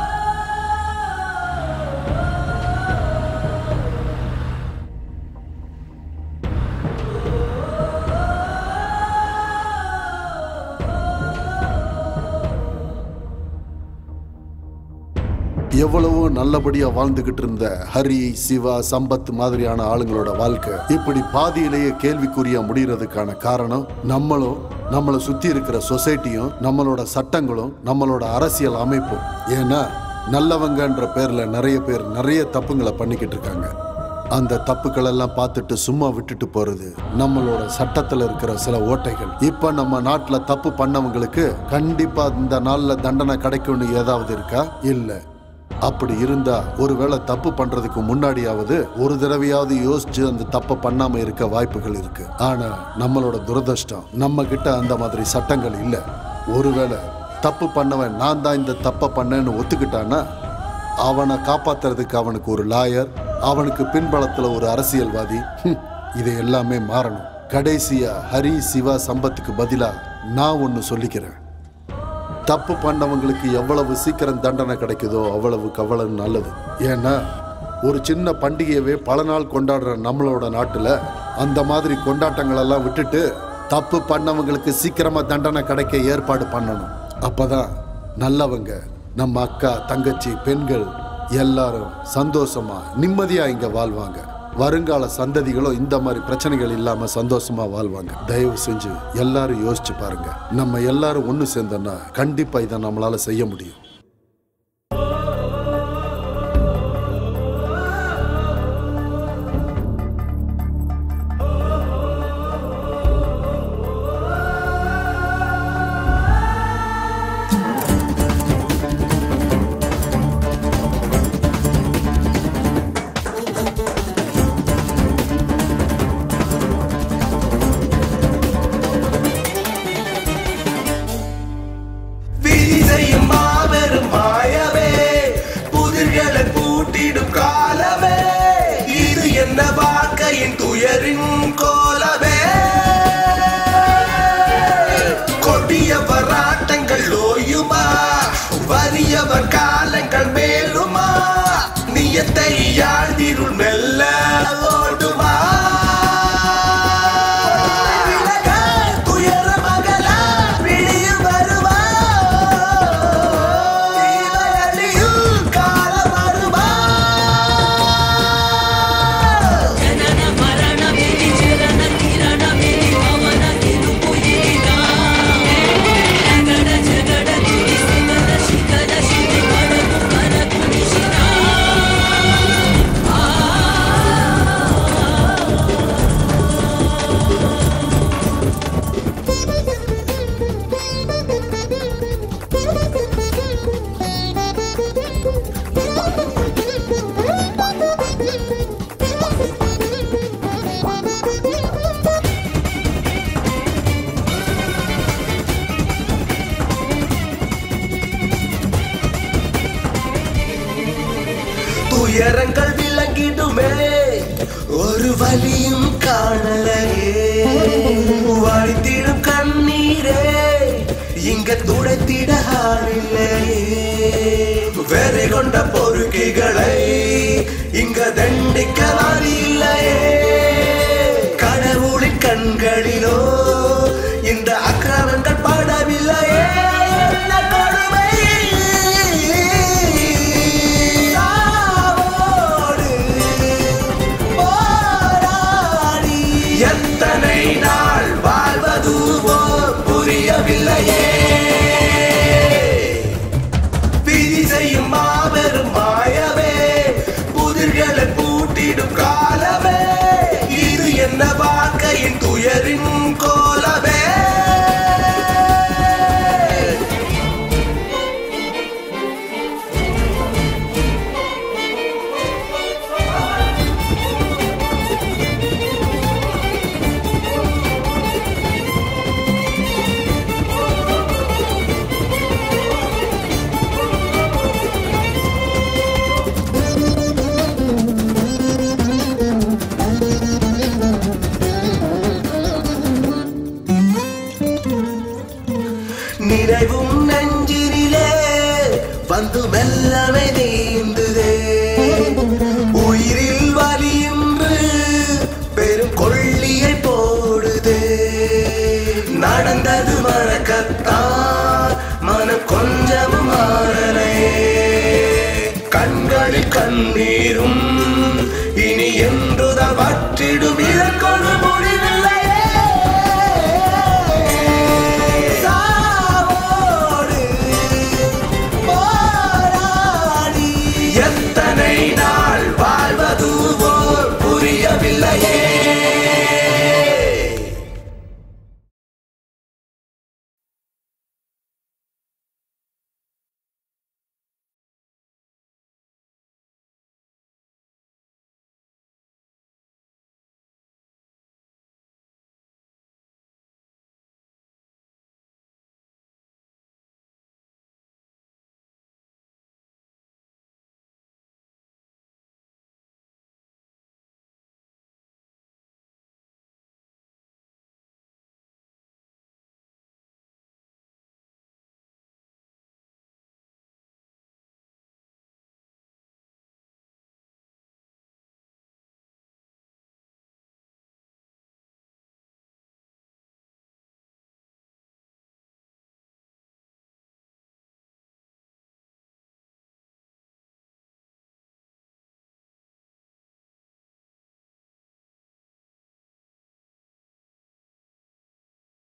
எவ்வளவோ நல்லபடியா வாழ்ந்துகிட்டு இருந்த ஹரி சிவா சம்பத் மாதிரியான ஆளுங்களோட வாழ்க்கை இப்படி பாதியிலேயே கேள்விக்குறியா முடியறதுக்கான காரணம் நம்மளும் நம்மளை சுத்தி இருக்கிற சொசைட்டியும் நம்மளோட சட்டங்களும் நம்மளோட அரசியல் அமைப்பும் ஏன்னா நல்லவங்கன்ற பேர்ல நிறைய பேர் நிறைய தப்புங்களை பண்ணிக்கிட்டு இருக்காங்க அந்த தப்புக்கள் எல்லாம் பார்த்துட்டு சும்மா விட்டுட்டு போறது நம்மளோட சட்டத்துல இருக்கிற சில ஓட்டைகள் இப்ப நம்ம நாட்டுல தப்பு பண்ணவங்களுக்கு கண்டிப்பா இந்த நாள்ல தண்டனை கிடைக்கும்னு ஏதாவது இருக்கா இல்ல அப்படி இருந்தா ஒருவேளை தப்பு பண்றதுக்கு முன்னாடியாவது ஒரு தடவையாவது யோசிச்சு அந்த தப்பை பண்ணாம இருக்க வாய்ப்புகள் இருக்கு ஆனா நம்மளோட துரதிர்ஷ்டம் நம்ம கிட்ட அந்த மாதிரி சட்டங்கள் இல்ல ஒருவேளை தப்பு பண்ணவன் நான் தான் இந்த தப்பை பண்ணேன்னு ஒத்துக்கிட்டான்னா அவனை காப்பாத்துறதுக்கு அவனுக்கு ஒரு லாயர் அவனுக்கு பின்பலத்துல ஒரு அரசியல்வாதி ஹம், இது எல்லாமே மாறணும் கடைசியா ஹரி சிவா சம்பத்துக்கு பதிலா நான் ஒன்னு சொல்லிக்கிறேன் தப்பு பண்ணவங்களுக்கு எவ்வளவு சீக்கிரம் தண்டனை கிடைக்குதோ அவ்வளவுக்கு அவ்வளவு நல்லது ஏன்னா ஒரு சின்ன பண்டிகையவே பல நாள் கொண்டாடுற நம்மளோட நாட்டுல அந்த மாதிரி கொண்டாட்டங்கள் எல்லாம் விட்டுட்டு தப்பு பண்ணவங்களுக்கு சீக்கிரமா தண்டனை கிடைக்க ஏற்பாடு பண்ணணும் அப்பதான் நல்லவங்க நம்ம அக்கா தங்கச்சி பெண்கள் எல்லாரும் சந்தோஷமா நிம்மதியா இங்க வாழ்வாங்க வருங்கால சந்ததிகளும் இந்த மாதிரி பிரச்சனைகள் இல்லாம சந்தோஷமா வாழ்வாங்க தயவு செஞ்சு எல்லாரும் யோசிச்சு பாருங்க நம்ம எல்லாரும் ஒண்ணு சேர்ந்தோம்னா கண்டிப்பா இதை நம்மளால செய்ய முடியும் விதி செய்யும் மாபெரும் துயரங்கள் விளங்கிடுமே ஒரு வலியும் காணலையே வழித்திடும் கண்ணீரே இங்க துடைத்திட ஆளில்லையே வெறி கொண்ட பொறுக்கிகளை இங்க தண்டிக்க வழி இல்லையே கடவுளின் கண்களிலோ இந்த அக்கிரமங்கள் படவில்லையே என்ன கொடுமை சாவோடு போராடி எத்தனை நாள் வாழ்வதுவோ புரியவில்லையே விதி செய்யும் மாபெரும் மாயவே புதிர்களை பூட்டிடும் காலமே இது என்ன வாழ்க்கையின் துயரின் கோலமே நினைவும் நெஞ்சினிலே வந்து மெல்லமை நீந்துதே உயிரில் வலியின்று பெரும் கொள்ளியை போடுதே நடந்தது மறக்கத்தான்